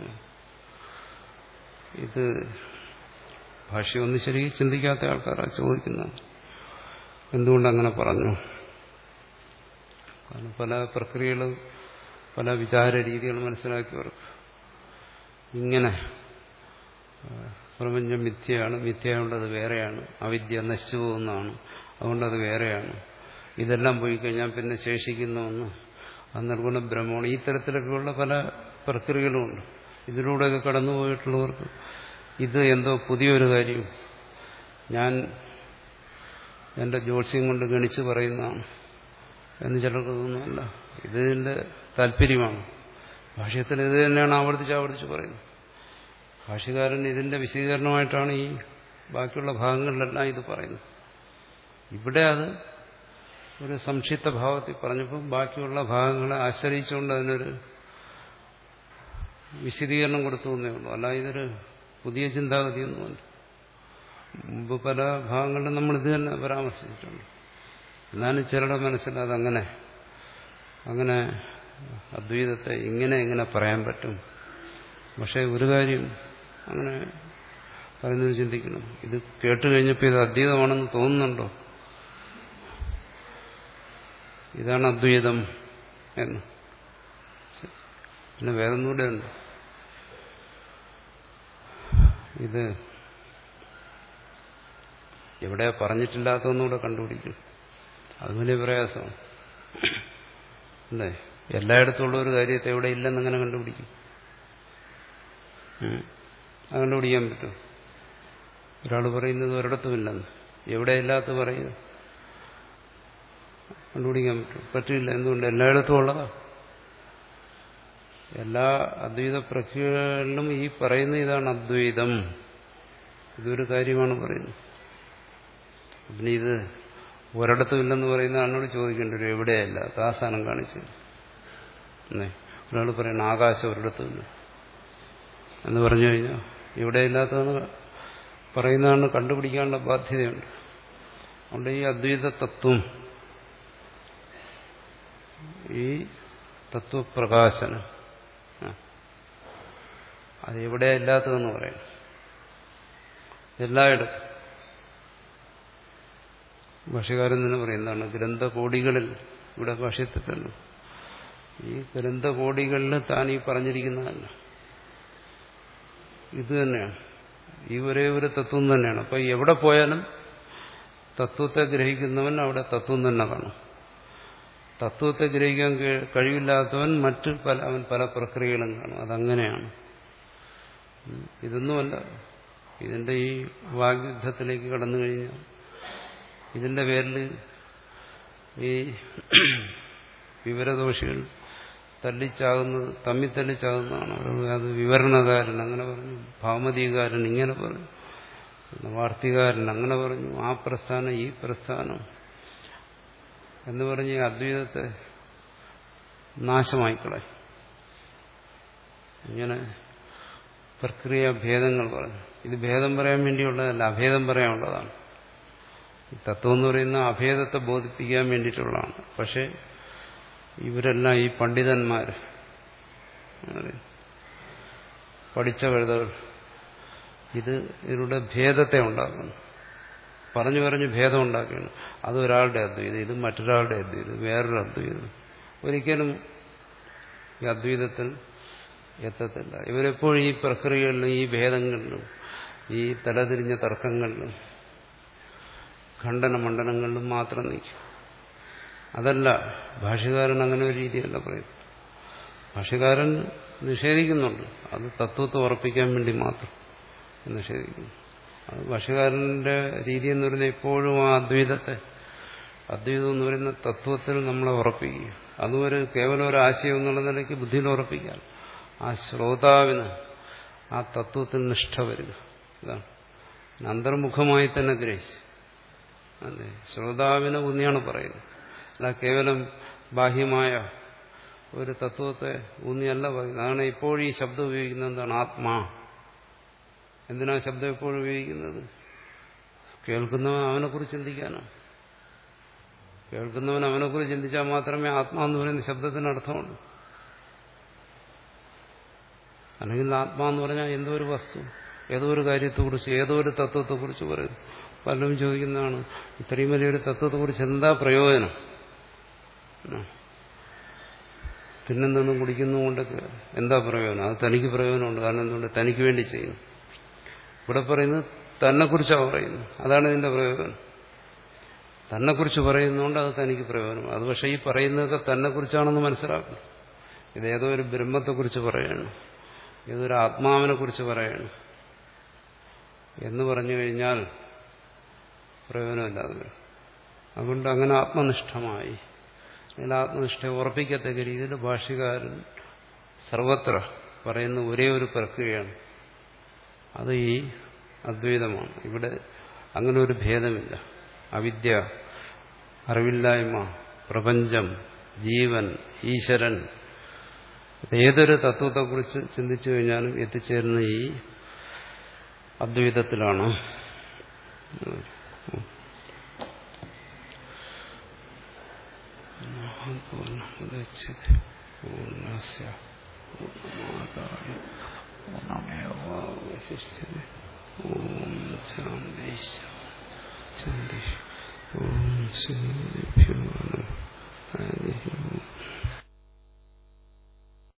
ഇത് ഭാഷയൊന്നും ശരി ചിന്തിക്കാത്ത ആൾക്കാരാണ് ചോദിക്കുന്നത് എന്തുകൊണ്ടങ്ങനെ പറഞ്ഞു കാരണം പല പ്രക്രിയകൾ പല വിചാര രീതികൾ മനസ്സിലാക്കിയവർക്ക് ഇങ്ങനെ പ്രപഞ്ചം മിഥ്യയാണ് മിഥ്യയുള്ളത് വേറെയാണ് അവിദ്യ നശിച്ചു പോകുന്നതാണ് അതുകൊണ്ടത് വേറെയാണ് ഇതെല്ലാം പോയി കഴിഞ്ഞാൽ പിന്നെ ശേഷിക്കുന്ന ഒന്ന് ആ നിർഗുണ ബ്രഹ്മമാണ് ഈ തരത്തിലൊക്കെയുള്ള പല പ്രക്രിയകളുമുണ്ട് ഇതിലൂടെയൊക്കെ കടന്നുപോയിട്ടുള്ളവർക്ക് ഇത് എന്തോ പുതിയൊരു കാര്യം ഞാൻ എന്റെ ജ്യോത്സ്യം കൊണ്ട് ഗണിച്ച് പറയുന്നതാണ് എന്ന് ചിലർക്ക് തോന്നുന്നില്ല ഇതിന്റെ താല്പര്യമാണ് ഭാഷ്യത്തിൽ ഇത് തന്നെയാണ് ആവർത്തിച്ച് ആവർത്തിച്ച് പറയുന്നത് ഭാഷ്യകാരൻ ഇതിന്റെ വിശദീകരണമായിട്ടാണ് ഈ ബാക്കിയുള്ള ഭാഗങ്ങളിലെല്ലാം ഇത് പറയുന്നത് ഇവിടെ അത് ഒരു സംക്ഷിപ്ത ഭാവത്തിൽ പറഞ്ഞപ്പോൾ ബാക്കിയുള്ള ഭാഗങ്ങളെ ആശ്രയിച്ചുകൊണ്ട് അതിനൊരു വിശദീകരണം കൊടുത്തു എന്നേ ഉള്ളൂ അല്ല ഇതൊരു പുതിയ ചിന്താഗതിയൊന്നുമല്ല മുമ്പ് പല ഭാഗങ്ങളിലും നമ്മൾ ഇത് തന്നെ പരാമർശിച്ചിട്ടുണ്ട് എന്നാലും ചിലരുടെ മനസ്സിൽ അതങ്ങനെ അങ്ങനെ അദ്വൈതത്തെ ഇങ്ങനെ എങ്ങനെ പറയാൻ പറ്റും പക്ഷെ ഒരു കാര്യം അങ്ങനെ പറയുന്നത് ചിന്തിക്കണം ഇത് കേട്ട് കഴിഞ്ഞപ്പോൾ ഇത് അദ്വൈതമാണെന്ന് തോന്നുന്നുണ്ടോ ഇതാണ് അദ്വൈതം എന്ന് പിന്നെ വേറൊന്നുകൂടെ ഉണ്ട് ഇത് എവിടെയാ പറഞ്ഞിട്ടില്ലാത്തതെന്നുകൂടെ കണ്ടുപിടിക്കും അത് വലിയ പ്രയാസമാണ് അല്ലേ എല്ലായിടത്തും ഉള്ള ഒരു കാര്യത്തെ എവിടെ ഇല്ലെന്നങ്ങനെ കണ്ടുപിടിക്കും അത് കണ്ടുപിടിക്കാൻ പറ്റും ഒരാൾ പറയുന്നത് ഒരിടത്തുമില്ലെന്ന് എവിടെ ഇല്ലാത്ത പറയുക കണ്ടുപിടിക്കാൻ പറ്റും പറ്റില്ല എന്തുകൊണ്ട് എല്ലായിടത്തും ഉള്ളതാ എല്ലാ അദ്വൈത പ്രക്രിയകളിലും ഈ പറയുന്ന ഇതാണ് അദ്വൈതം ഇതൊരു കാര്യമാണ് പറയുന്നത് പിന്നെ ഇത് ഒരിടത്തും ഇല്ലെന്ന് പറയുന്ന ആളിനോട് ചോദിക്കേണ്ടി വരും എവിടെയല്ല ആ സ്ഥാനം കാണിച്ചു എന്നേ ഒരാൾ പറയണം ആകാശം ഒരിടത്തുമില്ല എന്ന് പറഞ്ഞു കഴിഞ്ഞാൽ ഇവിടെ ഇല്ലാത്തതെന്ന് പറയുന്നതാണ് കണ്ടുപിടിക്കാനുള്ള ബാധ്യതയുണ്ട് അതുകൊണ്ട് ഈ അദ്വൈത തത്വം ഈ തത്വപ്രകാശനം അത് എവിടെ ഇല്ലാത്തതെന്ന് പറയണം എല്ലായിടത്തും ഭാഷകാരൻ തന്നെ പറയുന്നതാണ് ഗ്രന്ഥകോടികളിൽ ഇവിടെ ഭാഷ്യത്തിലല്ലോ ഈ ഗ്രന്ഥകോടികളിൽ താൻ ഈ പറഞ്ഞിരിക്കുന്നതല്ല ഇത് തന്നെയാണ് ഈ ഒരേ ഒരു തത്വം തന്നെയാണ് അപ്പൊ എവിടെ പോയാലും തത്വത്തെ ഗ്രഹിക്കുന്നവൻ അവിടെ തത്വം തന്നെ കാണും തത്വത്തെ ഗ്രഹിക്കാൻ കഴിവില്ലാത്തവൻ മറ്റ് പല അവൻ പല പ്രക്രിയകളും കാണും അതങ്ങനെയാണ് ഇതൊന്നുമല്ല ഇതിന്റെ ഈ വാഗ്യുദ്ധത്തിലേക്ക് കടന്നു കഴിഞ്ഞാൽ ഇതിന്റെ പേരിൽ ഈ വിവരദോഷികൾ തല്ലിച്ചാകുന്നത് തമ്മിൽ തല്ലിച്ചാകുന്നതാണ് അത് വിവരണകാരൻ അങ്ങനെ പറഞ്ഞു ഭാമതികാരൻ ഇങ്ങനെ പറഞ്ഞു വാർത്തികാരൻ അങ്ങനെ പറഞ്ഞു ആ പ്രസ്ഥാനം ഈ പ്രസ്ഥാനം എന്ന് പറഞ്ഞ് ഈ അദ്വൈതത്തെ നാശമായിക്കളെ ഇങ്ങനെ പ്രക്രിയ ഭേദങ്ങൾ പറഞ്ഞു ഇത് ഭേദം പറയാൻ വേണ്ടിയുള്ളതല്ല അഭേദം പറയാനുള്ളതാണ് തത്വം എന്ന് പറയുന്ന അഭേദത്തെ ബോധിപ്പിക്കാൻ വേണ്ടിയിട്ടുള്ളതാണ് പക്ഷെ ഇവരെല്ലാം ഈ പണ്ഡിതന്മാർ പഠിച്ച കഴുതകൾ ഇത് ഇവരുടെ ഭേദത്തെ ഉണ്ടാക്കുന്നു പറഞ്ഞു പറഞ്ഞ് ഭേദം ഉണ്ടാക്കുകയാണ് അത് ഒരാളുടെ അദ്വൈതം ഇത് മറ്റൊരാളുടെ അദ്വൈതം വേറൊരു അദ്വൈതം ഒരിക്കലും ഈ അദ്വൈതത്തിൽ എത്തത്തില്ല ഇവരെപ്പോഴും ഈ പ്രക്രിയകളിലും ഈ ഭേദങ്ങളിലും ഈ തലതിരിഞ്ഞ തർക്കങ്ങളിലും ഖണ്ഡന മണ്ഡലങ്ങളിലും മാത്രം നിൽക്കും അതല്ല ഭാഷ്യകാരൻ അങ്ങനെ ഒരു രീതിയല്ല പറയുന്നത് ഭാഷ്യകാരൻ നിഷേധിക്കുന്നുണ്ട് അത് തത്വത്തെ ഉറപ്പിക്കാൻ വേണ്ടി മാത്രം നിഷേധിക്കുന്നു അത് ഭാഷ്യകാരന്റെ രീതി എന്ന് പറയുന്നത് എപ്പോഴും ആ അദ്വൈതത്തെ അദ്വൈതം എന്ന് പറയുന്ന തത്വത്തിൽ നമ്മളെ ഉറപ്പിക്കുക അതും ഒരു കേവലം ഒരു ആശയം എന്നുള്ള നിലയ്ക്ക് ബുദ്ധിയിൽ ഉറപ്പിക്കാൻ ആ ശ്രോതാവിന് ആ തത്വത്തിൽ നിഷ്ഠ വരിക ഇതാണ് അന്തർമുഖമായി തന്നെ ഗ്രഹിച്ചു അതെ ശ്രോതാവിനെ ഊന്നിയാണ് പറയുന്നത് അല്ല കേവലം ബാഹ്യമായ ഒരു തത്വത്തെ ഊന്നിയല്ല പറയുന്നത് അതാണ് ഇപ്പോഴും ഈ ശബ്ദം ഉപയോഗിക്കുന്നത് എന്താണ് ആത്മാ എന്തിനാ ശബ്ദം എപ്പോഴും ഉപയോഗിക്കുന്നത് കേൾക്കുന്നവൻ അവനെക്കുറിച്ച് ചിന്തിക്കാനാണ് കേൾക്കുന്നവൻ അവനെക്കുറിച്ച് ചിന്തിച്ചാൽ മാത്രമേ ആത്മാ എന്ന് പറയുന്ന ശബ്ദത്തിന് അർത്ഥമുള്ളൂ അല്ലെങ്കിൽ ആത്മാ എന്ന് പറഞ്ഞാൽ എന്തോ ഒരു വസ്തു ഏതോ ഒരു കാര്യത്തെക്കുറിച്ച് ഏതോ ഒരു തത്വത്തെക്കുറിച്ച് പറയും പലരും ചോദിക്കുന്നതാണ് ഇത്രയും വലിയൊരു തത്വത്തെക്കുറിച്ച് എന്താ പ്രയോജനം തിന്നുന്നതും കുടിക്കുന്നതും കൊണ്ടൊക്കെ എന്താ പ്രയോജനം അത് തനിക്ക് പ്രയോജനമുണ്ട് കാരണം എന്തുകൊണ്ട് തനിക്ക് വേണ്ടി ചെയ്യുന്നു ഇവിടെ പറയുന്നത് തന്നെക്കുറിച്ചാണ് പറയുന്നത് അതാണ് ഇതിന്റെ പ്രയോജനം തന്നെക്കുറിച്ച് പറയുന്നതുകൊണ്ട് അത് തനിക്ക് പ്രയോജനം അത് പക്ഷേ ഈ പറയുന്നതൊക്കെ തന്നെക്കുറിച്ചാണെന്ന് മനസ്സിലാക്കണം ഇതേതോ ഒരു ബ്രഹ്മത്തെക്കുറിച്ച് പറയണം ഏതൊരു ആത്മാവിനെ കുറിച്ച് പറയണം എന്ന് പറഞ്ഞു കഴിഞ്ഞാൽ പ്രയോജനമില്ലാതെ വരും അതുകൊണ്ട് അങ്ങനെ ആത്മനിഷ്ഠമായി അല്ലെങ്കിൽ ആത്മനിഷ്ഠയെ ഉറപ്പിക്കത്തക്ക രീതിയിൽ ഭാഷ്യകാരൻ സർവത്ര പറയുന്ന ഒരേ ഒരു പ്രക്രിയയാണ് അത് ഈ അദ്വൈതമാണ് ഇവിടെ അങ്ങനെ ഒരു ഭേദമില്ല അവിദ്യ അറിവില്ലായ്മ പ്രപഞ്ചം ജീവൻ ഈശ്വരൻ ഏതൊരു തത്വത്തെക്കുറിച്ച് ചിന്തിച്ചു കഴിഞ്ഞാലും എത്തിച്ചേരുന്ന ഈ അദ്വൈതത്തിലാണ് പൂർണ്ണസ്യ പൂർണ്ണമാതായ പൂർണ്ണമേവാവശിഷ്യത്തെ ഓം ശാന്തി ശാന്തി ഓം ശ്രീഭ്യോ നമഃ ഹരി ഓം